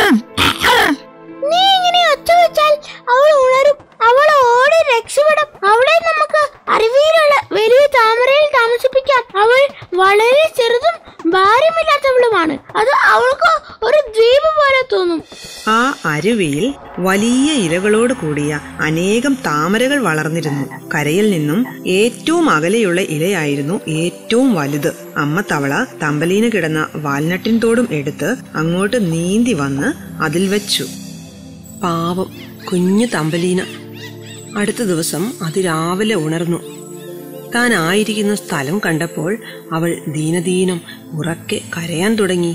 നീ ഇങ്ങനെ ഒച്ച വെച്ചാൽ അവൾ ഉണരും അവൾ ഓടി രക്ഷപ്പെടും അവളെ നമുക്ക് അരുവിയിലുള്ള വലിയ താമരയിൽ താമസിപ്പിക്കാം അവൾ വളരെ ചെറുതും ഭാരമില്ലാത്തവളുമാണ് അത് അവൾക്ക് ഒരു ദ്വീപ് പോലെ തോന്നും ആ അരുവിയിൽ വലിയ ഇലകളോട് കൂടിയ അനേകം താമരകൾ വളർന്നിരുന്നു കരയിൽ നിന്നും ഏറ്റവും അകലെയുള്ള ഇലയായിരുന്നു ഏറ്റവും വലുത് അമ്മ തവള തമ്പലീന കിടന്ന വാൽനട്ടിൻ തോടും എടുത്ത് അങ്ങോട്ട് നീന്തി വന്ന് അതിൽ വെച്ചു പാവം കുഞ്ഞു തമ്പലീന അടുത്ത ദിവസം അതിരാവിലെ ഉണർന്നു താൻ ആയിരിക്കുന്ന സ്ഥലം കണ്ടപ്പോൾ അവൾ ദീനദീനം ഉറക്കെ കരയാൻ തുടങ്ങി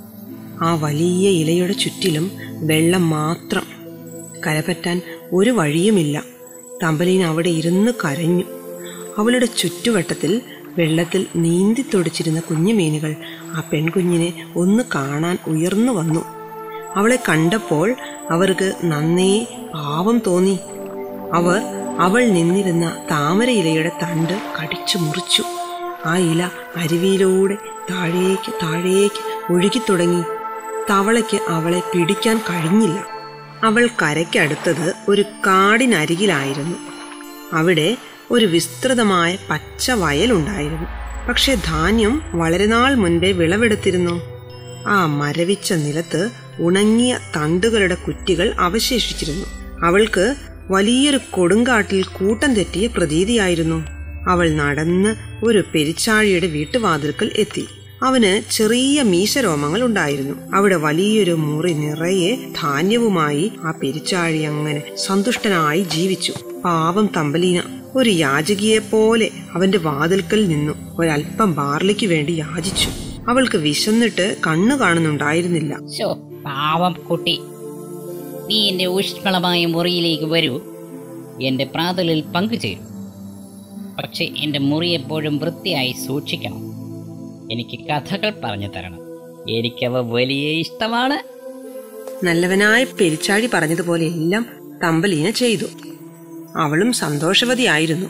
ആ വലിയ ഇലയുടെ ചുറ്റിലും വെള്ളം മാത്രം കരപറ്റാൻ ഒരു വഴിയുമില്ല തമ്പലീൻ അവിടെ ഇരുന്ന് കരഞ്ഞു അവളുടെ ചുറ്റുവട്ടത്തിൽ വെള്ളത്തിൽ നീന്തി തുടിച്ചിരുന്ന കുഞ്ഞുമീനുകൾ ആ പെൺകുഞ്ഞിനെ ഒന്ന് കാണാൻ ഉയർന്നു വന്നു അവളെ കണ്ടപ്പോൾ അവർക്ക് നന്നേ പാവം തോന്നി അവർ അവൾ നിന്നിരുന്ന താമരയിലയുടെ തണ്ട് കടിച്ചു മുറിച്ചു ആ ഇല അരുവിയിലൂടെ താഴേക്ക് താഴേക്ക് ഒഴുകിത്തുടങ്ങി തവളയ്ക്ക് അവളെ പിടിക്കാൻ കഴിഞ്ഞില്ല അവൾ കരയ്ക്കടുത്തത് ഒരു കാടിനരികിലായിരുന്നു അവിടെ ഒരു വിസ്തൃതമായ പച്ച വയലുണ്ടായിരുന്നു പക്ഷെ ധാന്യം വളരെ നാൾ മുൻപേ വിളവെടുത്തിരുന്നു ആ മരവിച്ച നിലത്ത് ഉണങ്ങിയ തണ്ടുകളുടെ കുറ്റികൾ അവശേഷിച്ചിരുന്നു അവൾക്ക് വലിയൊരു കൊടുങ്കാട്ടിൽ കൂട്ടം തെറ്റിയ പ്രതീതിയായിരുന്നു അവൾ നടന്ന് ഒരു പെരിച്ചാഴിയുടെ വീട്ടുവാതിൽക്കൽ എത്തി അവന് ചെറിയ മീശരോമങ്ങൾ ഉണ്ടായിരുന്നു അവിടെ വലിയൊരു മുറി നിറയെ ധാന്യവുമായി ആ പെരിച്ചാഴി അങ്ങനെ സന്തുഷ്ടനായി ജീവിച്ചു പാവം തമ്പലീന ഒരു യാചകിയെ പോലെ അവന്റെ വാതിൽക്കൽ നിന്നു ഒരല്പം ബാർലിക്ക് വേണ്ടി യാചിച്ചു അവൾക്ക് വിശന്നിട്ട് കണ്ണു കാണുന്നുണ്ടായിരുന്നില്ല ശോ പാവം കുട്ടി നീ എന്റെ ഊഷ്മളമായ മുറിയിലേക്ക് വരൂ എന്റെ പ്രാതലിൽ പങ്കുചേരൂ പക്ഷെ എന്റെ മുറി എപ്പോഴും വൃത്തിയായി സൂക്ഷിക്കണം എനിക്ക് കഥകൾ പറഞ്ഞു തരണം എനിക്കവ വലിയ ഇഷ്ടമാണ് നല്ലവനായ പെരിച്ചാഴി പറഞ്ഞതുപോലെ എല്ലാം തമ്പലീന ചെയ്തു അവളും സന്തോഷവതിയായിരുന്നു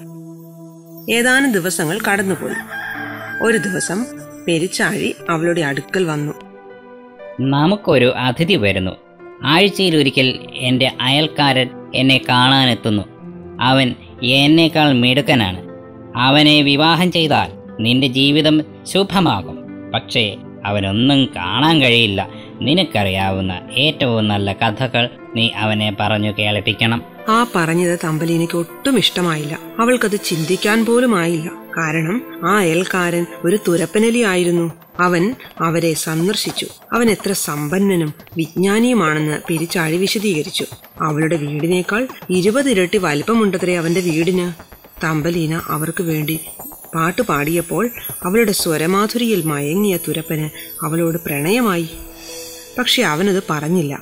ഏതാനും ദിവസങ്ങൾ കടന്നുപോയി ഒരു ദിവസം പെരിച്ചാഴി അവളുടെ അടുക്കൽ വന്നു നമുക്കൊരു അതിഥി വരുന്നു ആഴ്ചയിൽ ഒരിക്കൽ എൻ്റെ അയൽക്കാരൻ എന്നെ കാണാനെത്തുന്നു അവൻ എന്നേക്കാൾ മിടുക്കനാണ് അവനെ വിവാഹം ചെയ്താൽ നിന്റെ ജീവിതം ശുഭമാകും പക്ഷേ അവനൊന്നും കാണാൻ കഴിയില്ല നിനക്കറിയാവുന്ന ഏറ്റവും നല്ല കഥകൾ നീ അവനെ പറഞ്ഞു കേൾപ്പിക്കണം ആ പറഞ്ഞത് തമ്പലീനയ്ക്ക് ഒട്ടും ഇഷ്ടമായില്ല അവൾക്കത് ചിന്തിക്കാൻ പോലും ആയില്ല കാരണം ആ അയൽക്കാരൻ ഒരു തുരപ്പനലിയായിരുന്നു അവൻ അവരെ സന്ദർശിച്ചു അവൻ എത്ര സമ്പന്നനും വിജ്ഞാനിയുമാണെന്ന് പിരിച്ചാഴി വിശദീകരിച്ചു അവളുടെ വീടിനേക്കാൾ ഇരുപത് ഇരട്ടി വലിപ്പമുണ്ടത്രേ അവന്റെ വീടിന് തമ്പലീന അവർക്ക് വേണ്ടി പാട്ട് പാടിയപ്പോൾ അവളുടെ സ്വരമാധുരിയിൽ മയങ്ങിയ തുരപ്പന് അവളോട് പ്രണയമായി പക്ഷെ അവനത് പറഞ്ഞില്ല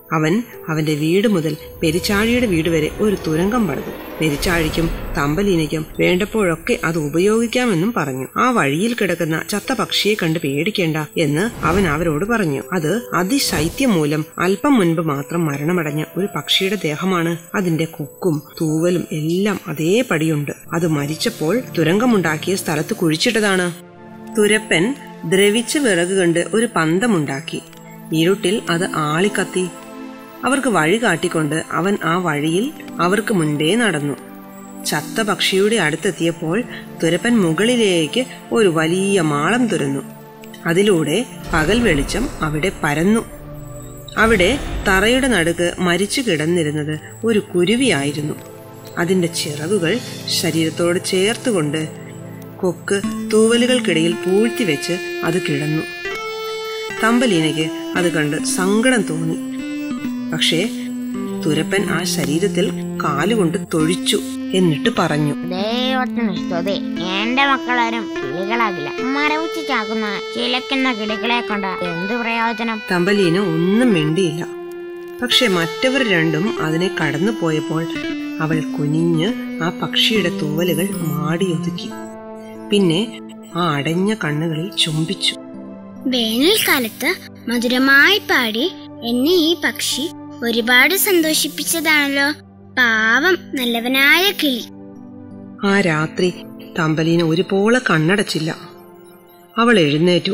അവൻ അവന്റെ വീട് മുതൽ പെരിച്ചാഴിയുടെ വീട് വരെ ഒരു തുരങ്കം പണിതു പെരിച്ചാഴിക്കും തമ്പലീനയ്ക്കും വേണ്ടപ്പോഴൊക്കെ അത് ഉപയോഗിക്കാമെന്നും പറഞ്ഞു ആ വഴിയിൽ കിടക്കുന്ന ചത്ത പക്ഷിയെ കണ്ട് പേടിക്കേണ്ട എന്ന് അവൻ അവരോട് പറഞ്ഞു അത് അതിശൈത്യം മൂലം അല്പം മുൻപ് മാത്രം മരണമടഞ്ഞ ഒരു പക്ഷിയുടെ ദേഹമാണ് അതിന്റെ കൊക്കും തൂവലും എല്ലാം അതേപടിയുണ്ട് അത് മരിച്ചപ്പോൾ തുരങ്കമുണ്ടാക്കിയ സ്ഥലത്ത് കുഴിച്ചിട്ടതാണ് തുരപ്പൻ ദ്രവിച്ച വിറക് കണ്ട് ഒരു പന്തമുണ്ടാക്കി ഇരുട്ടിൽ അത് ആളിക്കത്തി അവർക്ക് വഴി കാട്ടിക്കൊണ്ട് അവൻ ആ വഴിയിൽ അവർക്ക് മുൻപേ നടന്നു ചത്ത പക്ഷിയുടെ അടുത്തെത്തിയപ്പോൾ തുരപ്പൻ മുകളിലേക്ക് ഒരു വലിയ മാളം തുറന്നു അതിലൂടെ പകൽ വെളിച്ചം അവിടെ പരന്നു അവിടെ തറയുടെ നടുക്ക് മരിച്ചു കിടന്നിരുന്നത് ഒരു കുരുവിയായിരുന്നു അതിന്റെ ചിറകുകൾ ശരീരത്തോട് ചേർത്തുകൊണ്ട് കൊക്ക് തൂവലുകൾക്കിടയിൽ പൂഴ്ത്തിവെച്ച് അത് കിടന്നു തമ്പലീനയ്ക്ക് അത് കണ്ട് സങ്കടം തോന്നി പക്ഷേ തുരപ്പൻ ആ ശരീരത്തിൽ കാലുകൊണ്ട് തൊഴിച്ചു എന്നിട്ട് പറഞ്ഞു ദൈവത്തിന് സ്തുതി എന്റെ മക്കളാരും കിളികളാകില്ല മരവിച്ച് ചാക്കുന്ന ചിലക്കുന്ന കിളികളെ കൊണ്ട് എന്തു പ്രയോജനം തമ്പലീന ഒന്നും മിണ്ടിയില്ല പക്ഷെ മറ്റവർ രണ്ടും അതിനെ കടന്നു പോയപ്പോൾ അവൾ കുനിഞ്ഞ് ആ പക്ഷിയുടെ തൂവലുകൾ മാടിയൊതുക്കി പിന്നെ ആ അടഞ്ഞ കണ്ണുകളിൽ ചുംബിച്ചു വേനൽക്കാലത്ത് മധുരമായി പാടി എന്നെ ഈ പക്ഷി ഒരുപാട് സന്തോഷിപ്പിച്ചതാണല്ലോ പാവം നല്ലവനായ കിളി ആ രാത്രി തമ്പലീന ഒരുപോലെ കണ്ണടച്ചില്ല അവൾ എഴുന്നേറ്റു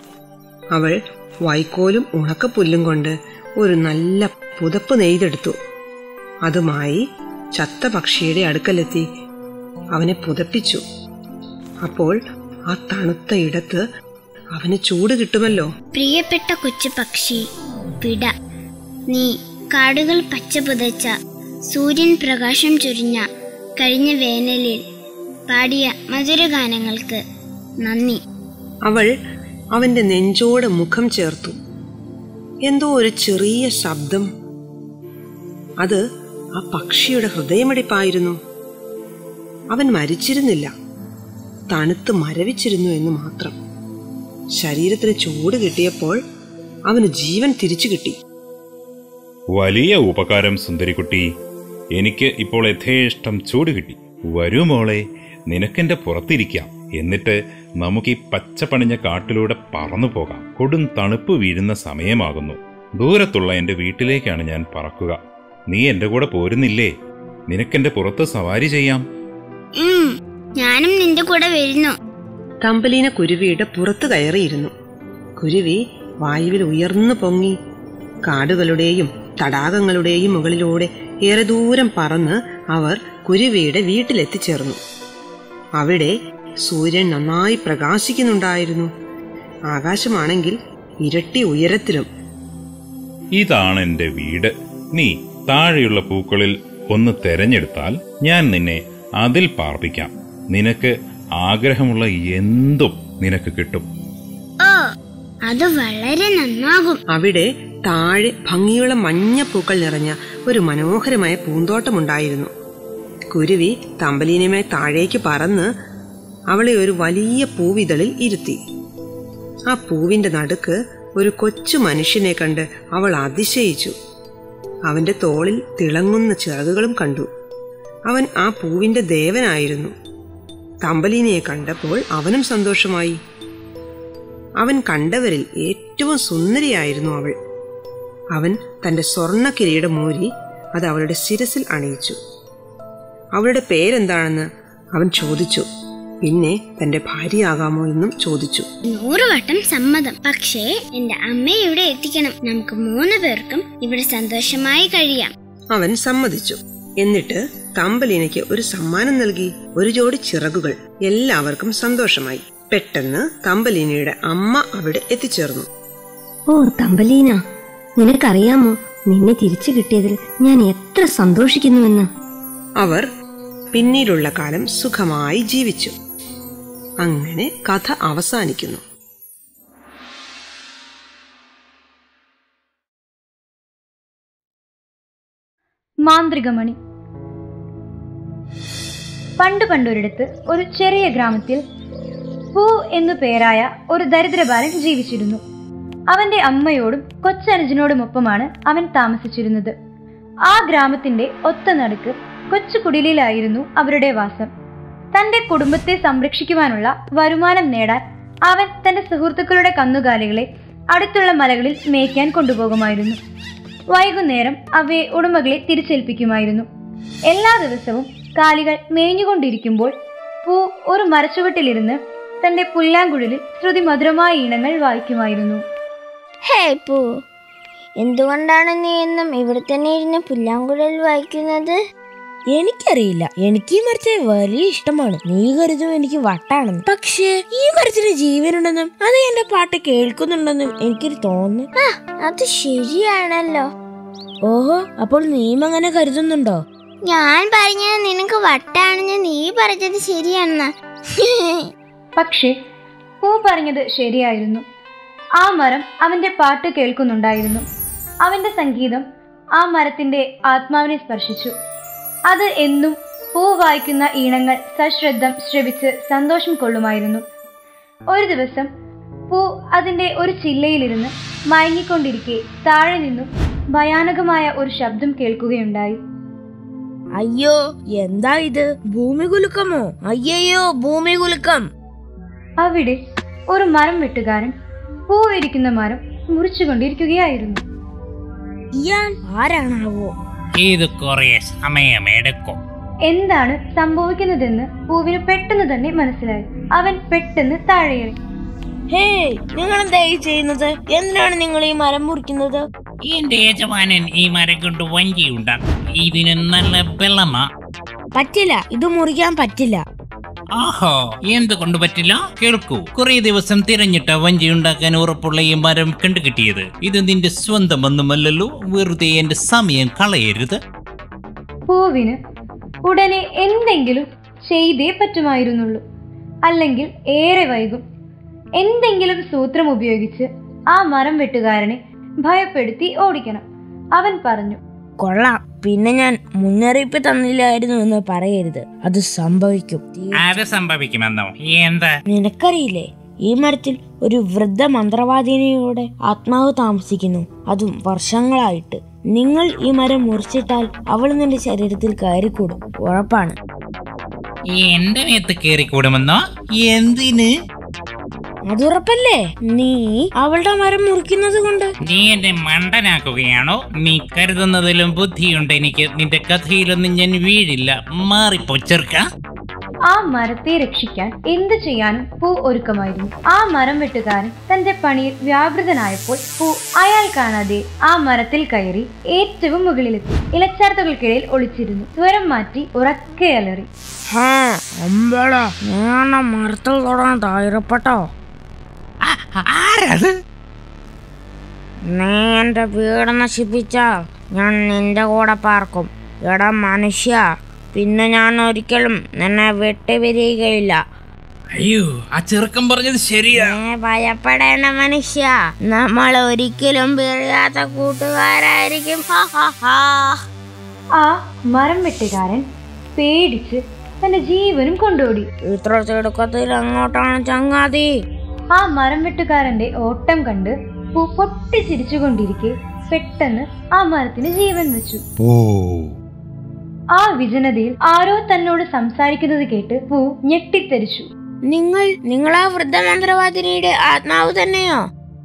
അവൾ വൈക്കോലും ഉണക്കപ്പുല്ലും കൊണ്ട് ഒരു നല്ല പുതപ്പ് നെയ്തെടുത്തു അതുമായി ചത്ത പക്ഷിയുടെ അടുക്കലെത്തി അവനെ പുതപ്പിച്ചു അപ്പോൾ ആ തണുത്ത ഇടത്ത് അവന് ചൂട് കിട്ടുമല്ലോ പ്രിയപ്പെട്ട കൊച്ചു പക്ഷി പിട നീ കാടുകൾ പച്ച പുതച്ച സൂര്യൻ പ്രകാശം ചൊരിഞ്ഞ കഴിഞ്ഞ വേനലിൽ പാടിയ മധുരഗാനങ്ങൾക്ക് നന്ദി അവൾ അവന്റെ നെഞ്ചോട് മുഖം ചേർത്തു എന്തോ ഒരു ചെറിയ ശബ്ദം അത് ആ പക്ഷിയുടെ ഹൃദയമിടിപ്പായിരുന്നു അവൻ മരിച്ചിരുന്നില്ല തണുത്ത് മരവിച്ചിരുന്നു എന്ന് മാത്രം ശരീരത്തിന് ചൂട് കിട്ടിയപ്പോൾ അവന് ജീവൻ തിരിച്ചു കിട്ടി വലിയ ഉപകാരം സുന്ദരിക്കുട്ടി എനിക്ക് ഇപ്പോൾ യഥേഷ്ടം ചൂട് കിട്ടി വരൂ മോളെ നിനക്കെന്റെ പുറത്തിരിക്കാം എന്നിട്ട് നമുക്ക് ഈ പച്ച പണിഞ്ഞ കാട്ടിലൂടെ പറന്നു പോകാം കൊടും തണുപ്പ് വീഴുന്ന സമയമാകുന്നു ദൂരത്തുള്ള എന്റെ വീട്ടിലേക്കാണ് ഞാൻ പറക്കുക നീ എന്റെ കൂടെ പോരുന്നില്ലേ നിനക്കെന്റെ പുറത്ത് സവാരി ചെയ്യാം ഉം, ഞാനും നിന്റെ കൂടെ വരുന്നു തമ്പലീന കുരുവിയുടെ പുറത്തു കയറിയിരുന്നു കുരുവി വായുവിൽ ഉയർന്നു പൊങ്ങി കാടുകളുടെയും തടാകങ്ങളുടെയും മുകളിലൂടെ ഏറെ ദൂരം പറന്ന് അവർ കുരുവിയുടെ വീട്ടിലെത്തിച്ചേർന്നു അവിടെ സൂര്യൻ നന്നായി പ്രകാശിക്കുന്നുണ്ടായിരുന്നു ആകാശമാണെങ്കിൽ ഇരട്ടി ഉയരത്തിലും ഇതാണ് എന്റെ വീട് നീ താഴെയുള്ള പൂക്കളിൽ ഒന്ന് തെരഞ്ഞെടുത്താൽ ഞാൻ നിന്നെ അതിൽ പാർപ്പിക്കാം നിനക്ക് ആഗ്രഹമുള്ള എന്തും നിനക്ക് കിട്ടും ഓ അത് വളരെ നന്നാകും അവിടെ താഴെ ഭംഗിയുള്ള മഞ്ഞപ്പൂക്കൾ നിറഞ്ഞ ഒരു മനോഹരമായ പൂന്തോട്ടമുണ്ടായിരുന്നു കുരുവി തമ്പലീനുമായി താഴേക്ക് പറന്ന് അവളെ ഒരു വലിയ പൂവിതളിൽ ഇരുത്തി ആ പൂവിന്റെ നടുക്ക് ഒരു കൊച്ചു മനുഷ്യനെ കണ്ട് അവൾ അതിശയിച്ചു അവന്റെ തോളിൽ തിളങ്ങുന്ന ചിറകുകളും കണ്ടു അവൻ ആ പൂവിന്റെ ദേവനായിരുന്നു തമ്പലീനയെ കണ്ടപ്പോൾ അവനും സന്തോഷമായി അവൻ കണ്ടവരിൽ ഏറ്റവും സുന്ദരിയായിരുന്നു അവൾ അവൻ തന്റെ സ്വർണ്ണ കിരീടം മൂരി അത് അവളുടെ ശിരസിൽ അണിയിച്ചു അവളുടെ പേരെന്താണെന്ന് അവൻ ചോദിച്ചു പിന്നെ തന്റെ ഭാര്യയാകാമോ എന്നും ചോദിച്ചു നൂറ് വട്ടം സമ്മതം പക്ഷേ എന്റെ അമ്മയെ ഇവിടെ എത്തിക്കണം നമുക്ക് മൂന്ന് പേർക്കും ഇവിടെ സന്തോഷമായി കഴിയാം അവൻ സമ്മതിച്ചു എന്നിട്ട് തമ്പലീനയ്ക്ക് ഒരു സമ്മാനം നൽകി ഒരു ജോഡി ചിറകുകൾ എല്ലാവർക്കും സന്തോഷമായി പെട്ടെന്ന് തമ്പലീനയുടെ അമ്മ അവിടെ എത്തിച്ചേർന്നു ഓ തമ്പലീന നിനക്കറിയാമോ നിന്നെ തിരിച്ചു കിട്ടിയതിൽ ഞാൻ എത്ര സന്തോഷിക്കുന്നുവെന്ന് അവർ പിന്നീടുള്ള കാലം സുഖമായി ജീവിച്ചു അങ്ങനെ കഥ അവസാനിക്കുന്നു മാന്ത്രികമണി പണ്ട് പണ്ടൊരിടത്ത് ഒരു ചെറിയ ഗ്രാമത്തിൽ പൂ എന്നു പേരായ ഒരു ദരിദ്രബാലൻ ജീവിച്ചിരുന്നു അവന്റെ അമ്മയോടും കൊച്ചനുജനോടുമൊപ്പമാണ് അവൻ താമസിച്ചിരുന്നത് ആ ഗ്രാമത്തിന്റെ ഒത്ത നടുക്ക് കൊച്ചു കുടിലിലായിരുന്നു അവരുടെ വാസം തന്റെ കുടുംബത്തെ സംരക്ഷിക്കുവാനുള്ള വരുമാനം നേടാൻ അവൻ തന്റെ സുഹൃത്തുക്കളുടെ കന്നുകാലികളെ അടുത്തുള്ള മലകളിൽ മേയ്ക്കാൻ കൊണ്ടുപോകുമായിരുന്നു വൈകുന്നേരം അവയെ ഉടമകളെ തിരിച്ചേൽപ്പിക്കുമായിരുന്നു എല്ലാ ദിവസവും കാലികൾ മേഞ്ഞുകൊണ്ടിരിക്കുമ്പോൾ പൂ ഒരു മരച്ചുവട്ടിലിരുന്ന് തന്റെ പുല്ലാങ്കുഴലിൽ ശ്രുതി മധുരമായ ഈണങ്ങൾ വായിക്കുമായിരുന്നു ഹേ പൂ എന്തുകൊണ്ടാണ് നീ എന്നും ഇവിടെ തന്നെ ഇരുന്ന് പുല്ലാങ്കുഴൽ വായിക്കുന്നത് എനിക്കറിയില്ല എനിക്ക് ഈ മരത്തെ വലിയ ഇഷ്ടമാണ് നീ കരുതും എനിക്ക് വട്ടാണെന്ന് പക്ഷേ ഈ മരത്തിന് ജീവനുണ്ടെന്നും അത് എന്റെ പാട്ട് കേൾക്കുന്നുണ്ടെന്നും എനിക്കൊരു തോന്നുന്നു ആ അത് ശരിയാണല്ലോ ഓഹോ അപ്പോൾ നീയും അങ്ങനെ കരുതുന്നുണ്ടോ ഞാൻ പറഞ്ഞത് നിനക്ക് വട്ടാണെന്ന് നീ പറഞ്ഞത് ശരിയാണെന്നാ പക്ഷേ പൂ പറഞ്ഞത് ശരിയായിരുന്നു ആ മരം അവന്റെ പാട്ട് കേൾക്കുന്നുണ്ടായിരുന്നു അവന്റെ സംഗീതം ആ മരത്തിന്റെ ആത്മാവിനെ സ്പർശിച്ചു അത് എന്നും പൂ വായിക്കുന്ന ഈണങ്ങൾ സശ്രദ്ധം ശ്രവിച്ച് സന്തോഷം കൊള്ളുമായിരുന്നു ഒരു ദിവസം പൂ അതിന്റെ ഒരു ചില്ലയിലിരുന്ന് മയങ്ങിക്കൊണ്ടിരിക്കെ താഴെ നിന്നും ഭയാനകമായ ഒരു ശബ്ദം കേൾക്കുകയുണ്ടായി അയ്യോ എന്താ ഇത് ഭൂമി കുലുക്കമോ അയ്യയ്യോ ഭൂമി കുലുക്കം അവിടെ ഒരു മരം വെട്ടുകാരൻ പൂവിരിക്കുന്ന മരം മുറിച്ചുകൊണ്ടിരിക്കുകയായിരുന്നു ഇയാൾ ആരാണാവോ ഇത് കുറെ സമയമെടുക്കും എന്താണ് സംഭവിക്കുന്നതെന്ന് പൂവിന് പെട്ടെന്ന് തന്നെ മനസ്സിലായി അവൻ പെട്ടെന്ന് താഴെയിറങ്ങി ഹേ നിങ്ങൾ എന്താ ഈ ചെയ്യുന്നത് എന്തിനാണ് നിങ്ങൾ ഈ മരം മുറിക്കുന്നത് എന്റെ യജമാനൻ ഈ മരം കൊണ്ട് വഞ്ചി ഉണ്ടാക്കും ഇതിന് നല്ല ബലമാ പറ്റില്ല ഇത് മുറിക്കാൻ പറ്റില്ല ആഹോ എന്തുകൊണ്ട് പറ്റില്ല കേൾക്കൂ കുറെ ദിവസം തിരഞ്ഞിട്ട വഞ്ചി ഉണ്ടാക്കാൻ ഉറപ്പുള്ള ഈ മരം കണ്ടുകിട്ടിയത് ഇത് നിന്റെ സ്വന്തമൊന്നുമല്ലല്ലോ വെറുതെ എന്റെ സമയം കളയരുത് പൂവിന് ഉടനെ എന്തെങ്കിലും ചെയ്തേ പറ്റുമായിരുന്നുള്ളൂ അല്ലെങ്കിൽ ഏറെ വൈകും എന്തെങ്കിലും സൂത്രം ഉപയോഗിച്ച് ആ മരം വെട്ടുകാരനെ ഭയപ്പെടുത്തി ഓടിക്കണം അവൻ പറഞ്ഞു കൊള്ളാം പിന്നെ ഞാൻ മുന്നറിയിപ്പ് തന്നില്ലായിരുന്നു എന്ന് പറയരുത് അത് സംഭവിക്കും അത് സംഭവിക്കുമെന്നോ എന്താ നിനക്കറിയില്ലേ ഈ മരത്തിൽ ഒരു വൃദ്ധ മന്ത്രവാദിനിയുടെ ആത്മാവ് താമസിക്കുന്നു അതും വർഷങ്ങളായിട്ട് നിങ്ങൾ ഈ മരം മുറിച്ചിട്ടാൽ അവൾ നിന്റെ ശരീരത്തിൽ കയറിക്കൂടും ഉറപ്പാണ് എന്റെ മേത്ത് കയറിക്കൂടുമെന്നോ എന്തിന് അതുറപ്പല്ലേ നീ അവളുടെ മരം മുറിക്കുന്നത് കൊണ്ട് നീ എന്നെ മണ്ടനാക്കുകയാണോ നീ കരുതുന്നതിലും ബുദ്ധിയുണ്ട് എനിക്ക് നിന്റെ കഥയിലൊന്നും ഞാൻ വീഴില്ല മാറിപ്പോ ചെറുക്ക ആ മരത്തെ രക്ഷിക്കാൻ എന്തു ചെയ്യാനും പൂ ഒരുക്കമായിരുന്നു ആ മരം വെട്ടുകാരൻ തന്റെ പണിയിൽ വ്യാപൃതനായപ്പോൾ പൂ അയാൾ കാണാതെ ആ മരത്തിൽ കയറി ഏറ്റവും മുകളിലെത്തി ഇലച്ചാർത്തുകൾക്കിടയിൽ ഒളിച്ചിരുന്നു സ്വരം മാറ്റി ഉറക്കെ അലറി ഹാ അമ്പള ഞാൻ ആ മരത്തിൽ തൊടാൻ ധൈര്യപ്പെട്ടോ ആരത് നീ എന്റെ വീട് നശിപ്പിച്ചാൽ ഞാൻ നിന്റെ കൂടെ പാർക്കും എടാ മനുഷ്യ പിന്നെ ഞാൻ ഒരിക്കലും നിന്നെ വിട്ടുപിരിയുകയില്ല അയ്യോ ആ ചെറുക്കം പറഞ്ഞത് ശരിയാ നീ ഭയപ്പെടേണ്ട മനുഷ്യ നമ്മൾ ഒരിക്കലും പിരിയാത്ത കൂട്ടുകാരായിരിക്കും ഹാ, ഹാ, ഹാ. ആ മരം വെട്ടുകാരൻ പേടിച്ച് തന്റെ ജീവനും കൊണ്ടോടി ഇത്ര തിടുക്കത്തിൽ എങ്ങോട്ടാണ് ചങ്ങാതി ആ മരം വെട്ടുകാരന്റെ ഓട്ടം കണ്ട് പൂ പൊട്ടിച്ചിരിച്ചുകൊണ്ടിരിക്കെ പെട്ടെന്ന് ആ മരത്തിന് ജീവൻ വെച്ചു ആ വിജനതയിൽ ആരോ തന്നോട് സംസാരിക്കുന്നത് കേട്ട് പൂ ഞെട്ടിത്തെരിച്ചു നിങ്ങൾ നിങ്ങൾ ആ വൃദ്ധ മന്ത്രവാദിനിയുടെ ആത്മാവ് തന്നെയോ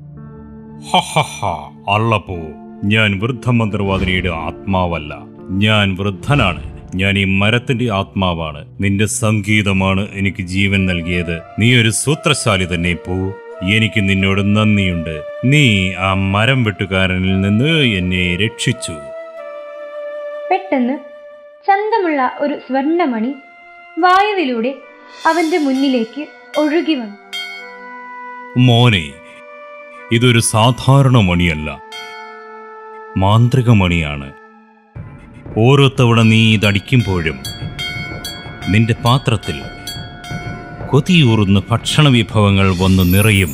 അള്ളപ്പോ ഞാൻ വൃദ്ധമന്ത്രവാദിനിയുടെ ആത്മാവല്ല ഞാൻ വൃദ്ധനാണ് ഞാൻ ഈ മരത്തിന്റെ ആത്മാവാണ് നിന്റെ സംഗീതമാണ് എനിക്ക് ജീവൻ നൽകിയത് നീ ഒരു സൂത്രശാലി തന്നെ പോ എനിക്ക് നിന്നോട് നന്ദിയുണ്ട് നീ ആ മരം വെട്ടുകാരനിൽ നിന്ന് എന്നെ രക്ഷിച്ചു പെട്ടെന്ന് ചന്തമുള്ള ഒരു സ്വർണമണി വായുവിലൂടെ അവന്റെ മുന്നിലേക്ക് ഒഴുകി വന്നു മോനെ ഇതൊരു സാധാരണ മണിയല്ല മാന്ത്രിക മണിയാണ് ഓരോ തവണ നീ ഇതടിക്കുമ്പോഴും നിന്റെ പാത്രത്തിൽ കൊതിയൂറുന്ന ഭക്ഷണ വിഭവങ്ങൾ വന്ന് നിറയും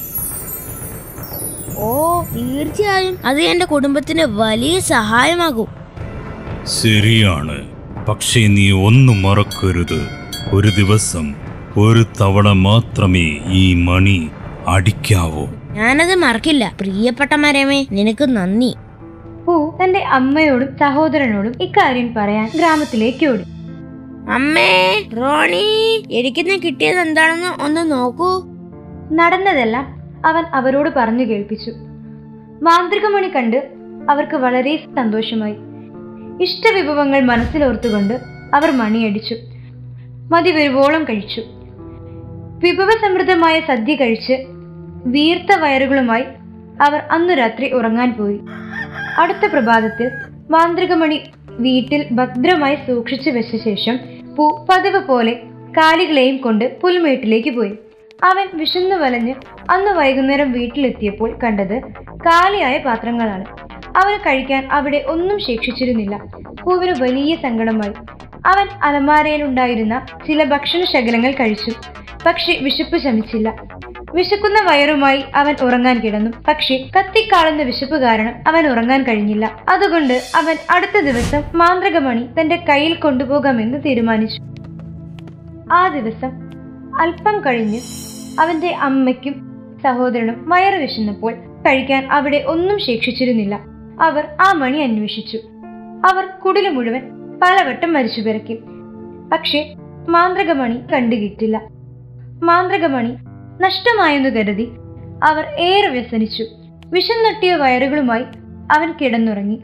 ഓ തീർച്ചയായും അത് എന്റെ കുടുംബത്തിന് വലിയ സഹായമാകും ശരിയാണ് പക്ഷേ നീ ഒന്നും മറക്കരുത് ഒരു ദിവസം ഒരു തവണ മാത്രമേ ഈ മണി അടിക്കാവൂ ഞാനത് മറക്കില്ല പ്രിയപ്പെട്ട മരമേ നിനക്ക് നന്ദി പൂ തന്റെ അമ്മയോടും സഹോദരനോടും ഇക്കാര്യം പറയാൻ ഗ്രാമത്തിലേക്ക് ഓടി അമ്മേ റോണി എനിക്കിന്ന് കിട്ടിയത് എന്താണെന്ന് ഒന്ന് നോക്കൂ നടന്നതെല്ലാം അവൻ അവരോട് പറഞ്ഞു കേൾപ്പിച്ചു മാന്ത്രികമണി കണ്ട് അവർക്ക് വളരെ സന്തോഷമായി ഇഷ്ടവിഭവങ്ങൾ മനസ്സിലോർത്തുകൊണ്ട് അവർ മണിയടിച്ചു മതി വരുവോളം കഴിച്ചു വിഭവസമൃദ്ധമായ സദ്യ കഴിച്ച് വീർത്ത വയറുകളുമായി അവർ അന്നു രാത്രി ഉറങ്ങാൻ പോയി അടുത്ത പ്രഭാതത്തിൽ മാന്ത്രികമണി വീട്ടിൽ ഭദ്രമായി സൂക്ഷിച്ചു വെച്ച ശേഷം പൂ പതിവ് പോലെ കാലികളെയും കൊണ്ട് പുൽമേട്ടിലേക്ക് പോയി അവൻ വിശന്നു വലഞ്ഞ് അന്ന് വൈകുന്നേരം വീട്ടിലെത്തിയപ്പോൾ കണ്ടത് കാലിയായ പാത്രങ്ങളാണ് അവന് കഴിക്കാൻ അവിടെ ഒന്നും ശേഷിച്ചിരുന്നില്ല പൂവിന് വലിയ സങ്കടമായി അവൻ അലമാരയിലുണ്ടായിരുന്ന ചില ഭക്ഷണ ശകലങ്ങൾ കഴിച്ചു പക്ഷെ വിശപ്പ് ശമിച്ചില്ല വിശക്കുന്ന വയറുമായി അവൻ ഉറങ്ങാൻ കിടന്നു പക്ഷെ കത്തിക്കാളുന്ന വിശപ്പ് കാരണം അവൻ ഉറങ്ങാൻ കഴിഞ്ഞില്ല അതുകൊണ്ട് അവൻ അടുത്ത ദിവസം മാന്ത്രികമണി തന്റെ കയ്യിൽ കൊണ്ടുപോകാമെന്ന് തീരുമാനിച്ചു ആ ദിവസം അല്പം കഴിഞ്ഞ് അവന്റെ അമ്മയ്ക്കും സഹോദരനും വയറ് വിശന്നപ്പോൾ കഴിക്കാൻ അവിടെ ഒന്നും ശേഷിച്ചിരുന്നില്ല അവർ ആ മണി അന്വേഷിച്ചു അവർ കുടില് മുഴുവൻ പലവട്ടം മരിച്ചു പിറക്കി പക്ഷേ മാന്ത്രികമണി കണ്ടുകിട്ടില്ല മാന്ത്രികമണി നഷ്ടമായെന്ന് കരുതി അവർ ഏറെ വ്യസനിച്ചു വിഷന്നട്ടിയ വയറുകളുമായി അവൻ കിടന്നുറങ്ങി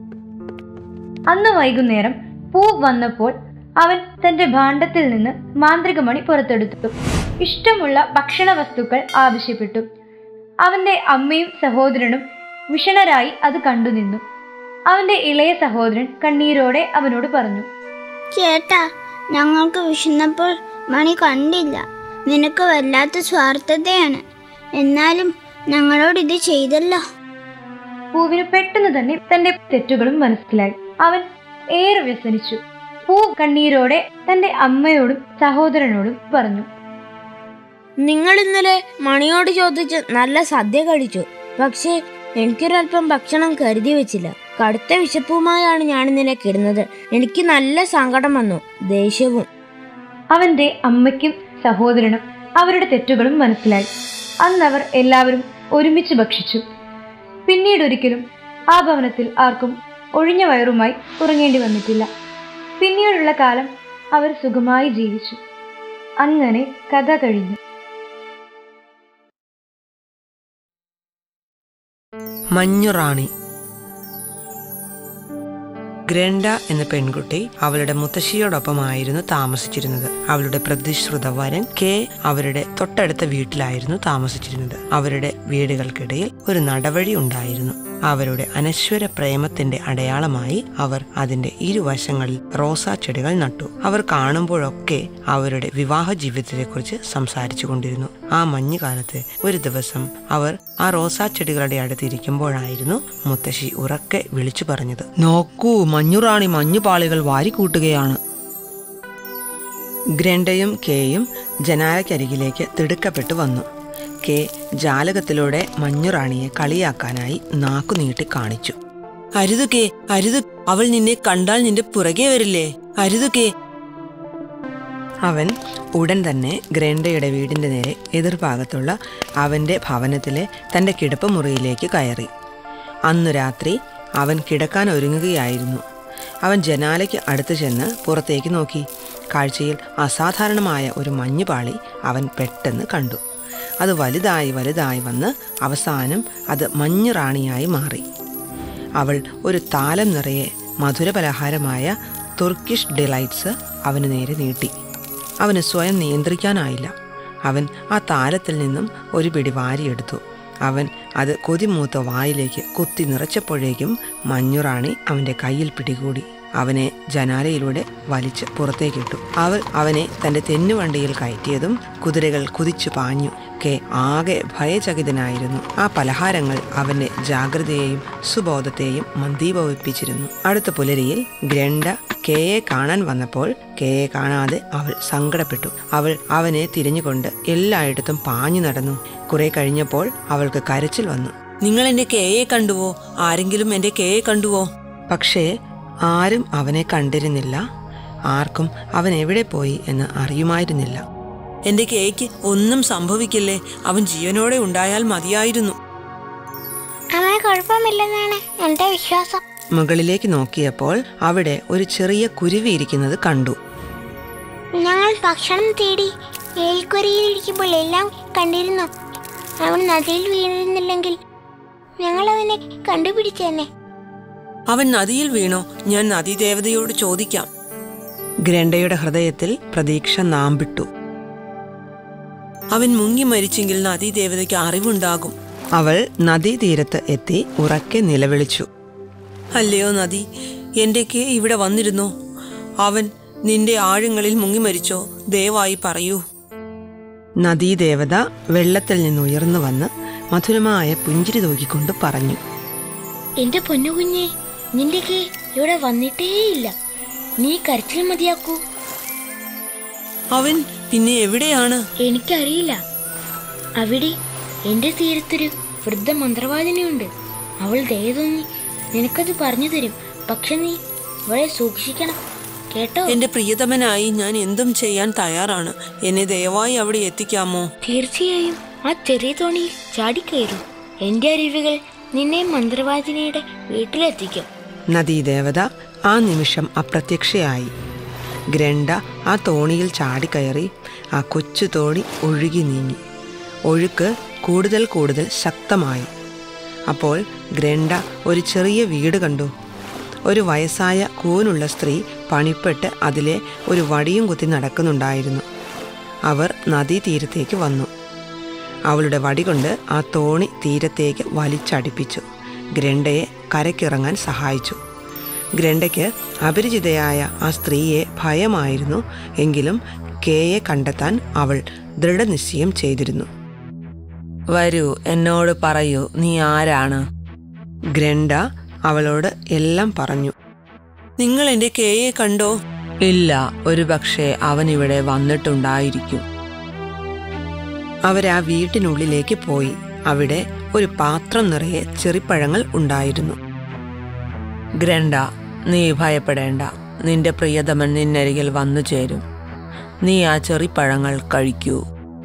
അന്ന് വൈകുന്നേരം പൂ വന്നപ്പോൾ അവൻ തന്റെ ഭാണ്ഡത്തിൽ നിന്ന് മാന്ത്രികമണി പുറത്തെടുത്തു ഇഷ്ടമുള്ള ഭക്ഷണ വസ്തുക്കൾ ആവശ്യപ്പെട്ടു അവന്റെ അമ്മയും സഹോദരനും വിഷണരായി അത് കണ്ടുനിന്നു അവന്റെ ഇളയ സഹോദരൻ കണ്ണീരോടെ അവനോട് പറഞ്ഞു ചേട്ടാ ഞങ്ങൾക്ക് വിശന്നപ്പോൾ മണി കണ്ടില്ല നിനക്ക് വല്ലാത്ത സ്വാർത്ഥതയാണ് എന്നാലും ഞങ്ങളോട് ഇത് ചെയ്തല്ലോ പൂവിന് പെട്ടെന്ന് തന്നെ തന്റെ തെറ്റുകളും മനസ്സിലായി അവൻ ഏറെ വ്യസനിച്ചു പൂ കണ്ണീരോടെ തന്റെ അമ്മയോടും സഹോദരനോടും പറഞ്ഞു നിങ്ങൾ ഇന്നലെ മണിയോട് ചോദിച്ച് നല്ല സദ്യ കഴിച്ചു പക്ഷേ എനിക്കൊരല്പം ഭക്ഷണം കരുതി വെച്ചില്ല കടുത്ത വിശപ്പുമായാണ് ഞാൻ ഇന്നലെ കിടന്നത് എനിക്ക് നല്ല സങ്കടം വന്നു ദേഷ്യവും അവന്റെ അമ്മയ്ക്കും സഹോദരനും അവരുടെ തെറ്റുകളും മനസ്സിലായി അന്നവർ എല്ലാവരും ഒരുമിച്ച് ഭക്ഷിച്ചു പിന്നീട് ഒരിക്കലും ആ ഭവനത്തിൽ ആർക്കും ഒഴിഞ്ഞ വയറുമായി ഉറങ്ങേണ്ടി വന്നിട്ടില്ല പിന്നീടുള്ള കാലം അവർ സുഖമായി ജീവിച്ചു അങ്ങനെ കഥ കഴിഞ്ഞു മഞ്ഞുറാണി ഗ്രണ്ട എന്ന പെൺകുട്ടി അവളുടെ മുത്തശ്ശിയോടൊപ്പമായിരുന്നു താമസിച്ചിരുന്നത് അവളുടെ പ്രതിശ്രുത വരൻ കെ അവരുടെ തൊട്ടടുത്ത വീട്ടിലായിരുന്നു താമസിച്ചിരുന്നത് അവരുടെ വീടുകൾക്കിടയിൽ ഒരു നടവഴി ഉണ്ടായിരുന്നു അവരുടെ അനശ്വര പ്രേമത്തിന്റെ അടയാളമായി അവർ അതിന്റെ ഇരുവശങ്ങളിൽ റോസാ ചെടികൾ നട്ടു അവർ കാണുമ്പോഴൊക്കെ അവരുടെ വിവാഹ ജീവിതത്തെക്കുറിച്ച് സംസാരിച്ചു കൊണ്ടിരുന്നു ആ മഞ്ഞുകാലത്ത് ഒരു ദിവസം അവർ ആ റോസാ ചെടികളുടെ അടുത്തിരിക്കുമ്പോഴായിരുന്നു മുത്തശ്ശി ഉറക്കെ വിളിച്ചു പറഞ്ഞത് നോക്കൂ മഞ്ഞുറാണി മഞ്ഞുപാളികൾ വാരിക്കൂട്ടുകയാണ് ഗ്രണ്ടയും കെയും ജനാലയ്ക്കരികിലേക്ക് തിടുക്കപ്പെട്ടു വന്നു കെ ജാലകത്തിലൂടെ മഞ്ഞുറാണിയെ കളിയാക്കാനായി നാക്കു നീട്ടി കാണിച്ചു അരുതു കേ അരുതു അവൾ നിന്നെ കണ്ടാൽ നിന്റെ പുറകെ വരില്ലേ അരുതു കേ അവൻ ഉടൻ തന്നെ ഗ്രണ്ടയുടെ വീടിന്റെ നേരെ എതിർഭാഗത്തുള്ള അവന്റെ ഭവനത്തിലെ തന്റെ കിടപ്പ് മുറിയിലേക്ക് കയറി അന്നു രാത്രി അവൻ കിടക്കാൻ ഒരുങ്ങുകയായിരുന്നു അവൻ ജനാലയ്ക്ക് അടുത്ത് ചെന്ന് പുറത്തേക്ക് നോക്കി കാഴ്ചയിൽ അസാധാരണമായ ഒരു മഞ്ഞുപാളി അവൻ പെട്ടെന്ന് കണ്ടു അത് വലുതായി വലുതായി വന്ന് അവസാനം അത് മഞ്ഞു റാണിയായി മാറി അവൾ ഒരു താലം നിറയെ മധുരപലഹാരമായ തുർക്കിഷ് ഡിലൈറ്റ്സ് അവന് നേരെ നീട്ടി അവന് സ്വയം നിയന്ത്രിക്കാനായില്ല അവൻ ആ താലത്തിൽ നിന്നും ഒരു പിടി വാരിയെടുത്തു അവൻ അത് കൊതിമൂത്ത വായിലേക്ക് കുത്തി നിറച്ചപ്പോഴേക്കും മഞ്ഞുറാണി അവൻ്റെ കയ്യിൽ പിടികൂടി അവനെ ജനാലയിലൂടെ വലിച്ച് പുറത്തേക്കിട്ടു അവൾ അവനെ തൻ്റെ തെന്നുവണ്ടിയിൽ കയറ്റിയതും കുതിരകൾ കുതിച്ചു പാഞ്ഞു കെ ആകെ ഭയചകിതനായിരുന്നു ആ പലഹാരങ്ങൾ അവന്റെ ജാഗ്രതയെയും സുബോധത്തെയും മന്ദീഭവിപ്പിച്ചിരുന്നു അടുത്ത പുലരിയിൽ ഗ്രണ്ട കെയെ കാണാൻ വന്നപ്പോൾ കെയെ കാണാതെ അവൾ സങ്കടപ്പെട്ടു അവൾ അവനെ തിരിഞ്ഞുകൊണ്ട് എല്ലായിടത്തും പാഞ്ഞു നടന്നു കുറെ കഴിഞ്ഞപ്പോൾ അവൾക്ക് കരച്ചിൽ വന്നു നിങ്ങൾ എന്റെ കെയെ കണ്ടുവോ ആരെങ്കിലും എന്റെ കെയെ കണ്ടുവോ പക്ഷേ ആരും അവനെ കണ്ടിരുന്നില്ല ആർക്കും അവൻ എവിടെ പോയി എന്ന് അറിയുമായിരുന്നില്ല എന്റെ കേക്ക് ഒന്നും സംഭവിക്കില്ലേ അവൻ ജീവനോടെ ഉണ്ടായാൽ മതിയായിരുന്നു അവന് കുഴപ്പമില്ലെന്നാണ് എന്റെ വിശ്വാസം മുകളിലേക്ക് നോക്കിയപ്പോൾ അവിടെ ഒരു ചെറിയ കുരുവി ഇരിക്കുന്നത് കണ്ടു ഞങ്ങൾ ഭക്ഷണം തേടി മേൽക്കുരയിലിരിക്കുമ്പോൾ എല്ലാം കണ്ടിരുന്നു അവൻ നദിയിൽ വീണിരുന്നില്ലെങ്കിൽ ഞങ്ങൾ അവനെ കണ്ടുപിടിച്ചേനെ അവൻ നദിയിൽ വീണോ ഞാൻ നദീദേവതയോട് ചോദിക്കാം ഗ്രണ്ടയുടെ ഹൃദയത്തിൽ പ്രതീക്ഷ നാമ്പിട്ടു അവൻ മുങ്ങി മരിച്ചെങ്കിൽ നദീദേവതയ്ക്ക് അറിവുണ്ടാകും അവൾ നദീതീരത്ത് എത്തി ഉറക്കെ നിലവിളിച്ചു അല്ലയോ നദി എന്റെ കേ ഇവിടെ വന്നിരുന്നോ അവൻ നിന്റെ ആഴങ്ങളിൽ മുങ്ങി മരിച്ചോ ദയവായി പറയൂ നദീദേവത വെള്ളത്തിൽ നിന്ന് ഉയർന്നു വന്ന് മധുരമായ പുഞ്ചിരി തൂക്കിക്കൊണ്ട് പറഞ്ഞു എന്റെ പൊന്നുകുഞ്ഞെ നിന്റെ കേ ഇവിടെ വന്നിട്ടേയില്ല നീ കരച്ചിൽ മതിയാക്കൂ അവൻ പിന്നെ എവിടെയാണ് എനിക്കറിയില്ല അവിടെ എന്റെ തീരത്തൊരു വൃദ്ധ മന്ത്രവാദിനിയുണ്ട് അവൾ ദയതോന്നി നിനക്കത് പറഞ്ഞു തരും പക്ഷെ നീ അവളെ സൂക്ഷിക്കണം കേട്ടോ എന്റെ പ്രിയതമനായി ഞാൻ എന്തും ചെയ്യാൻ തയ്യാറാണ് എന്നെ ദയവായി അവിടെ എത്തിക്കാമോ തീർച്ചയായും ആ ചെറിയ തോണിയിൽ ചാടിക്കയറൂ എന്റെ അറിവുകൾ നിന്നെ മന്ത്രവാദിനിയുടെ വീട്ടിലെത്തിക്കും നദീദേവത ആ നിമിഷം അപ്രത്യക്ഷയായി ഗ്രണ്ട ആ തോണിയിൽ ചാടിക്കയറി ആ കൊച്ചു തോണി ഒഴുകി നീങ്ങി ഒഴുക്ക് കൂടുതൽ കൂടുതൽ ശക്തമായി അപ്പോൾ ഗ്രണ്ട ഒരു ചെറിയ വീട് കണ്ടു ഒരു വയസ്സായ കൂനുള്ള സ്ത്രീ പണിപ്പെട്ട് അതിലെ ഒരു വടിയും കുത്തി നടക്കുന്നുണ്ടായിരുന്നു അവർ നദീതീരത്തേക്ക് വന്നു അവളുടെ വടി കൊണ്ട് ആ തോണി തീരത്തേക്ക് വലിച്ചടിപ്പിച്ചു ഗ്രണ്ടയെ കരക്കിറങ്ങാൻ സഹായിച്ചു ഗ്രണ്ടയ്ക്ക് അപരിചിതയായ ആ സ്ത്രീയെ ഭയമായിരുന്നു എങ്കിലും കെയെ കണ്ടെത്താൻ അവൾ ദൃഢനിശ്ചയം ചെയ്തിരുന്നു വരൂ എന്നോട് പറയൂ നീ ആരാണ് ഗ്രണ്ട അവളോട് എല്ലാം പറഞ്ഞു നിങ്ങൾ എന്റെ കേയെ കണ്ടോ ഇല്ല ഒരു പക്ഷേ അവൻ ഇവിടെ വന്നിട്ടുണ്ടായിരിക്കും അവരാ വീട്ടിനുള്ളിലേക്ക് പോയി അവിടെ ഒരു പാത്രം നിറയെ ചെറിപ്പഴങ്ങൾ ഉണ്ടായിരുന്നു ഗ്രണ്ട നീ ഭയപ്പെടേണ്ട നിന്റെ പ്രിയതമൻ നിന്നരികിൽ വന്നു ചേരും നീ ആ ചെറിപ്പഴങ്ങൾ കഴിക്കൂ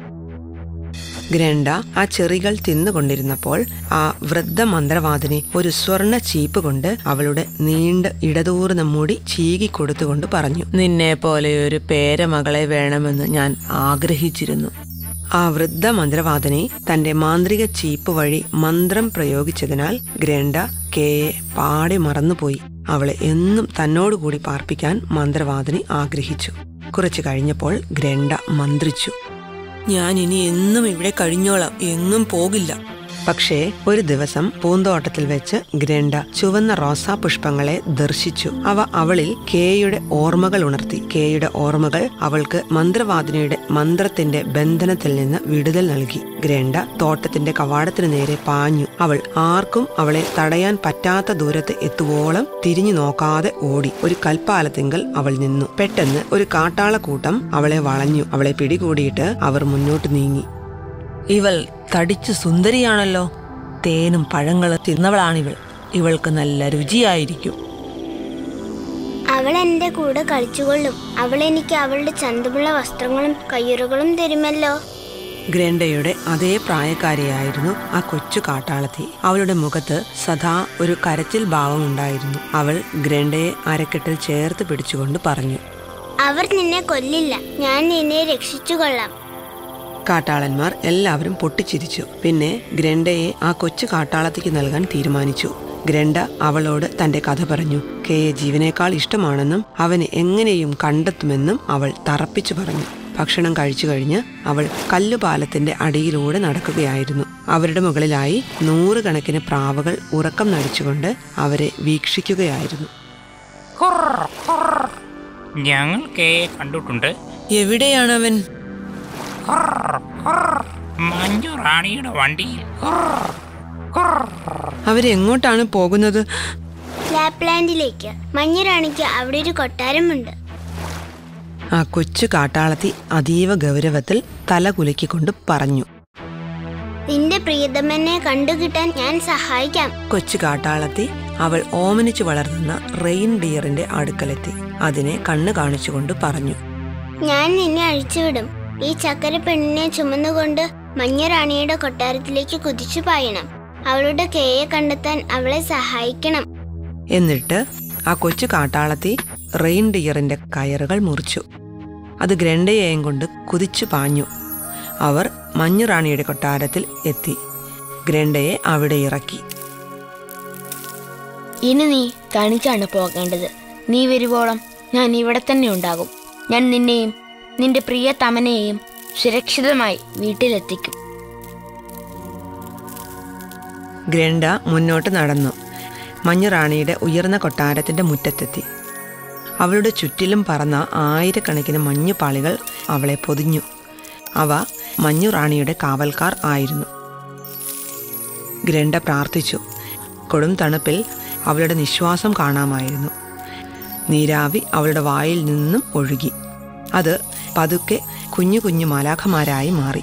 ഗ്രണ്ട ആ ചെറികൾ തിന്നുകൊണ്ടിരുന്നപ്പോൾ ആ വൃദ്ധ മന്ത്രവാദിനി ഒരു സ്വർണ ചീപ്പ് കൊണ്ട് അവളുടെ നീണ്ട ഇടതൂർന്ന മുടി ചീകി കൊടുത്തുകൊണ്ട് പറഞ്ഞു നിന്നെ പോലെ ഒരു പേരമകളെ വേണമെന്ന് ഞാൻ ആഗ്രഹിച്ചിരുന്നു ആ വൃദ്ധ മന്ത്രവാദിനി തന്റെ മാന്ത്രിക ചീപ്പ് വഴി മന്ത്രം പ്രയോഗിച്ചതിനാൽ ഗ്രണ്ട കെയെ പാടെ മറന്നുപോയി അവളെ എന്നും തന്നോടുകൂടി പാർപ്പിക്കാൻ മന്ത്രവാദിനി ആഗ്രഹിച്ചു കുറച്ചു കഴിഞ്ഞപ്പോൾ ഗ്രണ്ട മന്ത്രിച്ചു ഞാൻ ഇനി എന്നും ഇവിടെ കഴിഞ്ഞോളാം എങ്ങും പോകില്ല പക്ഷേ ഒരു ദിവസം പൂന്തോട്ടത്തിൽ വെച്ച് ഗ്രണ്ട ചുവന്ന റോസാ പുഷ്പങ്ങളെ ദർശിച്ചു അവ അവളിൽ കേയുടെ ഓർമ്മകൾ ഉണർത്തി കേയുടെ ഓർമ്മകൾ അവൾക്ക് മന്ത്രവാദിനിയുടെ മന്ത്രത്തിന്റെ ബന്ധനത്തിൽ നിന്ന് വിടുതൽ നൽകി ഗ്രണ്ട തോട്ടത്തിന്റെ കവാടത്തിനു നേരെ പാഞ്ഞു അവൾ ആർക്കും അവളെ തടയാൻ പറ്റാത്ത ദൂരത്ത് എത്തുവോളം തിരിഞ്ഞു നോക്കാതെ ഓടി ഒരു കൽപ്പാലത്തിങ്കൽ അവൾ നിന്നു പെട്ടെന്ന് ഒരു കാട്ടാളക്കൂട്ടം അവളെ വളഞ്ഞു അവളെ പിടികൂടിയിട്ട് അവർ മുന്നോട്ട് നീങ്ങി ഇവൾ തടിച്ചു സുന്ദരിയാണല്ലോ തേനും പഴങ്ങളും തിന്നവളാണിവൾ ഇവൾക്ക് നല്ല രുചിയായിരിക്കും അവൾ എന്റെ കൂടെ കളിച്ചുകൊള്ളും അവൾ എനിക്ക് അവളുടെ ചന്തമുള്ള വസ്ത്രങ്ങളും കയ്യുറകളും തരുമല്ലോ ഗ്രേണ്ടയുടെ അതേ പ്രായക്കാരിയായിരുന്നു ആ കൊച്ചു കാട്ടാളത്തി അവളുടെ മുഖത്ത് സദാ ഒരു കരച്ചിൽ ഭാവം ഉണ്ടായിരുന്നു അവൾ ഗ്രേണ്ടയെ അരക്കെട്ടിൽ ചേർത്ത് പിടിച്ചുകൊണ്ട് പറഞ്ഞു അവർ നിന്നെ കൊല്ലില്ല ഞാൻ നിന്നെ രക്ഷിച്ചു കൊള്ളാം കാട്ടാളന്മാർ എല്ലാവരും പൊട്ടിച്ചിരിച്ചു പിന്നെ ഗ്രണ്ടയെ ആ കൊച്ചു കാട്ടാളത്തിക്ക് നൽകാൻ തീരുമാനിച്ചു ഗ്രണ്ട അവളോട് തന്റെ കഥ പറഞ്ഞു കെയെ ജീവനേക്കാൾ ഇഷ്ടമാണെന്നും അവന് എങ്ങനെയും കണ്ടെത്തുമെന്നും അവൾ തറപ്പിച്ചു പറഞ്ഞു ഭക്ഷണം കഴിച്ചു കഴിഞ്ഞ് അവൾ കല്ലുപാലത്തിന്റെ അടിയിലൂടെ നടക്കുകയായിരുന്നു അവരുടെ മുകളിലായി നൂറുകണക്കിന് പ്രാവുകൾ ഉറക്കം നടിച്ചുകൊണ്ട് അവരെ വീക്ഷിക്കുകയായിരുന്നു ഞങ്ങൾ കെയെ കണ്ടിട്ടുണ്ട് എവിടെയാണവൻ മഞ്ജു റാണിയുടെ വണ്ടിയിൽ അവരെങ്ങോട്ടാണ് പോകുന്നത് ലാപ്ലാൻഡിലേക്ക് മഞ്ഞുറാണിക്ക് അവിടെ ഒരു കൊട്ടാരമുണ്ട് ആ കൊച്ചു കാട്ടാളത്തി അതീവ ഗൗരവത്തിൽ തല കുലുക്കിക്കൊണ്ട് പറഞ്ഞു നിന്റെ പ്രിയതമനെ കണ്ടുകിട്ടാൻ ഞാൻ സഹായിക്കാം കൊച്ചു കാട്ടാളത്തി അവൾ ഓമനിച്ചു വളർത്തുന്ന റെയിൻ ഡിയറിന്റെ അടുക്കലെത്തി അതിനെ കണ്ണു കാണിച്ചുകൊണ്ട് പറഞ്ഞു ഞാൻ നിന്നെ അഴിച്ചുവിടും ഈ ചക്കര പെണ്ണിനെ ചുമന്നുകൊണ്ട് മഞ്ഞറാണിയുടെ കൊട്ടാരത്തിലേക്ക് കുതിച്ചു പായണം അവളുടെ കേയെ കണ്ടെത്താൻ അവളെ സഹായിക്കണം എന്നിട്ട് ആ കൊച്ചു കാട്ടാളത്തി റെയിൻഡിയറിന്റെ കയറുകൾ മുറിച്ചു അത് ഗ്രണ്ടയെയും കൊണ്ട് കുതിച്ചു പാഞ്ഞു അവർ മഞ്ഞുറാണിയുടെ കൊട്ടാരത്തിൽ എത്തി ഗ്രണ്ടയെ അവിടെ ഇറക്കി ഇനി നീ തനിച്ചാണ് പോകേണ്ടത് നീ വരുവോളം ഞാൻ ഇവിടെ തന്നെ ഉണ്ടാകും ഞാൻ നിന്നെയും നിന്റെ പ്രിയ തമനെയും സുരക്ഷിതമായി വീട്ടിലെത്തിക്കും ഗ്രണ്ട മുന്നോട്ട് നടന്നു മഞ്ഞുറാണിയുടെ ഉയർന്ന കൊട്ടാരത്തിന്റെ മുറ്റത്തെത്തി അവളുടെ ചുറ്റിലും പറന്ന ആയിരക്കണക്കിന് മഞ്ഞുപാളികൾ അവളെ പൊതിഞ്ഞു അവ മഞ്ഞുറാണിയുടെ കാവൽക്കാർ ആയിരുന്നു ഗ്രണ്ട പ്രാർത്ഥിച്ചു കൊടും തണുപ്പിൽ അവളുടെ നിശ്വാസം കാണാമായിരുന്നു നീരാവി അവളുടെ വായിൽ നിന്നും ഒഴുകി അത് പതുക്കെ കുഞ്ഞു കുഞ്ഞു മാലാഖമാരായി മാറി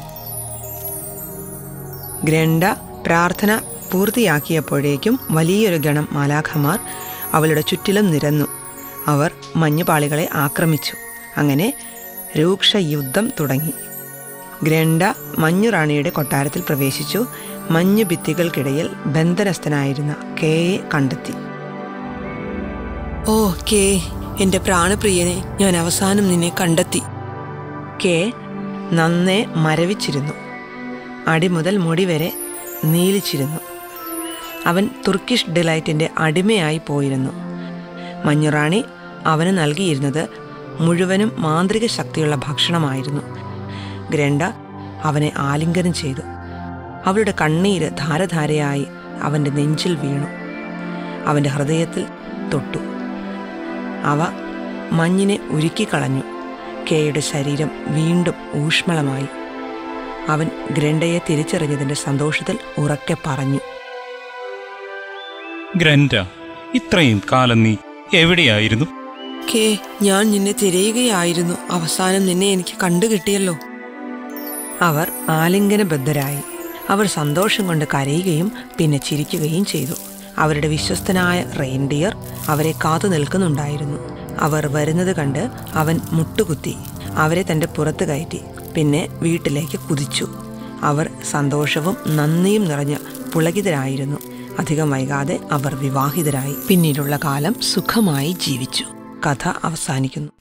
ഗ്രണ്ട പ്രാർത്ഥന പൂർത്തിയാക്കിയപ്പോഴേക്കും വലിയൊരു ഗണം മാലാഖമാർ അവളുടെ ചുറ്റിലും നിരന്നു അവർ മഞ്ഞുപാളികളെ ആക്രമിച്ചു അങ്ങനെ രൂക്ഷ യുദ്ധം തുടങ്ങി ഗ്രണ്ട മഞ്ഞുറാണിയുടെ കൊട്ടാരത്തിൽ പ്രവേശിച്ചു മഞ്ഞു ഭിത്തികൾക്കിടയിൽ ബന്ധനസ്ഥനായിരുന്ന കെയെ കണ്ടെത്തി ഓ കേ എന്റെ പ്രാണപ്രിയനെ ഞാൻ അവസാനം നിന്നെ കണ്ടെത്തി കെ നന്നേ മരവിച്ചിരുന്നു അടി മുതൽ മുടി വരെ നീലിച്ചിരുന്നു അവൻ തുർക്കിഷ് ഡിലൈറ്റിന്റെ അടിമയായി പോയിരുന്നു മഞ്ഞുറാണി അവന് നൽകിയിരുന്നത് മുഴുവനും മാന്ത്രിക ശക്തിയുള്ള ഭക്ഷണമായിരുന്നു ഗ്രണ്ട അവനെ ആലിംഗനം ചെയ്തു അവളുടെ കണ്ണീര് ധാരധാരയായി അവൻ്റെ നെഞ്ചിൽ വീണു അവൻ്റെ ഹൃദയത്തിൽ തൊട്ടു അവ മഞ്ഞിനെ ഉരുക്കിക്കളഞ്ഞു കെയുടെ ശരീരം വീണ്ടും ഊഷ്മളമായി അവൻ ഗ്രണ്ടയെ തിരിച്ചറിഞ്ഞതിന്റെ സന്തോഷത്തിൽ ഉറക്കെ പറഞ്ഞു ഗ്രൻഡ ഇത്രയും കാലം നീ എവിടെയായിരുന്നു കേ ഞാൻ നിന്നെ തിരയുകയായിരുന്നു അവസാനം നിന്നെ എനിക്ക് കണ്ടുകിട്ടിയല്ലോ അവർ ആലിംഗനബദ്ധരായി അവർ സന്തോഷം കൊണ്ട് കരയുകയും പിന്നെ ചിരിക്കുകയും ചെയ്തു അവരുടെ വിശ്വസ്തനായ റെയിൻഡിയർ അവരെ കാത്തു നിൽക്കുന്നുണ്ടായിരുന്നു അവർ വരുന്നത് കണ്ട് അവൻ മുട്ടുകുത്തി അവരെ തന്റെ പുറത്ത് കയറ്റി പിന്നെ വീട്ടിലേക്ക് കുതിച്ചു അവർ സന്തോഷവും നന്ദിയും നിറഞ്ഞ പുളകിതരായിരുന്നു അധികം വൈകാതെ അവർ വിവാഹിതരായി പിന്നീടുള്ള കാലം സുഖമായി ജീവിച്ചു കഥ അവസാനിക്കുന്നു